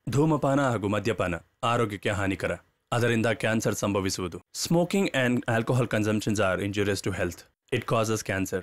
ಧೂಮಪಾನ ಹಾಗೂ ಮದ್ಯಪಾನ ಆರೋಗ್ಯಕ್ಕೆ ಹಾನಿಕರ ಅದರಿಂದ ಕ್ಯಾನ್ಸರ್ ಸಂಭವಿಸುವುದು smoking and alcohol consumptions are injurious to health it causes cancer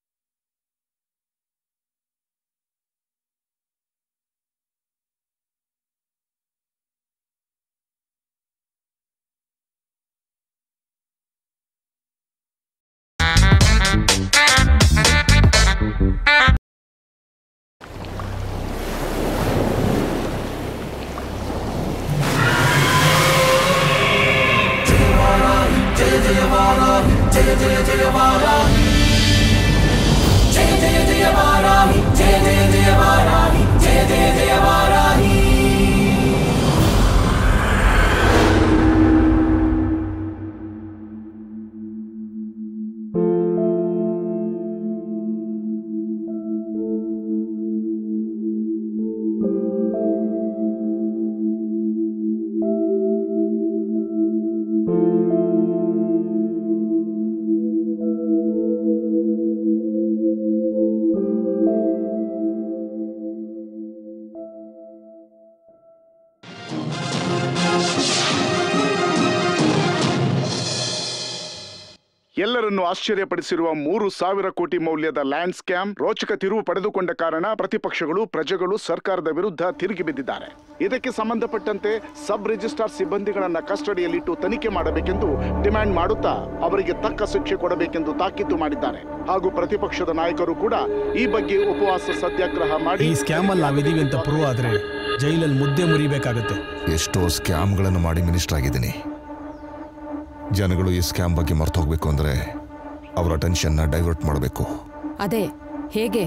ಎಲ್ಲರನ್ನು ಆಶ್ಚರ್ಯಪಡಿಸಿರುವ ಮೂರು ಸಾವಿರ ಕೋಟಿ ಮೌಲ್ಯದ ಲ್ಯಾಂಡ್ ಸ್ಕ್ಯಾಮ್ ರೋಚಕ ತಿರುವು ಪಡೆದುಕೊಂಡ ಕಾರಣ ಪ್ರತಿಪಕ್ಷಗಳು ಪ್ರಜೆಗಳು ಸರ್ಕಾರದ ವಿರುದ್ಧ ತಿರುಗಿ ಬಿದ್ದಿದ್ದಾರೆ ಇದಕ್ಕೆ ಸಂಬಂಧಪಟ್ಟಂತೆ ಸಬ್ ರಿಜಿಸ್ಟ್ರಾರ್ ಸಿಬ್ಬಂದಿಗಳನ್ನ ಕಸ್ಟಡಿಯಲ್ಲಿಟ್ಟು ತನಿಖೆ ಮಾಡಬೇಕೆಂದು ಡಿಮ್ಯಾಂಡ್ ಮಾಡುತ್ತಾ ಅವರಿಗೆ ತಕ್ಕ ಶಿಕ್ಷೆ ಕೊಡಬೇಕೆಂದು ತಾಕೀತು ಮಾಡಿದ್ದಾರೆ ಹಾಗೂ ಪ್ರತಿಪಕ್ಷದ ನಾಯಕರು ಕೂಡ ಈ ಬಗ್ಗೆ ಉಪವಾಸ ಸತ್ಯಾಗ್ರಹ ಮಾಡಿ ಈ ಸ್ಕ್ಯಾಮ್ ಅಲ್ಲಿ ನಾವಿದೀವಿ ಅಂತ ಪ್ರೂವ್ ಆದ್ರೆ ಜೈಲಲ್ಲಿ ಮುದ್ದೆ ಮುರಿಬೇಕಾಗತ್ತೆ ಎಷ್ಟೋ ಸ್ಕ್ಯಾಮ್ಗಳನ್ನು ಮಾಡಿ ಮಿನಿಸ್ಟರ್ ಆಗಿದ್ದೀನಿ ಜನಗಳು ಈ ಸ್ಕ್ಯಾಮ್ ಬಗ್ಗೆ ಮರ್ತು ಹೋಗ್ಬೇಕು ಅಂದ್ರೆ ಅವರ ಅಟೆನ್ಷನ್ನ ಡೈವರ್ಟ್ ಮಾಡಬೇಕು ಅದೇ ಹೇಗೆ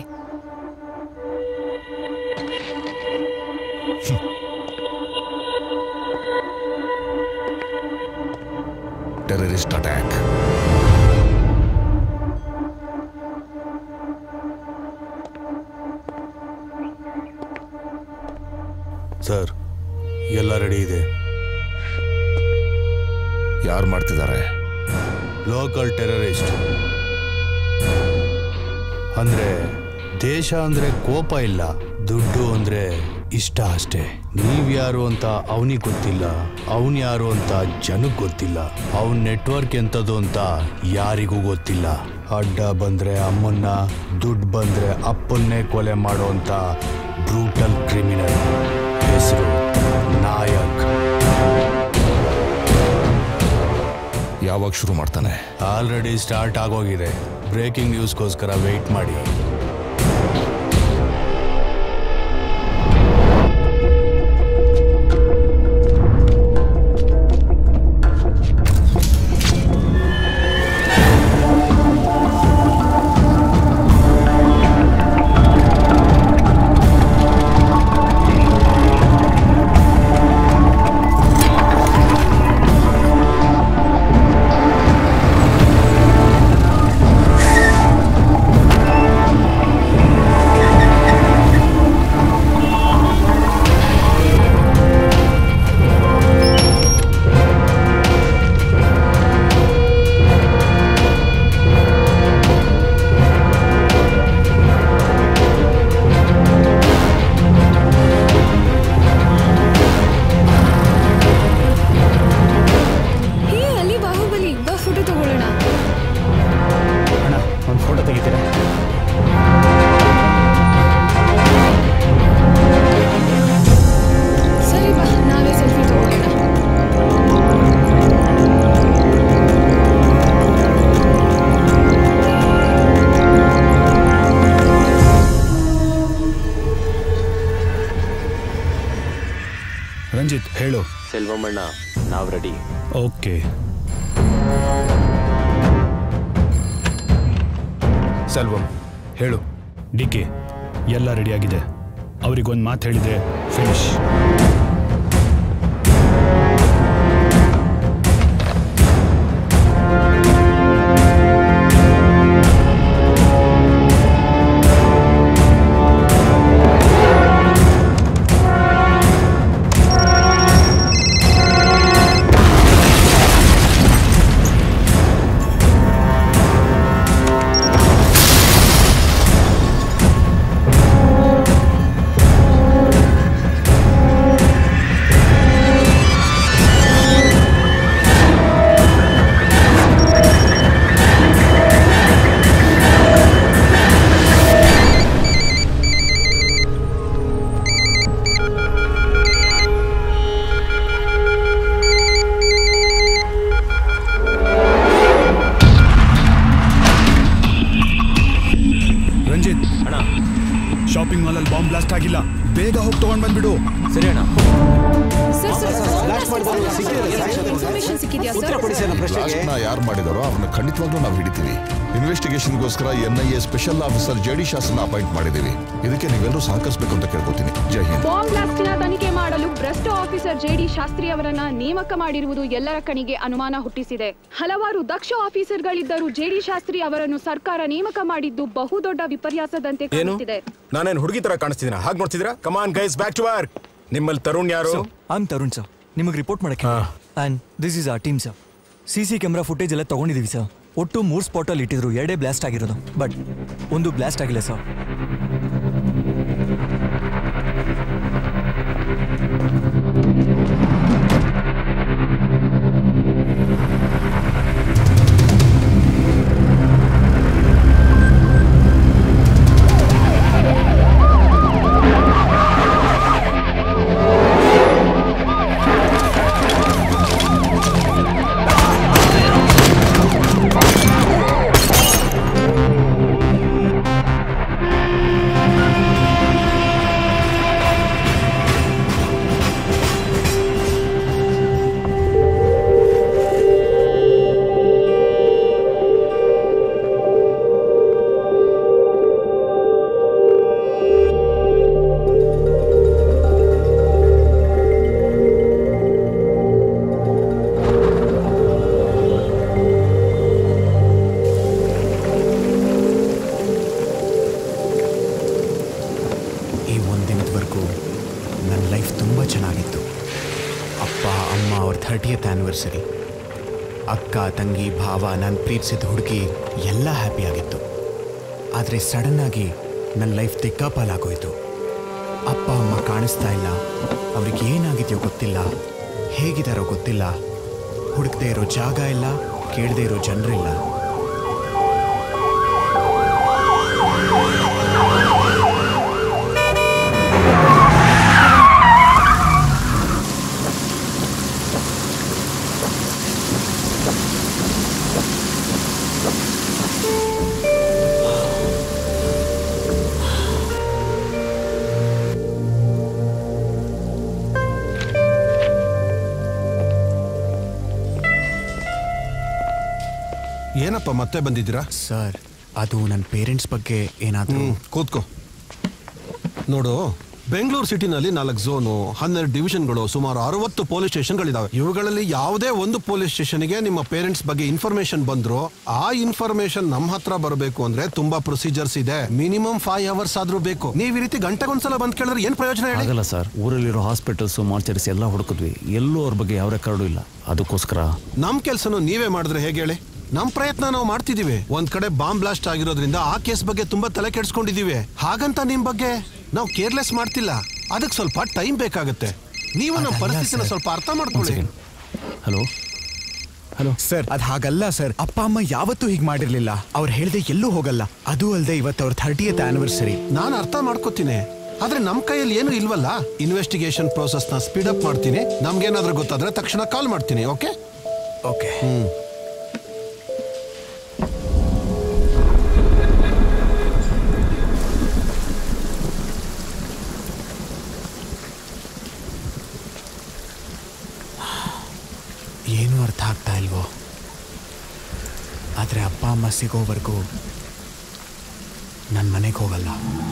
ಟೆರರಿಸ್ಟ್ ಅಟ್ಯಾಕ್ ಸರ್ ಎಲ್ಲ ರೆಡಿ ಇದೆ ಯಾರು ಮಾಡ್ತಿದ್ದಾರೆ ಲೋಕಲ್ ಟೆರರಿಸ್ಟ್ ಅಂದ್ರೆ ದೇಶ ಅಂದ್ರೆ ಕೋಪ ಇಲ್ಲ ದುಡ್ಡು ಅಂದ್ರೆ ಇಷ್ಟ ಅಷ್ಟೇ ನೀವ್ಯಾರು ಅಂತ ಅವನಿಗೆ ಗೊತ್ತಿಲ್ಲ ಅವನ್ ಯಾರು ಅಂತ ಜನಕ್ಕೆ ಗೊತ್ತಿಲ್ಲ ಅವನ್ ನೆಟ್ವರ್ಕ್ ಎಂಥದ್ದು ಅಂತ ಯಾರಿಗೂ ಗೊತ್ತಿಲ್ಲ ಅಡ್ಡ ಬಂದ್ರೆ ಅಮ್ಮನ್ನ ದುಡ್ಡು ಬಂದ್ರೆ ಅಪ್ಪನ್ನೇ ಕೊಲೆ ಮಾಡುವಂತ ಬ್ರೂಟಲ್ ಕ್ರಿಮಿನಲ್ ಹೆಸರು ನಾಯಕ್ ಯಾವಾಗ ಶುರು ಮಾಡ್ತಾನೆ ಆಲ್ರೆಡಿ ಸ್ಟಾರ್ಟ್ ಆಗೋಗಿದೆ ಬ್ರೇಕಿಂಗ್ ನ್ಯೂಸ್ಗೋಸ್ಕರ ವೆಯ್ಟ್ ಮಾಡಿ ಹೇ ಅಲ್ಲಿ ಬಾಹುಬಲಿ ಬಾ ಫೋಟೋ ತಗೊಳ್ಳೋಣ ಅಣ್ಣ ಒಂದು ಫೋಟೋ ತೆಗಿತೀರಾ ಸರಿ ಬಾ ನಾವೇ ಸೆಲ್ಫಿ ತಗೊಳ್ಳೋಣ ರಂಜಿತ್ ಹೇಳು ಸೆಲ್ವಮಣ್ಣ ನಾವು ರೆಡಿ ಓಕೆ ಸೆಲ್ವಂ ಹೇಳು ಡಿ ಕೆ ಎಲ್ಲ ರೆಡಿಯಾಗಿದೆ ಅವ್ರಿಗೊಂದು ಮಾತು ಹೇಳಿದೆ ಫಿನಿಶ್ ಸರಿ ಅಣ್ಣ ಸರ್ ಸರ್ ಇನ್ಫಾರ್ಮೇಶನ್ ಸಿಕ್ಕಿದ್ಯಾ ಸರ್ ಲಾಸ್ಟ್ನ ಯಾರು ಮಾಡಿದಾರೋ ಅವ್ರನ್ನ ಖಂಡಿತವಾಗ್ಲೂ ನಾವು ಹಿಡಿತೀವಿ ಇನ್ವೆಸ್ಟಿಗೇಷನ್ಗೋಸ್ಕರ N I A special officer J D Shasana appoint ಮಾಡಿದ್ದೀವಿ ಇದಕ್ಕೆ ನೀವೆಲ್ಲರೂ ಸಹಕರಿಸಬೇಕು ಅಂತ ಕೇಳ್ಕೊತೀನಿ ಜೈ ಹಿಂದ್ ಬಾಂಬ್ ಬ್ಲಾಸ್ಟಿನ ತನಿಖೆ ಮಾಡಲು ಭ್ರಷ್ಟ ಆಫೀಸರ್ ಜೆಡಿ ಶಾಸ್ತ್ರಿ ಅವರನ್ನ ನೇಮಕ ಮಾಡಿರುವುದು ಎಲ್ಲರ ಕಣಿಗೆ ಅನುಮಾನ ಹುಟ್ಟಿಸಿದೆ ಹಲವಾರು ದಕ್ಷ ಆಫೀಸರ್ಗಳಿದ್ದರೂ ಜೆಡಿ ಶಾಸ್ತ್ರಿ ಅವರನ್ನು ಸರ್ಕಾರ ನೇಮಕ ಮಾಡಿದ್ದು ಬಹುದೊಡ್ಡ ವಿಪರ್ಯಾಸದಂತೆ ಏನು ಕಾಣುತ್ತಿದೆ ನಾನೇನ್ ಹುಡುಗಿ ತರ ಕಾಣಿಸ್ತಿದ್ದೀನ ಹಾಗೆ ನೋಡ್ತಿದ್ದೀರಾ come on guys back to work ನಿಮ್ಮಲ್ಲಿ ತರುಣ್ ಯಾರು ಐಮ್ ತರುಣ್ ಸರ್ ನಿಮಗೆ ರಿಪೋರ್ಟ್ ಮಾಡಕ್ಕೆ and this is a team sir C C camera footage ಎಲ್ಲ ತಗೊಂಡಿದ್ದೀವಿ ಸರ್ ಒಟ್ಟು ಮೂರು ಸ್ಪಾಟಲ್ಲಿ ಇಟ್ಟಿದ್ರು ಎರಡೇ ಬ್ಲಾಸ್ಟ್ ಆಗಿರೋದು ಬಟ್ ಒಂದು ಬ್ಲಾಸ್ಟ್ ಆಗಿಲ್ಲ ಸರ್ ಈ ಒಂದಿನದವರೆಗೂ ನನ್ನ ಲೈಫ್ ತುಂಬ ಚೆನ್ನಾಗಿತ್ತು ಅಪ್ಪ ಅಮ್ಮ ಅವ್ರ ಥರ್ಟಿಯತ್ ಆ್ಯನಿವರ್ಸರಿ ಅಕ್ಕ ತಂಗಿ ಭಾವ ನಾನು ಪ್ರೀತಿಸಿದ ಹುಡುಗಿ ಎಲ್ಲ ಹ್ಯಾಪಿಯಾಗಿತ್ತು ಆದರೆ ಸಡನ್ನಾಗಿ ನನ್ನ ಲೈಫ್ ದಿಕ್ಕಾಪಾಲಾಗೋಯ್ತು ಅಪ್ಪ ಅಮ್ಮ ಕಾಣಿಸ್ತಾ ಇಲ್ಲ ಅವ್ರಿಗೆ ಏನಾಗಿದೆಯೋ ಗೊತ್ತಿಲ್ಲ ಹೇಗಿದಾರೋ ಗೊತ್ತಿಲ್ಲ ಹುಡುಕದೇ ಇರೋ ಜಾಗ ಇಲ್ಲ ಕೇಳದೇ ಇರೋ ಜನರಿಲ್ಲ ಏನಪ್ಪ ಮತ್ತೆ ಬಂದಿದ್ದೀರಾ ಸರ್ ಅದು ನನ್ನ ಪೇರೆಂಟ್ಸ್ ಬಗ್ಗೆ ಏನಾದರೂ ಕೂತ್ಕೋ ನೋಡು ಬೆಂಗಳೂರು ಸಿಟಿನಲ್ಲಿ ನಾಲ್ಕು ಝೋನು ಹನ್ನೆರಡು ಡಿವಿಷನ್ಗಳು ಸುಮಾರು ಅರವತ್ತು ಪೊಲೀಸ್ ಸ್ಟೇಷನ್ಗಳಿದಾವೆ ಇವುಗಳಲ್ಲಿ ಯಾವುದೇ ಒಂದು ಪೊಲೀಸ್ ಸ್ಟೇಷನ್ಗೆ ನಿಮ್ಮ ಪೇರೆಂಟ್ಸ್ ಬಗ್ಗೆ ಇನ್ಫಾರ್ಮೇಶನ್ ಬಂದ್ರು ಆ ಇನ್ಫಾರ್ಮೇಶನ್ ನಮ್ಮ ಹತ್ರ ಬರಬೇಕು ಅಂದ್ರೆ ತುಂಬಾ ಪ್ರೊಸೀಜರ್ಸ್ ಇದೆ ಮಿನಿಮಮ್ ಫೈವ್ ಅವರ್ಸ್ ಆದ್ರೂ ಬೇಕು ನೀವು ಈ ರೀತಿ ಗಂಟೆಗೊಂದ್ಸಲ ಬಂದ್ ಕೇಳಿದ್ರೆ ಏನ್ ಪ್ರಯೋಜನ ಹೇಳಿ ಆಗಲ್ಲ ಸರ್ ಊರಲ್ಲಿರೋ ಹಾಸ್ಪಿಟಲ್ಸ್ ಮಾರ್ಚರ್ಸ್ ಎಲ್ಲ ಹುಡುಕಿದ್ವಿ ಎಲ್ಲೂ ಅವ್ರ ಬಗ್ಗೆ ಯಾವ ರೆಕಾರ್ಡು ಇಲ್ಲ ಅದಕ್ಕೋಸ್ಕರ ನಮ್ ಕೆಲ್ಸನು ನೀವೇ ಮಾಡಿದ್ರೆ ಹೇಗೆ ಹೇಳಿ ನಮ್ ಪ್ರಯತ್ನ ನಾವು ಮಾಡ್ತಿದೀವಿ ಒಂದ್ ಕಡೆ ಬಾಂಬ್ ಬ್ಲಾಸ್ಟ್ ಆಗಿರೋದ್ರಿಂದ ಆ ಕೇಸ್ ಬಗ್ಗೆ ತುಂಬಾ ತಲೆ ಕೆಡ್ಸ್ಕೊಂಡಿದೀವಿ ಹಾಗಂತ ನಿಮ್ ಬಗ್ಗೆ ನಾವು ಕೇರ್ಲೆಸ್ ಮಾಡ್ತಿಲ್ಲ ಅದಕ್ಕೆ ಸ್ವಲ್ಪ ಟೈಮ್ ಬೇಕಾಗುತ್ತೆ ನೀವು ನಮ್ಮ ಅದಲ್ಲ ಪರಿಸ್ಥಿತಿನ ಸರ್. ಸ್ವಲ್ಪ ಅರ್ಥ ಮಾಡ್ಕೊಳ್ಳಿ ಹಲೋ ಹಲೋ ಸರ್ ಅದ್ ಹಾಗಲ್ಲ ಸರ್ ಅಪ್ಪ ಅಮ್ಮ ಯಾವತ್ತೂ ಹೀಗೆ ಮಾಡಿರ್ಲಿಲ್ಲ ಅವ್ರು ಹೇಳ್ದೆ ಎಲ್ಲೂ ಹೋಗಲ್ಲ ಅದು ಅಲ್ಲದೆ ಇವತ್ತು ಅವ್ರ ಥರ್ಟಿಯತ್ ಆನಿವರ್ಸರಿ ನಾನು ಅರ್ಥ ಮಾಡ್ಕೋತೀನಿ ಆದ್ರೆ ನಮ್ ಕೈಯಲ್ಲಿ ಏನು ಇಲ್ವಲ್ಲ ಇನ್ವೆಸ್ಟಿಗೇಷನ್ ಪ್ರೋಸೆಸ್ ನ ಸ್ಪೀಡ್ ಅಪ್ ಮಾಡ್ತೀನಿ ನಮ್ಗೇನಾದ್ರೂ ಗೊತ್ತಾದ್ರೆ ತಕ್ಷಣ ಕಾಲ್ ಮಾಡ್ತೀನಿ ಓಕೆ ಓಕೆ ಹ್ಮ್ ಏನೂ ಅರ್ಥ ಆಗ್ತಾ ಇಲ್ವೋ ಆದರೆ ಅಪ್ಪ ಅಮ್ಮ ಸಿಗೋವರೆಗೂ ನನ್ನ ಮನೆಗೆ ಹೋಗಲ್ಲ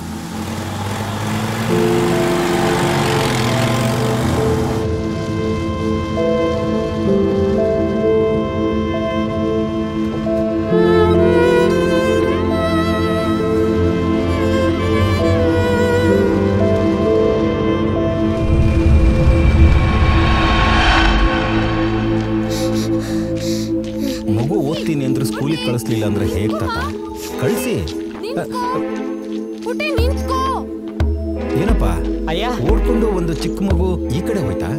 ಮಗು ಓದ್ತೀನಿ ಅಂದ್ರೆ ಸ್ಕೂಲಿಗೆ ಕಳಿಸ್ಲಿಲ್ಲ ಅಂದ್ರೆ ಹೇಗ್ ತಾತ ಕಳಿಸಿ ಪುಟಿ ನಿಂತ್ಕೋ ಏನಪ್ಪ ಅಯ್ಯ ಓಡ್ಕೊಂಡು ಒಂದು ಚಿಕ್ಕ ಮಗು ಈ ಕಡೆ ಹೋಯ್ತಾ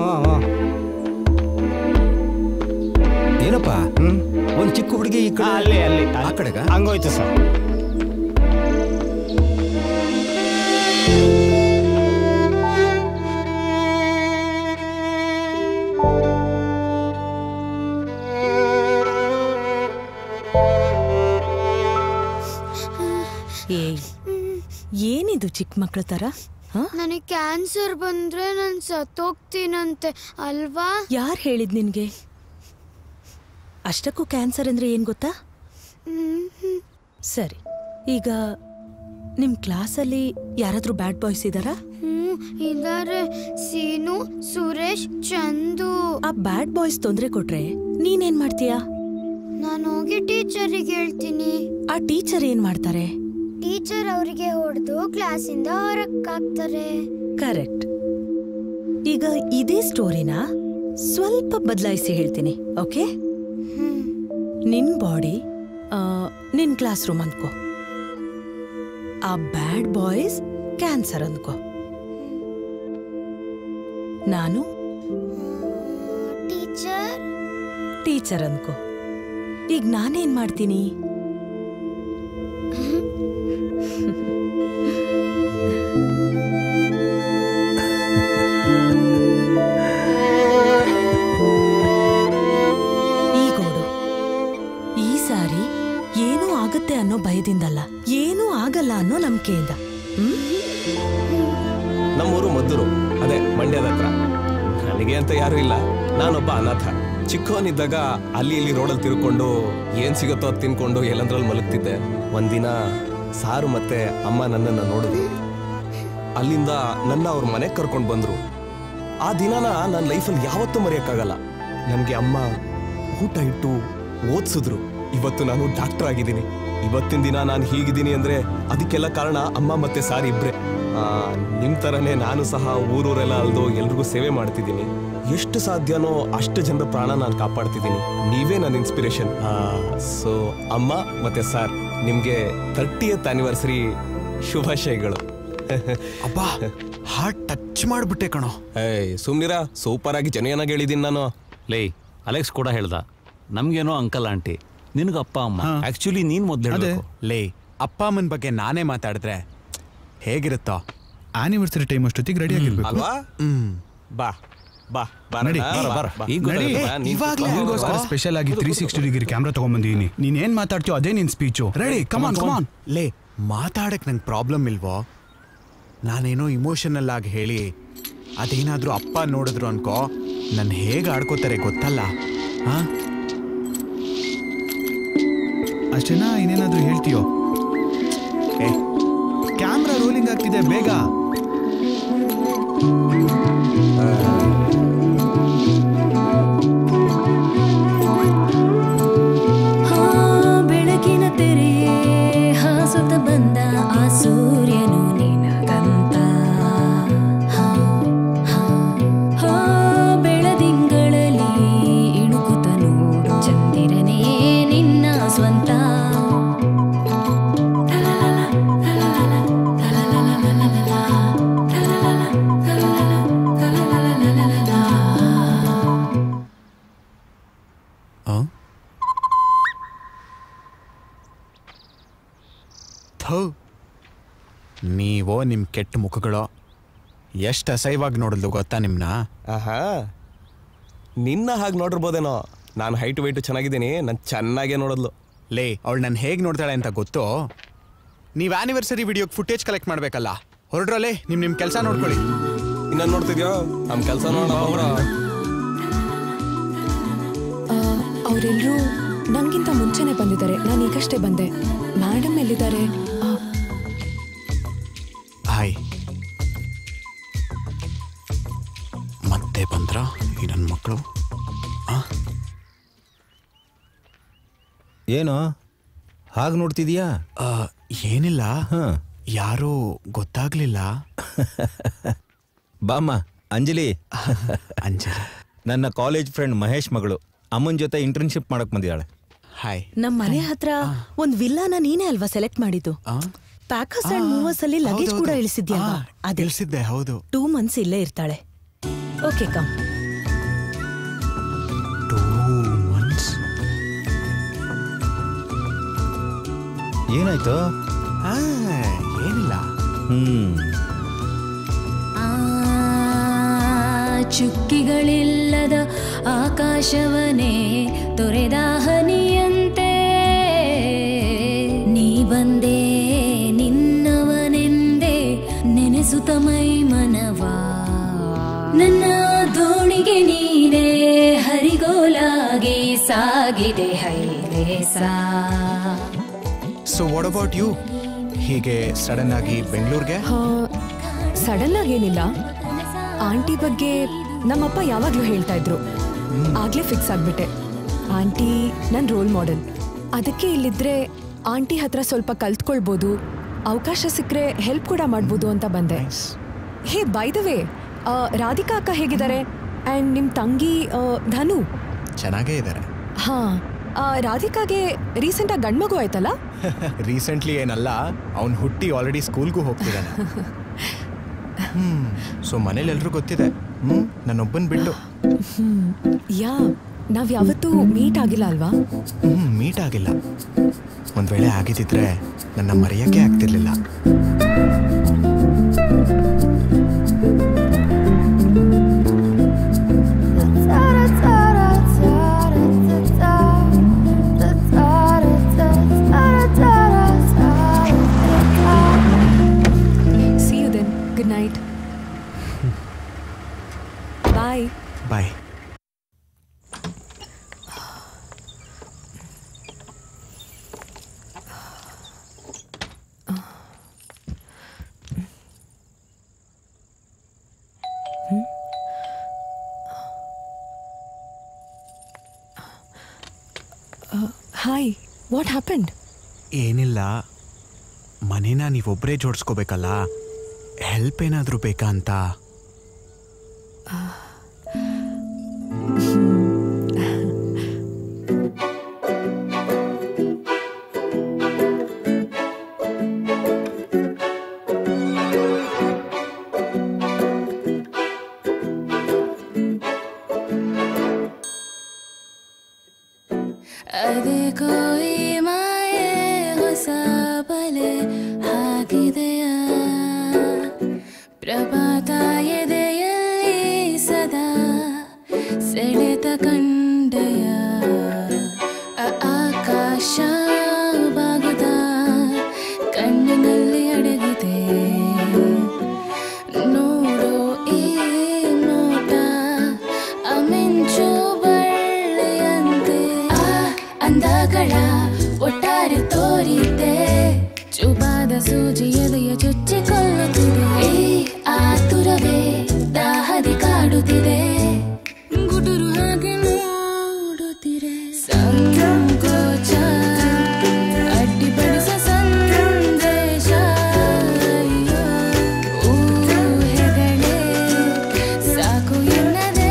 ಏನಪ್ಪ ಒಂದ್ ಚಿಕ್ಕ ಹುಡುಗಿ ಈ ಕಡೆ ಅಲ್ಲಿ ಅಲ್ಲಿ ಆ ಕಡೆಗ ಹಂಗೋಯ್ತು ಸರ್ ಏಯ್ ಏನಿದು ಚಿಕ್ಕ ಮಕ್ಳ ತರ ನನಗೆ ಕ್ಯಾನ್ಸರ್ ಬಂದ್ರೆ ನಾನು ಸತ್ತೋಗ್ತೀನಂತೆ ಅಲ್ವಾ ಯಾರು ಹೇಳಿದ್ ನಿನ್ಗೆ ಅಷ್ಟಕ್ಕೂ ಕ್ಯಾನ್ಸರ್ ಅಂದ್ರೆ ಏನ್ ಗೊತ್ತಾ ಸರಿ ಈಗ ನಿಮ್ ಕ್ಲಾಸಲ್ಲಿ ಯಾರಾದ್ರೂ ಬ್ಯಾಡ್ ಬಾಯ್ಸ್ ಇದಾರಾ ಹ್ಮ್ ಇದಾರೆ ಸೀನು ಸುರೇಶ್ ಚಂದು ಆ ಬ್ಯಾಡ್ ಬಾಯ್ಸ್ ತೊಂದ್ರೆ ಕೊಟ್ರೆ ನೀನೇನ್ ಮಾಡ್ತೀಯಾ ನಾನು ಹೋಗಿ ಟೀಚರಿಗೆ ಹೇಳ್ತೀನಿ ಆ ಟೀಚರ್ ಏನ್ ಮಾಡ್ತಾರೆ ಟೀಚರ್ ಅವರಿಗೆ ಹೊಡೆದು ಕ್ಲಾಸಿಂದ ಹೊರಕ್ಕಾಕ್ತಾರೆ ಕರೆಕ್ಟ್ ಈಗ ಇದೇ ಸ್ಟೋರಿನ ಸ್ವಲ್ಪ ಬದಲಾಯಿಸಿ ಹೇಳ್ತೀನಿ ಓಕೆ ನಿನ್ ಬಾಡಿ ನಿನ್ ಕ್ಲಾಸ್ ರೂಮ್ ಅನ್ಕೋ ಆ ಬ್ಯಾಡ್ ಬಾಯ್ಸ್ ಕ್ಯಾನ್ಸರ್ ಅನ್ಕೋ ನಾನು ಟೀಚರ್ ಟೀಚರ್ ಅನ್ಕೋ ಈಗ ನಾನೇನ್ ಮಾಡ್ತೀನಿ ಈಗೋಡು ಈ ಸಾರಿ ಏನೂ ಆಗುತ್ತೆ ಅನ್ನೋ ಭಯದಿಂದಲ್ಲ ಏನೂ ಆಗಲ್ಲ ಅನ್ನೋ ನಂಬಿಕೆಯಿಂದ ಹ್ಮ್ ನಮ್ಮೂರು ಮದ್ದೂರು ಅದೇ ಮಂಡ್ಯದ ಹತ್ರ ನನಗೆ ಅಂತ ಯಾರು ಇಲ್ಲ ನಾನೊಬ್ಬ ಅನಾಥ ಚಿಕ್ಕವನಿದ್ದಾಗ ಅಲ್ಲಿ ಇಲ್ಲಿ ರೋಡಲ್ಲಿ ತಿರ್ಕೊಂಡು ಏನ್ ಸಿಗುತ್ತೋ ಅದ್ ತಿನ್ಕೊಂಡು ಎಲ್ಲಂದ್ರಲ್ಲಿ ಮಲಗ್ತಿದ್ದೆ ಒಂದಿನ ಸಾರು ಮತ್ತೆ ಅಮ್ಮ ನನ್ನನ್ನ ನೋಡಿದ್ರು ಅಲ್ಲಿಂದ ನನ್ನ ಅವ್ರ ಮನೆಗೆ ಕರ್ಕೊಂಡು ಬಂದ್ರು ಆ ದಿನನ ನನ್ನ ಲೈಫಲ್ಲಿ ಯಾವತ್ತೂ ಮರೆಯಕ್ಕಾಗಲ್ಲ ನನಗೆ ಅಮ್ಮ ಊಟ ಇಟ್ಟು ಓದಿಸಿದ್ರು ಇವತ್ತು ನಾನು ಡಾಕ್ಟರ್ ಆಗಿದ್ದೀನಿ ಇವತ್ತಿನ ದಿನ ನಾನು ಹೀಗಿದ್ದೀನಿ ಅಂದ್ರೆ ಅದಕ್ಕೆಲ್ಲ ಕಾರಣ ಅಮ್ಮ ಮತ್ತೆ ಸಾರ್ ಇಬ್ರೆ ಆ, ನಿಮ್ ತರನೇ ನಾನು ಸಹ ಊರೂರೆಲ್ಲ ಅಲ್ದು ಎಲ್ರಿಗೂ ಸೇವೆ ಮಾಡ್ತಿದ್ದೀನಿ ಎಷ್ಟು ಸಾಧ್ಯನೋ ಅಷ್ಟು ಜನರ ಪ್ರಾಣ ನಾನು ಕಾಪಾಡ್ತಿದ್ದೀನಿ ನೀವೇ ನನ್ನ ಇನ್ಸ್ಪಿರೇಷನ್ ಸೊ ಅಮ್ಮ ಮತ್ತೆ ಸಾರ್ ನಿಮ್ಗೆ ತರ್ಟಿಯತ್ ಆನಿವರ್ಸರಿ ಶುಭಾಶಯಗಳು ಅಬ್ಬಾ ಹಾರ್ಟ್ ಟಚ್ ಮಾಡ್ಬಿಟ್ಟೆ ಕಣೋ ಏಯ್ ಸುಮ್ನಿರಾ ಸೂಪರ್ ಆಗಿ ಜನ ಹೇಳಿದ್ದೀನಿ ನಾನು ಲೇ ಅಲೆಕ್ಸ್ ಕೂಡ ಹೇಳ್ದ ನಮ್ಗೇನೋ ಅಂಕಲ್ ಆಂಟಿ ನಿನಗೆ ಅಪ್ಪ ಅಮ್ಮ ಆಕ್ಚುಲಿ ನೀನ್ ಮೊದ್ಲು ಅದೇ ಹೇಳ್ಬೇಕು ಲೇ ಅಪ್ಪ ಅಮ್ಮನ ಬಗ್ಗೆ ನಾನೇ ಮಾತಾಡಿದ್ರೆ ಹೇಗಿರುತ್ತೋ ಆನಿವರ್ಸರಿ ಟೈಮ್ ಅಷ್ಟೊತ್ತಿಗೆ ರೆಡಿ ಆಗಿರ್ಬೇಕು ಅಲ್ವಾ ಹ್ಮ್ ಬಾ ಬಾ ಬಾ ನಡಿ ನಡಿ ನಿನ್ಗೋಸ್ಕರ ಸ್ಪೆಷಲ್ ಆಗಿ ತ್ರೀ ಸಿಕ್ಸ್ಟಿ ಡಿಗ್ರಿ ಕ್ಯಾಮ್ರಾ ತಗೊಂಡ್ಬಂದಿದ್ದೀನಿ ನೀನ್ ಏನ್ ಮಾತಾಡ್ತೀಯೋ ಅದೇ ನಿನ್ ಸ್ಪೀಚು ರೆಡಿ ಕಮಾನ್ ಕಮಾನ್ ಲೇ ಮಾತಾಡಕ್ ನಂಗೆ ಪ್ರಾಬ್ಲಮ್ ಇಲ್ವೋ ನಾನೇನೋ ಇಮೋಷನಲ್ ಆಗಿ ಹೇಳಿ ಅದೇನಾದ್ರೂ ಅಪ್ಪ ನೋಡಿದ್ರು ಅನ್ಕೋ ನನ್ನ ಹೇಗೆ ಆಡ್ಕೋತಾರೆ ಗೊತ್ತಲ್ಲ ಹಾ ಅಷ್ಟೇನಾ ಇನ್ನೇನಾದ್ರೂ ಹೇಳ್ತೀಯೋ ಏ ಕ್ಯಾಮ್ರಾ ರೋಲಿಂಗ್ ಆಗ್ತಿದೆ ಬೇಗ ಹಾ ಬೆಳಕಿನ ತೆರೆಯೇ ಹಾಸುತ್ತ ಬಂದ ಆ ಸೂರ್ಯನು ನಿನಗಂತ ಹಾ, ಹಾ, ಹಾ, ಬೆಳದಿಂಗಳಲ್ಲಿ ಇಣುಕುತ ನೋಡು ಚಂದಿರನೇ ನಿನ್ನ ಸ್ವಂತ ಥು ನೀವೋ ನಿಮ್ಮ ಕೆಟ್ಟ ಮುಖಗಳು ಎಷ್ಟು ಅಸಹ್ಯವಾಗಿ ನೋಡಿದ್ಲು ಗೊತ್ತಾ ನಿಮ್ನ ಆಹಾ ನಿನ್ನ ಹಾಗೆ ನೋಡಿರ್ಬೋದೇನೋ ನಾನು ಹೈಟ್ ವೈಟ್ ಚೆನ್ನಾಗಿದ್ದೀನಿ ನಾನು ಚೆನ್ನಾಗೇ ನೋಡೋದ್ಲು ಲೇ ಅವಳು ನಾನು ಹೇಗೆ ನೋಡ್ತಾಳೆ ಅಂತ ಗೊತ್ತು ನೀವು ಆನಿವರ್ಸರಿ ವಿಡಿಯೋಗೆ ಫುಟೇಜ್ ಕಲೆಕ್ಟ್ ಮಾಡಬೇಕಲ್ಲ ಹೊರಡ್ರಲ್ಲೇ ನಿಮ್ಮ ನಿಮ್ಮ ಕೆಲಸ ನೋಡ್ಕೊಳ್ಳಿ ಇನ್ನ ನೋಡ್ತಿದ್ಯೋ ನಮ್ಮ ಕೆಲಸ ನೋಡೋಣ ಅವರೆಲ್ಲರೂ ನಂಗಿಂತ ಮುಂಚೆನೆ ಬಂದಿದ್ದಾರೆ ನಾನು ಈಗಷ್ಟೇ ಬಂದೆ ಮೇಡಮ್ ಎಲ್ಲಿದ್ದಾರೆ ಆ, ಹಾಯ್ ಮತ್ತೆ ಬಂದ್ರ ಈ ನನ್ನ ಮಕ್ಕಳು ಏನು ಹಾಗೆ ನೋಡ್ತಿದೀಯಾ ಏನಿಲ್ಲ ಯಾರು ಗೊತ್ತಾಗ್ಲಿಲ್ಲ ಬಾಮ್ಮ ಅಂಜಲಿ ಅಂಜಲಿ ನನ್ನ ಕಾಲೇಜ್ ಫ್ರೆಂಡ್ ಮಹೇಶ್ ಮಗಳು ಅಮ್ಮನ ಜೊತೆ ಇಂಟರ್ನ್ಶಿಪ್ ಮಾಡಕ್ ಬಂದಿದ್ದಾಳೆ ಹಾಯ್ ನಮ್ ಮನೆ ಹತ್ರ ಒಂದ್ ವಿಲ್ಲಾನ ನೀನೇ ಅಲ್ವಾ ಸೆಲೆಕ್ಟ್ ಮಾಡಿದ್ದು ಪ್ಯಾಕರ್ಸ್ ಅಂಡ್ ಮೂವರ್ಸ್ ಅಲ್ಲಿ ಲಗೇಜ್ ಕೂಡ ಇಳಿಸಿದ್ಯಲ್ವಾ ಅದೇ ಇಳಿಸಿದ್ದೆ ಹೌದು ಟೂ ಮಂತ್ಸ್ ಇಲ್ಲೇ ಇರ್ತಾಳೆ ಓಕೆ ಕಮ್ ಏನಾಯ್ತು ಏನಿಲ್ಲ ಹ್ಮ್ ಆ ಚುಕ್ಕಿಗಳಿಲ್ಲದ ಆಕಾಶವನೇ ತೊರೆದ ಹನಿಯಂತೆ ನೀ ಬಂದೆ ನಿನ್ನವನೆಂದೆ ನೆನೆಸುತ್ತ ಸುತಮೈ ಮನವಾ ನನ್ನ ದೋಣಿಗೆ ನೀನೇ ಹರಿಗೋಲಾಗಿ ಸಾಗಿದೆ ಹೈಲೇಸ ಸೊ ವಾಟ್ ಅಬೌಟ್ ಯು ಹೀಗೆ ಸಡನ್ ಆಗಿ ಬೆಂಗಳೂರಿಗೆ ಸಡನ್ ಆಗೇನಿಲ್ಲ ಆಂಟಿ ಬಗ್ಗೆ ನಮ್ಮಪ್ಪ ಯಾವಾಗ್ಲೂ ಹೇಳ್ತಾ ಇದ್ರು ಆಗ್ಲೇ ಫಿಕ್ಸ್ ಆಗ್ಬಿಟ್ಟೆ ಆಂಟಿ ನನ್ನ ರೋಲ್ ಮಾಡೆಲ್ ಅದಕ್ಕೆ ಇಲ್ಲಿದ್ರೆ ಆಂಟಿ ಹತ್ರ ಸ್ವಲ್ಪ ಕಲ್ತ್ಕೊಳ್ಬೋದು ಅವಕಾಶ ಸಿಕ್ಕರೆ ಹೆಲ್ಪ್ ಕೂಡ ಮಾಡ್ಬೋದು ಅಂತ ಬಂದೆ hey by the way Radhika ಅಕ್ಕ ಹೇಗಿದ್ದಾರೆ ಆ್ಯಂಡ್ ನಿಮ್ಮ ತಂಗಿ ಆ, ಧನು ಚೆನ್ನಾಗೇ ಇದ್ದಾರೆ ಹಾ ಆ, ರಾಧಿಕಾಗೆ ರೀಸೆಂಟಾಗಿ ಗಂಡ್ಮಗು ಆಯ್ತಲ್ಲ ರೀಸೆಂಟ್ಲಿ ಏನಲ್ಲ ಅವ್ನು ಹುಟ್ಟಿ ಆಲ್ರೆಡಿ ಸ್ಕೂಲ್ಗೂ ಹೋಗ್ತಿದ್ದಾನೆ ಹ್ಮ್ ಸೊ ಮನೇಲಿ ಎಲ್ರೂ ಗೊತ್ತಿದೆ ಹ್ಮ್ ನನ್ನೊಬ್ಬನ್ ಬಿಟ್ಟು ಹ್ಮ್ ಯಾ ನಾವ್ ಯಾವತ್ತೂ ಮೀಟ್ ಆಗಿಲ್ಲ ಅಲ್ವಾ ಹ್ಮ್ ಮೀಟ್ ಆಗಿಲ್ಲ ಒಂದ್ ವೇಳೆ ಆಗಿದ್ದಿದ್ರೆ ನನ್ನ ಮರೆಯಕ್ಕೆ ಆಗ್ತಿರ್ಲಿಲ್ಲ see you then good night bye bye hi what happened ಏನಿಲ್ಲ ಮನೇನ ನೀವೊಬ್ಬರೇ ಜೋಡಿಸ್ಕೋಬೇಕಲ್ಲ ಹೆಲ್ಪ್ ಏನಾದರೂ ಬೇಕಾ ಅಂತ ಅದೇ ಕೋಯಿ ಮಾಯೆ ಹೊಸ ಬಲೆ ಹಾಕಿದೆಯ ಪ್ರಭಾತ ಎದೆಯಲ್ಲಿ ಸದಾ ಸೆಳೆತ ಕಂಡೆಯ ಆ- ಆಕಾಶ ಬಾಗುದ ಕಣ್ಣಿನಲ್ಲಿ ಅಡಗಿದೆ ನೋಡೋ ಈ ನೋಟ ಅಮಿಂಚು ಬಳ್ಳಿಯಂತೆ ಆ ಅಂದಗಳ ಒಟ್ಟಾರೆ ತೋರಿದ್ದೆ ಚುಬಾದ ಸೂಜಿ ಎದೆಯ ಚುಚ್ಚಿಕೊಳ್ಳುತ್ತಿದೆ ಈ ಆತುರವೇ ದಾಹದಿ ಕಾಡುತ್ತಿದೆ ಗುಡುರು ಹಾಗೆ ನೋಡುತ್ತಿರೆ ಸಂಕೋಚ ಅಡ್ಡಿಪಡಿಸ ಸಂದೇಶ ಅಯ್ಯೋ, ಊಹೆಗಳೇ ಸಾಕು ಎನ್ನದೆ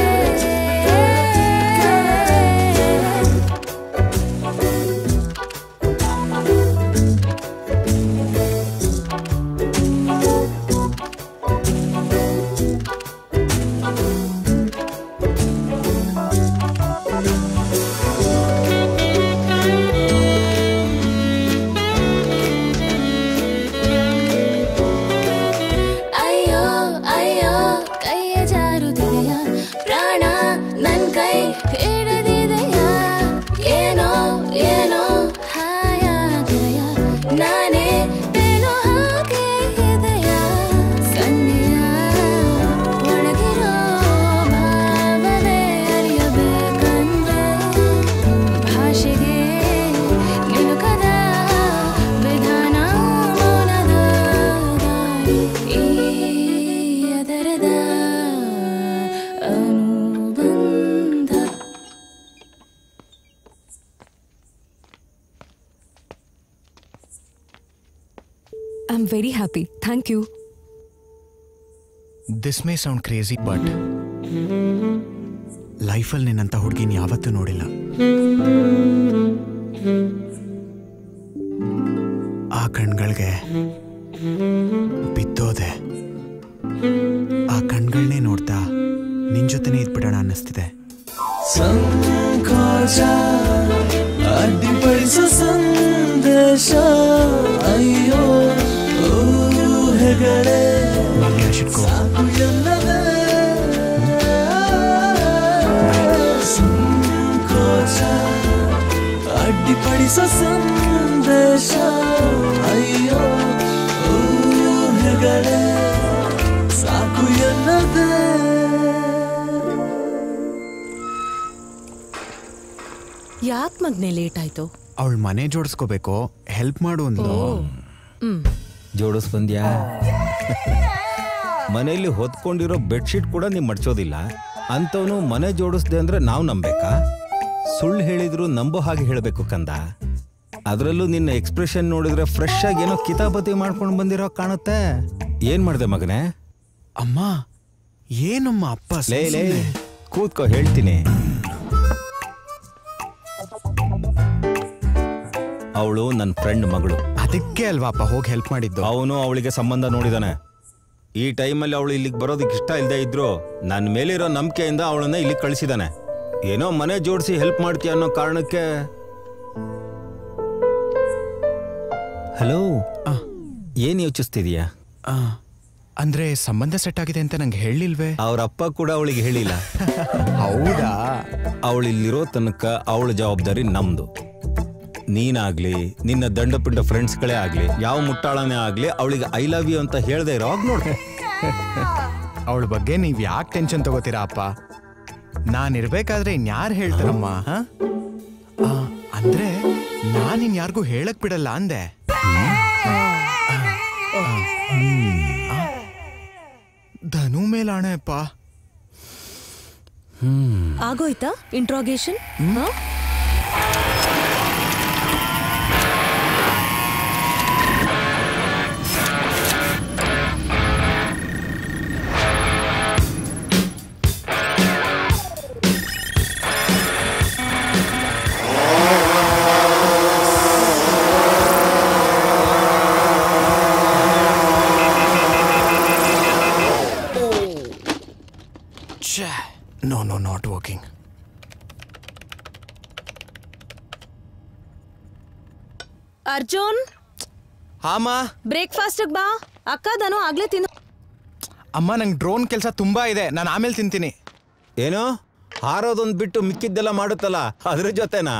ಅಯ್ಯೋ ಅಯ್ಯೋ ಕೈಯ ಜಾರುತ್ತಿದೆಯ ಪ್ರಾಣ ನನ್ ಕೈ ಹಿಡಿದಿದೆಯ ಏನೋ ಏನೋ ಹಾಯಾಗಿದೆಯ ನಾನೇ ಏನೋ ಹಾಗೆ ಇದೆಯ ಸನ್ನೆಯ ಒಳಗಿರೋ ಭಾವನೆ ಅರಿಯಬೇಕಂದ್ರೆ ಭಾಷೆಗೆ ನಿಲುಕದ ವಿಧಾನ ಮೌನದ ದಾರಿ ಈ ಅದರದ ಅನುಬಂಧ I am very happy thank you this may sound crazy but ಲೈಫಲ್ಲಿ ನಿನ್ನಂಥ ಹುಡುಗಿನ ಯಾವತ್ತೂ ನೋಡಿಲ್ಲ ಆ ಕಣ್ಗಳಿಗೆ ಬಿದ್ದೋದೆ ಆ ಕಣ್ಗಳನ್ನೇ ನೋಡ್ತಾ ನಿನ್ ಜೊತೆನೇ ಇದ್ಬಿಡೋಣ ಅನ್ನಿಸ್ತಿದೆ ಸಂಕೋಚ ಅಡ್ಡಿಪಡಿಸೋ ಸಂದೇಶ ಅಯ್ಯೋ ಊಹೆಗಳೇ ಸಾಕು ಎನ್ನದೆ ಸಂಕೋಚ ಅಡ್ಡಿಪಡಿಸೋ ಸಂದೇಶ ಅಯ್ಯೋ ಊಹೆಗಳೇ ಯಾಕೆ ಮಗ್ನೆ ಲೇಟ್ ಆಯ್ತು ಅವಳ ಮನೆ ಜೋಡಿಸ್ಕೋಬೇಕು ಹೆಲ್ಪ್ ಮಾಡು ಅಂದ್ಲು ಹ್ಮ್ ಜೋಡಿಸ್ ಬಂದ್ಯಾ ಮನೆಯಲ್ಲಿ ಹೊತ್ಕೊಂಡಿರೋ ಬೆಡ್ಶೀಟ್ ಕೂಡ ನೀವು ಮಡ್ಚೋದಿಲ್ಲ ಅಂಥವನು ಮನೆ ಜೋಡಿಸ್ದೆ ಅಂದ್ರೆ ನಾವು ನಂಬೇಕಾ ಸುಳ್ಳು ಹೇಳಿದ್ರು ನಂಬೋ ಹಾಗೆ ಹೇಳಬೇಕು ಕಂದ ಅದರಲ್ಲೂ ನಿನ್ನ ಎಕ್ಸ್ಪ್ರೆಷನ್ ನೋಡಿದ್ರೆ ಫ್ರೆಶ್ ಆಗಿ ಏನೋ ಕಿತಾಪತಿ ಮಾಡ್ಕೊಂಡು ಬಂದಿರೋ ಕಾಣುತ್ತೆ ಏನ್ ಮಾಡ್ದೆ ಮಗನೇ ಅಮ್ಮ ಏನಮ್ಮ ಅಪ್ಪ ಲೇ ಲೇ ಸುಮ್ನೆ? ಕೂತ್ಕೋ ಹೇಳ್ತೀನಿ ಅವಳು ನನ್ನ ಫ್ರೆಂಡ್ ಮಗಳು ಅದಕ್ಕೆ ಅಲ್ವಾ ಅಪ್ಪ ಹೋಗಿ ಹೆಲ್ಪ್ ಮಾಡಿದ್ದು ಅವನು ಅವಳಿಗೆ ಸಂಬಂಧ ನೋಡಿದಾನೆ ಈ ಟೈಮಲ್ಲಿ ಅವಳು ಇಲ್ಲಿಗೆ ಬರೋದಕ್ಕೆ ಇಷ್ಟ ಇಲ್ಲದೆ ಇದ್ರು ನನ್ನ ಮೇಲಿರೋ ನಂಬಿಕೆಯಿಂದ ಅವಳನ್ನ ಇಲ್ಲಿಗೆ ಕಳಿಸಿದಾನೆ ಏನೋ ಮನೆ ಜೋಡಿಸಿ ಹೆಲ್ಪ್ ಮಾಡ್ತೀಯ ಅನ್ನೋ ಕಾರಣಕ್ಕೆ ಹಲೋ ಏನ್ ಯೋಚಿಸ್ತಿದೀಯಾ ಆ, ಅಂದ್ರೆ ಸಂಬಂಧ ಸೆಟ್ ಆಗಿದೆ ಅಂತ ನಂಗೆ ಹೇಳಿಲ್ವೇ ಅವ್ರ ಅಪ್ಪ ಕೂಡ ಅವಳಿಗೆ ಹೇಳಿಲ್ಲ ಹೌದಾ ಅವಳು ಇಲ್ಲಿರೋ ತನಕ ಅವಳ ಜವಾಬ್ದಾರಿ ನಮ್ದು ನೀನಾಗ್ಲಿ ನಿನ್ನ ದಂಡಪಿಂಡ ಫ್ರೆಂಡ್ಸ್ಗಳೇ ಆಗ್ಲಿ ಯಾವ ಮುಟ್ಟಾಳನೇ ಆಗ್ಲಿ ಅವಳಿಗೆ ಐ ಲವ್ ಯು ಅಂತ ಹೇಳ್ದೆ ಇರೋ ನೋಡು ಅವಳ ಬಗ್ಗೆ ನೀವ್ ಯಾಕೆ ಟೆನ್ಷನ್ ತಗೋತೀರಾ ಅಪ್ಪ ನಾನಿರ್ಬೇಕಾದ್ರೆ ಇನ್ಯಾರು ಹೇಳ್ತಾರಮ್ಮ ಹ? ಆ, ಅಂದ್ರೆ ನಾನಿನ್ ಯಾರಿಗೂ ಹೇಳಕ್ ಬಿಡಲ್ಲ ಅಂದೆ ಆ, ಧನು ಮೇಲಾಣೆ ಅಪ್ಪ ಆಗೋಯ್ತಾ interrogation no no not working Arjun ಅಮ್ಮ ಬ್ರೇಕ್ಫಾಸ್ಟ್ ಬಾ ಅಕ್ಕ ನಾನು ಆಗ್ಲೇ ತಿಂದು ಅಮ್ಮ ನಂಗೆ ಡ್ರೋನ್ ಕೆಲಸ ತುಂಬಾ ಇದೆ ನಾನು ಆಮೇಲೆ ತಿಂತೀನಿ ಏನು ಹಾರೋದೊಂದು ಬಿಟ್ಟು ಮಿಕ್ಕಿದ್ದೆಲ್ಲ ಮಾಡುತ್ತಲ್ಲ ಅದ್ರ ಜೊತೆನಾ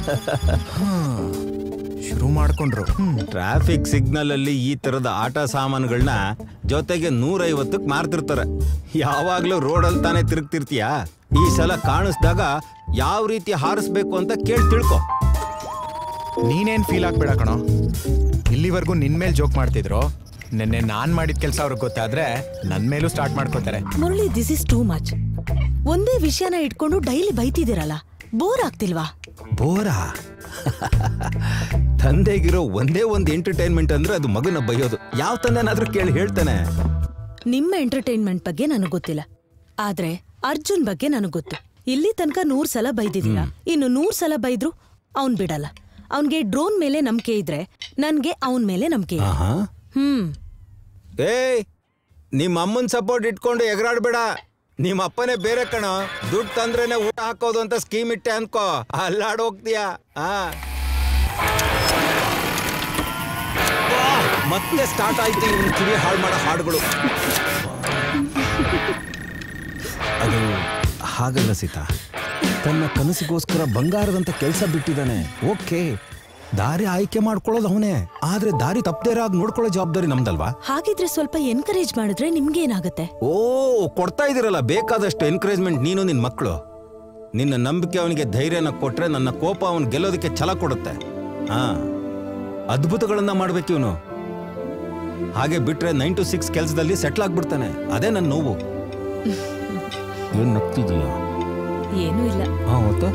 ಶುರು ಮಾಡ್ಕೊಂಡ್ರು ಟ್ರಾಫಿಕ್ ಸಿಗ್ನಲ್ ಅಲ್ಲಿ ಈ ತರದ ಆಟ ಸಾಮಾನುಗಳನ್ನ ಜೊತೆಗೆ ನೂರೈವತ್ತಕ್ಕೆ ಮಾರ್ತಿರ್ತಾರೆ ಯಾವಾಗ್ಲೂ ರೋಡಲ್ಲಿ ತಾನೇ ತಿರುಗ್ತಿರ್ತೀಯ ಈ ಸಲ ಕಾಣಿಸ್ದಾಗ ಯಾವ ರೀತಿ ಹಾರಿಸ್ಬೇಕು ಅಂತ ಕೇಳಿ ತಿಳ್ಕೊ ನೀನೇನ್ ಫೀಲ್ ಆಗ್ಬೇಡ ಕಣೋ ಇಲ್ಲಿವರೆಗೂ ನಿನ್ ಮೇಲೆ ಜೋಕ್ ಮಾಡ್ತಿದ್ರು ನಿನ್ನೆ ನಾನ್ ಮಾಡಿದ ಕೆಲಸ ಅವ್ರಿಗೆ ಗೊತ್ತಾದ್ರೆ ನನ್ ಮೇಲೂ ಸ್ಟಾರ್ಟ್ ಮಾಡ್ಕೋತಾರೆ Murali this is too much ಒಂದೇ ವಿಷಯನ ಇಟ್ಕೊಂಡು ಡೈಲಿ ಬೈತಿದ್ದೀರಲ್ಲ ಬೋರ್ ಆಗ್ತಿಲ್ವಾ ಬೋರಾ ತಂದೆಗಿರೋ ಒಂದೇ ಒಂದು ಎಂಟರ್ಟೈನ್ಮೆಂಟ್ ಅಂದ್ರೆ ಅದು ಮಗನ ಬೈಯೋದು ಯಾವ ತಂದೆನಾದ್ರೂ ಕೇಳಿ ಹೇಳ್ತಾನೆ ನಿಮ್ಮ ಎಂಟರ್ಟೈನ್ಮೆಂಟ್ ಬಗ್ಗೆ ನನಗೆ ಗೊತ್ತಿಲ್ಲ ಆದ್ರೆ ಅರ್ಜುನ್ ಬಗ್ಗೆ ನನಗೆ ಗೊತ್ತು ಇಲ್ಲಿ ತನಕ ನೂರ್ ಸಲ ಬೈದಿದ್ದೀರ ಇನ್ನು ನೂರ್ ಸಲ ಬೈದ್ರು ಅವ್ನ್ ಬಿಡಲ್ಲ ಅವನ್ಗೆ ಡ್ರೋನ್ ಮೇಲೆ ನಂಬಿಕೆ ಇದ್ರೆ ನನ್ಗೆ ಅವನ್ ಮೇಲೆ ನಂಬಿಕೆ ಇದೆ ಆಹಾ ಹ್ಮ್ ಏಯ್ ನಿಮ್ಮ ಅಮ್ಮನ್ ಸಪೋರ್ಟ್ ಇಟ್ಕೊಂಡು ಎಗರಾಡ್ಬೇಡ ನಿಮ್ಮ ಅಪ್ಪನೇ ಬೇರೆ ಕಣ ದುಡ್ಡು ತಂದ್ರೇನೆ ಊಟ ಹಾಕೋದು ಅಂತ ಸ್ಕೀಮ್ ಇಟ್ಟೆ ಅನ್ಕೋ ಅಲ್ಲಾಡ್ ಹೋಗ್ತೀಯಾ ಆ ವಾಹ್, ಮತ್ತೆ ಸ್ಟಾರ್ಟ್ ಆಯ್ತು ಇವನ್ ಕಿವಿ ಹಾಳು ಮಾಡೋ ಹಾಡುಗಳು ಅದು ಹಾಗಲ್ಲ ಸೀತಾ ತನ್ನ ಕನಸಿಗೋಸ್ಕರ ಬಂಗಾರದಂತ ಕೆಲಸ ಬಿಟ್ಟಿದ್ದಾನೆ ಓಕೆ ದಾರಿ ಆಯ್ಕೆ ಮಾಡ್ಕೊಳ್ಳೋದು ಅವನೇ ಆದ್ರೆ ದಾರಿ ತಪ್ಪದೇರಾಗಿ ನೋಡ್ಕೊಳ್ಳೋ ಜವಾಬ್ದಾರಿ ನಮ್ದಲ್ವಾ ಹಾಗಿದ್ರೆ ಸ್ವಲ್ಪ ಎನ್ಕರೇಜ್ ಮಾಡಿದ್ರೆ ನಿಮ್ಗೇನಾಗತ್ತೆ ಓ ಕೊಡ್ತಾ ಇದೀರಲ್ಲ ಬೇಕಾದಷ್ಟು ಎನ್ಕರೇಜ್ಮೆಂಟ್ ನೀನು ನಿನ್ ಮಕ್ಕಳು ನಿನ್ನ ನಂಬಿಕೆ ಅವನಿಗೆ ಧೈರ್ಯನ ಕೊಟ್ರೆ ನನ್ನ ಕೋಪ ಅವನ್ ಗೆಲ್ಲೋದಕ್ಕೆ ಛಲ ಕೊಡುತ್ತೆ ಹಾ ಅದ್ಭುತಗಳನ್ನ ಮಾಡ್ಬೇಕು ಇವನು ಹಾಗೆ ಬಿಟ್ರೆ ನೈನ್ ಟು ಸಿಕ್ಸ್ ಕೆಲಸದಲ್ಲಿ ಸೆಟ್ಲ್ ಆಗ್ಬಿಡ್ತಾನೆ ಅದೇ ನನ್ನ ನೋವು ಏನ್ ನಗ್ತಿದೀಯ ಏನೂ ಇಲ್ಲ ಹಾ ಮತ್ತೆ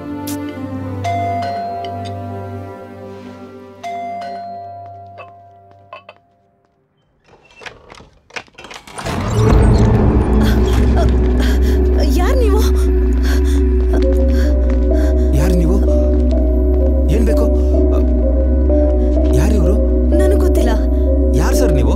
ಯಾರ್ ನೀವು ಯಾರು ನೀವು ಏನ್ ಬೇಕು ಯಾರಿವ್ರು ನನಗ್ ಗೊತ್ತಿಲ್ಲ ಯಾರು ಸರ್ ನೀವು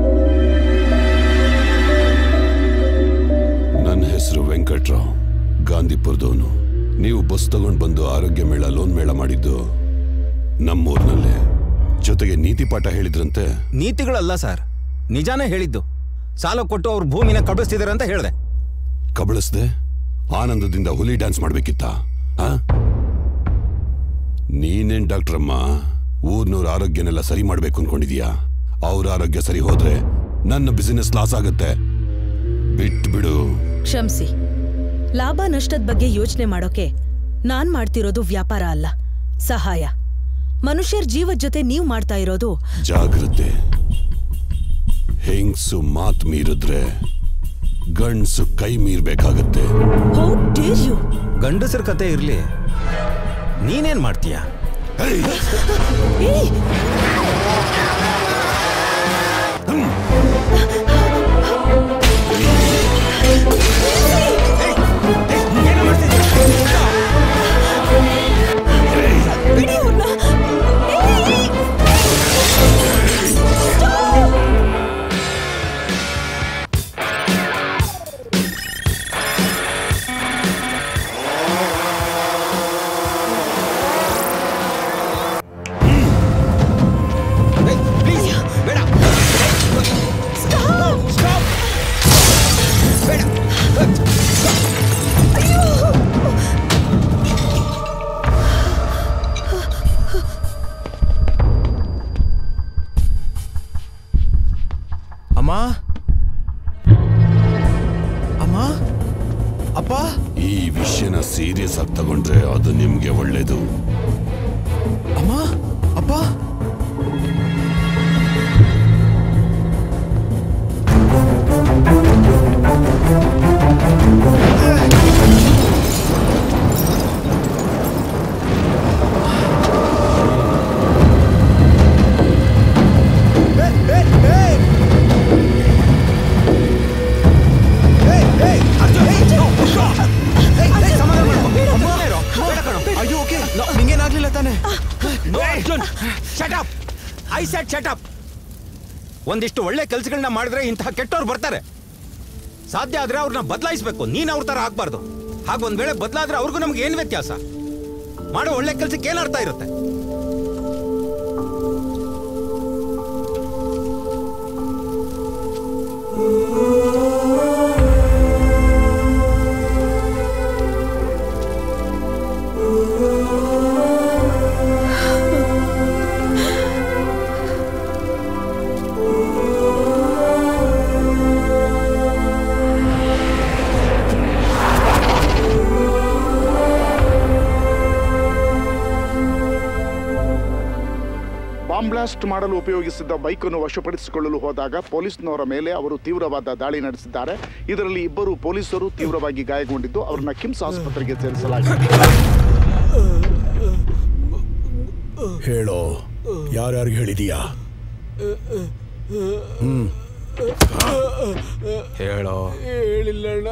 ನನ್ನ ಹೆಸರು ವೆಂಕಟ್ರಾವ್ ಗಾಂಧಿಪುರದವನು ನೀವು ಬಸ್ ತಗೊಂಡು ಬಂದು ಆರೋಗ್ಯ ಮೇಳ ಲೋನ್ ಮೇಳ ಮಾಡಿದ್ದು ನಮ್ಮೂರ್ನಲ್ಲೇ ಜೊತೆಗೆ ನೀತಿ ಪಾಠ ಹೇಳಿದ್ರಂತೆ ನೀತಿಗಳಲ್ಲ ಸರ್ ನಿಜಾನೇ ಹೇಳಿದ್ದು ಸಾಲ ಕೊಟ್ಟು ಅವ್ರ ಭೂಮಿನ ಕಬಳಿಸ್ತಿದ್ದಾರೆ ಅಂತ ಹೇಳಿದೆ ಕಬಳಿಸ್ದೆ ಆನಂದದಿಂದ ಹುಲಿ ಡ್ಯಾನ್ಸ್ ಮಾಡ್ಬೇಕಿತ್ತ ಆ? ನೀನೇನ್ ಡಾಕ್ಟ್ರಮ್ಮ ಊರ್ನವ್ರ ಆರೋಗ್ಯನೆಲ್ಲ ಸರಿ ಮಾಡ್ಬೇಕು ಅನ್ಕೊಂಡಿದೀಯಾ ಅವ್ರ ಆರೋಗ್ಯ ಸರಿ ಹೋದ್ರೆ ನನ್ನ ಬಿಸಿನೆಸ್ ಲಾಸ್ ಆಗುತ್ತೆ ಬಿಟ್ಬಿಡು ಕ್ಷಮ್ಸಿ ಲಾಭ ನಷ್ಟದ ಬಗ್ಗೆ ಯೋಚನೆ ಮಾಡೋಕೆ ನಾನ್ ಮಾಡ್ತಿರೋದು ವ್ಯಾಪಾರ ಅಲ್ಲ ಸಹಾಯ ಮನುಷ್ಯರ ಜೀವದ ಜೊತೆ ನೀವ್ ಮಾಡ್ತಾ ಇರೋದು ಜಾಗ್ರತೆ ಹೆಂಗ್ಸು ಮಾತ್ ಮೀರಿದ್ರೆ ಗಂಡ್ಸು ಕೈ ಮೀರ್ಬೇಕಾಗತ್ತೆ ಗಂಡಸರ ಕತೆ ಇರ್ಲಿ ನೀನೇನ್ ಮಾಡ್ತೀಯ ಅಮ್ಮ ಅಮ್ಮ ಅಪ್ಪ ಈ ವಿಷಯನ ಸೀರಿಯಸ್ ಆಗಿ ತಗೊಂಡ್ರೆ ಅದು ನಿಮ್ಗೆ ಒಳ್ಳೇದು ಅಮ್ಮ ಅಪ್ಪ ಅಯ್ಯೋ ಓಕೆ ನಿಂಗೇನಾಗ್ಲಿಲ್ಲ ತಾನೆ ಶಟಪ್ ಐ ಸೆಟ್ ಶಟಪ್ ಒಂದಿಷ್ಟು ಒಳ್ಳೆ ಕೆಲಸಗಳನ್ನ ಮಾಡಿದ್ರೆ ಇಂತಹ ಕೆಟ್ಟವ್ರು ಬರ್ತಾರೆ ಸಾಧ್ಯ ಆದ್ರೆ ಅವ್ರನ್ನ ಬದಲಾಯಿಸಬೇಕು ನೀನ್ ಅವ್ರ ತರ ಆಗ್ಬಾರ್ದು ಹಾಗ ಒಂದ್ ವೇಳೆ ಬದಲಾದ್ರೆ ಅವ್ರಿಗೂ ನಮ್ಗೆ ಏನ್ ವ್ಯತ್ಯಾಸ ಮಾಡೋ ಒಳ್ಳೆ ಕೆಲ್ಸಕ್ಕೆ ಏನ್ ಅರ್ಥ ಇರುತ್ತೆ ಬಾಂಬ್ ಬ್ಲಾಸ್ಟ್ ಮಾಡಲು ಉಪಯೋಗಿಸಿದ್ದ ಬೈಕನ್ನು ವಶಪಡಿಸಿಕೊಳ್ಳಲು ಹೋದಾಗ ಪೊಲೀಸ್ನವರ ಮೇಲೆ ಅವರು ತೀವ್ರವಾದ ದಾಳಿ ನಡೆಸಿದ್ದಾರೆ ಇದರಲ್ಲಿ ಇಬ್ಬರು ಪೊಲೀಸರು ತೀವ್ರವಾಗಿ ಗಾಯಗೊಂಡಿದ್ದು ಅವರನ್ನ ಕಿಮ್ಸ್ ಆಸ್ಪತ್ರೆಗೆ ಸೇರಿಸಲಾಗಿದೆ ಹೇಳೋ ಯಾರ್ಯಾರಿಗೆ ಹೇಳಿದೀಯಾ ಹ್ಮ್ ಹೇಳೋ ಹೇಳಿಲ್ಲಣ್ಣ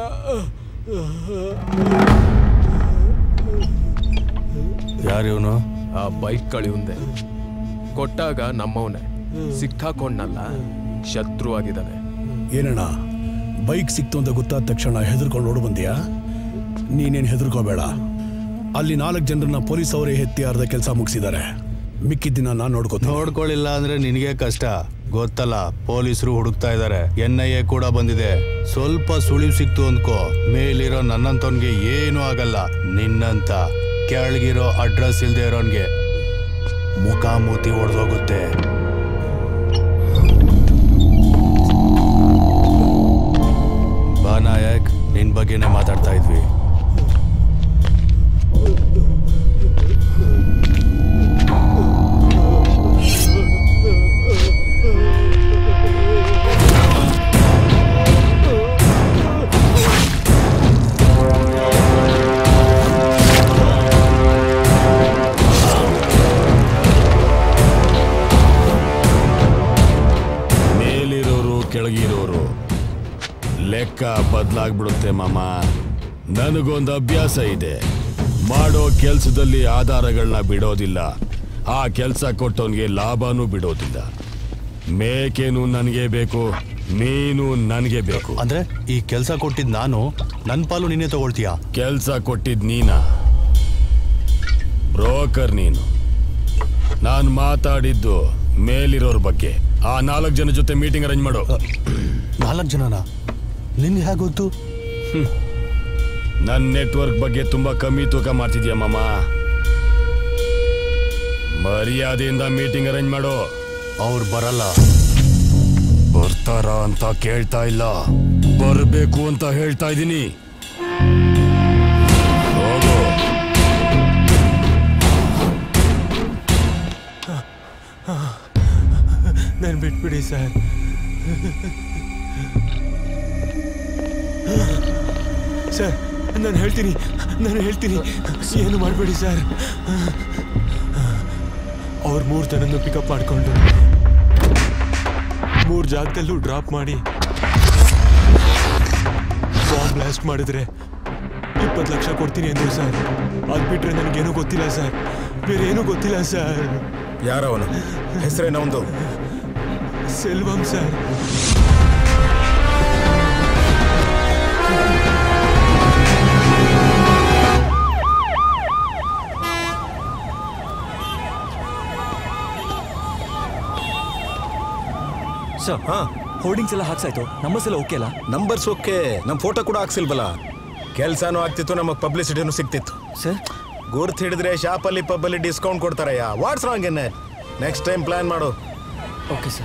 ಯಾರಿವನು ಆ ಬೈಕ್ ಕಳಿಯುಂದೆ ಕೊಟ್ಟಾಗ ನಮ್ಮವನೇ ಸಿಕ್ಕಾಕೊಂಡ್ನಲ್ಲ ಶತ್ರು ಆಗಿದ್ದಾನೆ ಏನಣ್ಣ ಬೈಕ್ ಸಿಕ್ತು ಅಂತ ಗೊತ್ತಾದ ತಕ್ಷಣ ಹೆದರ್ಕೊಂಡು ಓಡು ಬಂದ್ಯಾ ನೀನೇನು ಹೆದರ್ಕೋಬೇಡ ಅಲ್ಲಿ ನಾಲ್ಕು ಜನರನ್ನ ಪೊಲೀಸ್ ಅವರೇ ಎತ್ತಿ ಅರ್ಧ ಕೆಲಸ ಮುಗಿಸಿದ್ದಾರೆ ಮಿಕ್ಕಿದ್ದಿನ ನಾನು ನೋಡ್ಕೋತೀನಿ ನೋಡ್ಕೊಳ್ಳಿಲ್ಲ ಅಂದ್ರೆ ನಿನಗೆ ಕಷ್ಟ ಗೊತ್ತಲ್ಲ ಪೊಲೀಸರು ಹುಡುಕ್ತಾ ಇದ್ದಾರೆ ಎನ್ ಐ ಎ ಕೂಡ ಬಂದಿದೆ ಸ್ವಲ್ಪ ಸುಳಿವು ಸಿಕ್ತು ಅಂದ್ಕೋ ಮೇಲಿರೋ ನನ್ನಂತವನ್ಗೆ ಏನೂ ಆಗಲ್ಲ ನಿನ್ನಂತ ಕೆಳಗಿರೋ ಅಡ್ರೆಸ್ ಇಲ್ದೇ ಇರೋನ್ಗೆ ಮುಖ ಮೂತಿ ಒಡೆದೋಗುತ್ತೆ ಬಾ ನಾಯಕ್ ನಿನ್ ಬಗ್ಗೆನೇ ಮಾತಾಡ್ತಾ ಇದ್ವಿ ಮೇಲಿರೋರು ಕೆಳಗಿರೋರು ಲೆಕ್ಕ ಬದಲಾಗ್ಬಿಡುತ್ತೆ ಮಾಮ ನನಗೊಂದು ಅಭ್ಯಾಸ ಇದೆ ಮಾಡೋ ಕೆಲಸದಲ್ಲಿ ಆಧಾರಗಳನ್ನ ಬಿಡೋದಿಲ್ಲ ಆ ಕೆಲಸ ಕೊಟ್ಟವನಿಗೆ ಲಾಭನೂ ಬಿಡೋದಿಲ್ಲ ಮೇಕೇನು ನನಗೆ ಬೇಕು ಮೀನು ನನಗೆ ಬೇಕು ಅಂದ್ರೆ ಈ ಕೆಲಸ ಕೊಟ್ಟಿದ್ ನಾನು ನನ್ ಪಾಲು ನೀನೇ ತಗೊಳ್ತೀಯಾ ಕೆಲಸ ಕೊಟ್ಟಿದ್ ನೀನಾ ಬ್ರೋಕರ್ ನೀನು ನಾನು ಮಾತಾಡಿದ್ದು ಮೇಲಿರೋರ್ ಬಗ್ಗೆ ಆ ನಾಲ್ಕು ಜನ ಜೊತೆ ಮೀಟಿಂಗ್ ಅರೇಂಜ್ ಮಾಡು ನಾಲ್ಕು ಜನನ ನಿನ್ಗೆ ಹೇಗೆ ಗೊತ್ತು ನನ್ನ ನೆಟ್ವರ್ಕ್ ಬಗ್ಗೆ ತುಂಬಾ ಕಮ್ಮಿ ತೂಕ ಮಾಡ್ತಿದ್ಯಾ ಮಾಮ ಮರ್ಯಾದೆಯಿಂದ ಮೀಟಿಂಗ್ ಅರೇಂಜ್ ಮಾಡು ಅವ್ರು ಬರಲ್ಲ ಬರ್ತಾರ ಅಂತ ಕೇಳ್ತಾ ಇಲ್ಲ ಬರ್ಬೇಕು ಅಂತ ಹೇಳ್ತಾ ಇದ್ದೀನಿ ಹೋಗು ಬಿಟ್ಬಿಡಿ ಸರ್ ಸರ್ ನಾನು ಹೇಳ್ತೀನಿ ನಾನು ಹೇಳ್ತೀನಿ ಏನು ಮಾಡಬೇಡಿ ಸರ್ ಅವ್ರು ಮೂರು ಜನನ್ನು ಪಿಕಪ್ ಮಾಡಿಕೊಂಡು ಮೂರು ಜಾಗದಲ್ಲೂ ಡ್ರಾಪ್ ಮಾಡಿ ಬಾಂಬ್ ಬ್ಲಾಸ್ಟ್ ಮಾಡಿದ್ರೆ ಇಪ್ಪತ್ತು ಲಕ್ಷ ಕೊಡ್ತೀನಿ ಅಂದ್ರು ಸರ್ ಅದು ಬಿಟ್ರೆ ನನಗೇನು ಗೊತ್ತಿಲ್ಲ ಸರ್ ಬೇರೆ ಏನೂ ಗೊತ್ತಿಲ್ಲ ಸರ್ ಯಾರವನು ಹೆಸರೇನವನು ಸೆಲ್ವಂ ಸರ್ ಸರ್ ಹಾ ಹೋರ್ಡಿಂಗ್ಸ್ ಎಲ್ಲ ಹಾಕ್ಸಾಯ್ತು ನಂಬರ್ಸ್ ಎಲ್ಲ ಓಕೆ ಅಲ್ಲ ನಂಬರ್ಸ್ ಓಕೆ ನಮ್ಮ ಫೋಟೋ ಕೂಡ ಹಾಕ್ಸಿಲ್ವಲ್ಲ ಕೆಲ್ಸನೂ ಆಗ್ತಿತ್ತು ನಮಗೆ ಪಬ್ಲಿಸಿಟಿನೂ ಸಿಗ್ತಿತ್ತು ಸರ್ ಗುರ್ತು ಹಿಡಿದ್ರೆ ಶಾಪಲ್ಲಿ ಪಬ್ಬಲ್ಲಿ ಡಿಸ್ಕೌಂಟ್ ಕೊಡ್ತಾರಯ್ಯ ವಾಟ್ಸ್ ರಾಂಗ್ ಎನ್ನೆ ನೆಕ್ಸ್ಟ್ ಟೈಮ್ ಪ್ಲಾನ್ ಮಾಡು ಓಕೆ ಸರ್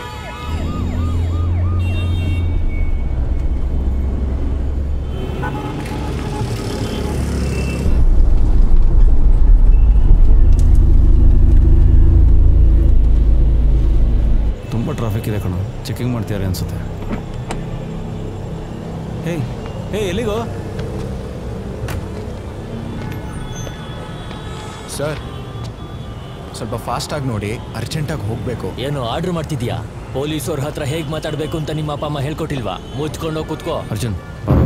ತುಂಬ ಟ್ರಾಫಿಕ್ ಇದೆ ಕಣೋ ಚೆಕಿಂಗ್ ಮಾಡ್ತಿದ್ದಾರೆ ಅನ್ಸುತ್ತೆ ಹೇಯ್ ಹೇ ಎಲ್ಲಿಗೋ ಸರ್ ಸ್ವಲ್ಪ ಫಾಸ್ಟಾಗಿ ನೋಡಿ ಅರ್ಜೆಂಟಾಗಿ ಹೋಗಬೇಕು ಏನು ಆರ್ಡರ್ ಮಾಡ್ತಿದ್ಯಾ ಪೊಲೀಸವ್ರ ಹತ್ರ ಹೇಗ್ ಮಾತಾಡ್ಬೇಕು ಅಂತ ನಿಮ್ಮ ಅಪ್ಪ ಅಮ್ಮ ಹೇಳ್ಕೊಟ್ಟಿಲ್ವಾ ಮುಚ್ಕೊಂಡು ಕೂತ್ಕೋ ಅರ್ಜುನ್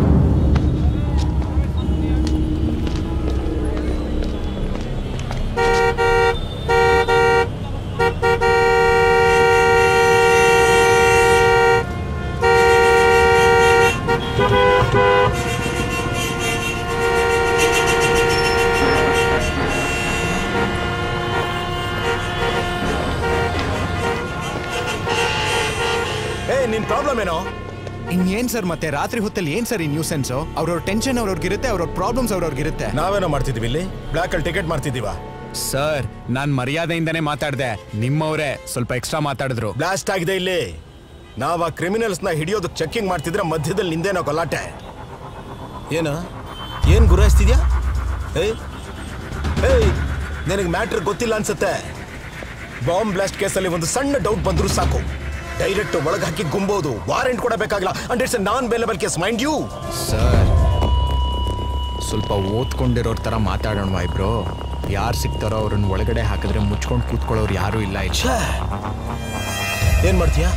ಏ ನಿನ್ ಪ್ರಾಬ್ಲಮ್ ಏನೋ ಇನ್ನೇನ್ ಸರ್ ಮತ್ತೆ ರಾತ್ರಿ ಹೊತ್ತಲ್ಲಿ ಏನ್ ಸರ್ ಈ ನ್ಯೂಸೆನ್ಸ್ ಅವ್ರವ್ರ ಟೆನ್ಷನ್ ಅವ್ರವ್ರಿಗಿರುತ್ತೆ ಅವ್ರವ್ರ ಪ್ರಾಬ್ಲಮ್ಸ್ ಅವ್ರವ್ರಿಗಿರುತ್ತೆ ನಾವೇನೋ ಮಾಡ್ತಿದೀವಿ ಇಲ್ಲಿ ಬ್ಲಾಕ್ ಅಲ್ಲಿ ಟಿಕೆಟ್ ಮಾಡ್ತಿದೀವ ಸರ್ ನಾನ್ ಮರ್ಯಾದೆಯಿಂದನೇ ಮಾತಾಡ್ದೆ ನಿಮ್ಮವರೇ ಸ್ವಲ್ಪ ಎಕ್ಸ್ಟ್ರಾ ಮಾತಾಡಿದ್ರು ಬ್ಲಾಸ್ಟ್ ಆಗಿದೆ ಇಲ್ಲಿ ನಾವ್ ಆ ಕ್ರಿಮಿನಲ್ಸ್ ನ ಹಿಡಿಯೋದಕ್ಕೆ ಚೆಕಿಂಗ್ ಮಾಡ್ತಿದ್ರೆ ಮಧ್ಯದಲ್ಲಿ ನಿಂದೇನೋ ಗಲಾಟೆ ಏನ ಏನ್ ಗುರಾಯಿಸ್ತಿದ್ಯಾ ಏಯ್ ಏಯ್ ನಿನಗೆ ಮ್ಯಾಟ್ರ್ ಗೊತ್ತಿಲ್ಲ ಅನ್ಸುತ್ತೆ ಬಾಂಬ್ ಬ್ಲಾಸ್ಟ್ ಕೇಸಲ್ಲಿ ಒಂದು ಸಣ್ಣ ಡೌಟ್ ಬಂದ್ರು ಸಾಕು ಡೈರೆಕ್ಟ್ ಒಳಗೆ ಹಾಕಿ ಗುಂಬೋದು ವಾರೆಂಟ್ ಕೂಡ ಬೇಕಾಗಿಲ್ಲ and it's non bailable case mind you sir ಸ್ವಲ್ಪ ಓದ್ಕೊಂಡಿರೋರ್ ತರ ಮಾತಾಡೋಣ ಇಬ್ರು ಯಾರು ಸಿಗ್ತಾರೋ ಅವ್ರನ್ನ ಒಳಗಡೆ ಹಾಕಿದ್ರೆ ಮುಚ್ಕೊಂಡು ಕೂತ್ಕೊಳ್ಳೋರು ಯಾರು ಇಲ್ಲ ಇಲ್ಲಿ ಏನ್ ಮಾಡ್ತೀಯಾ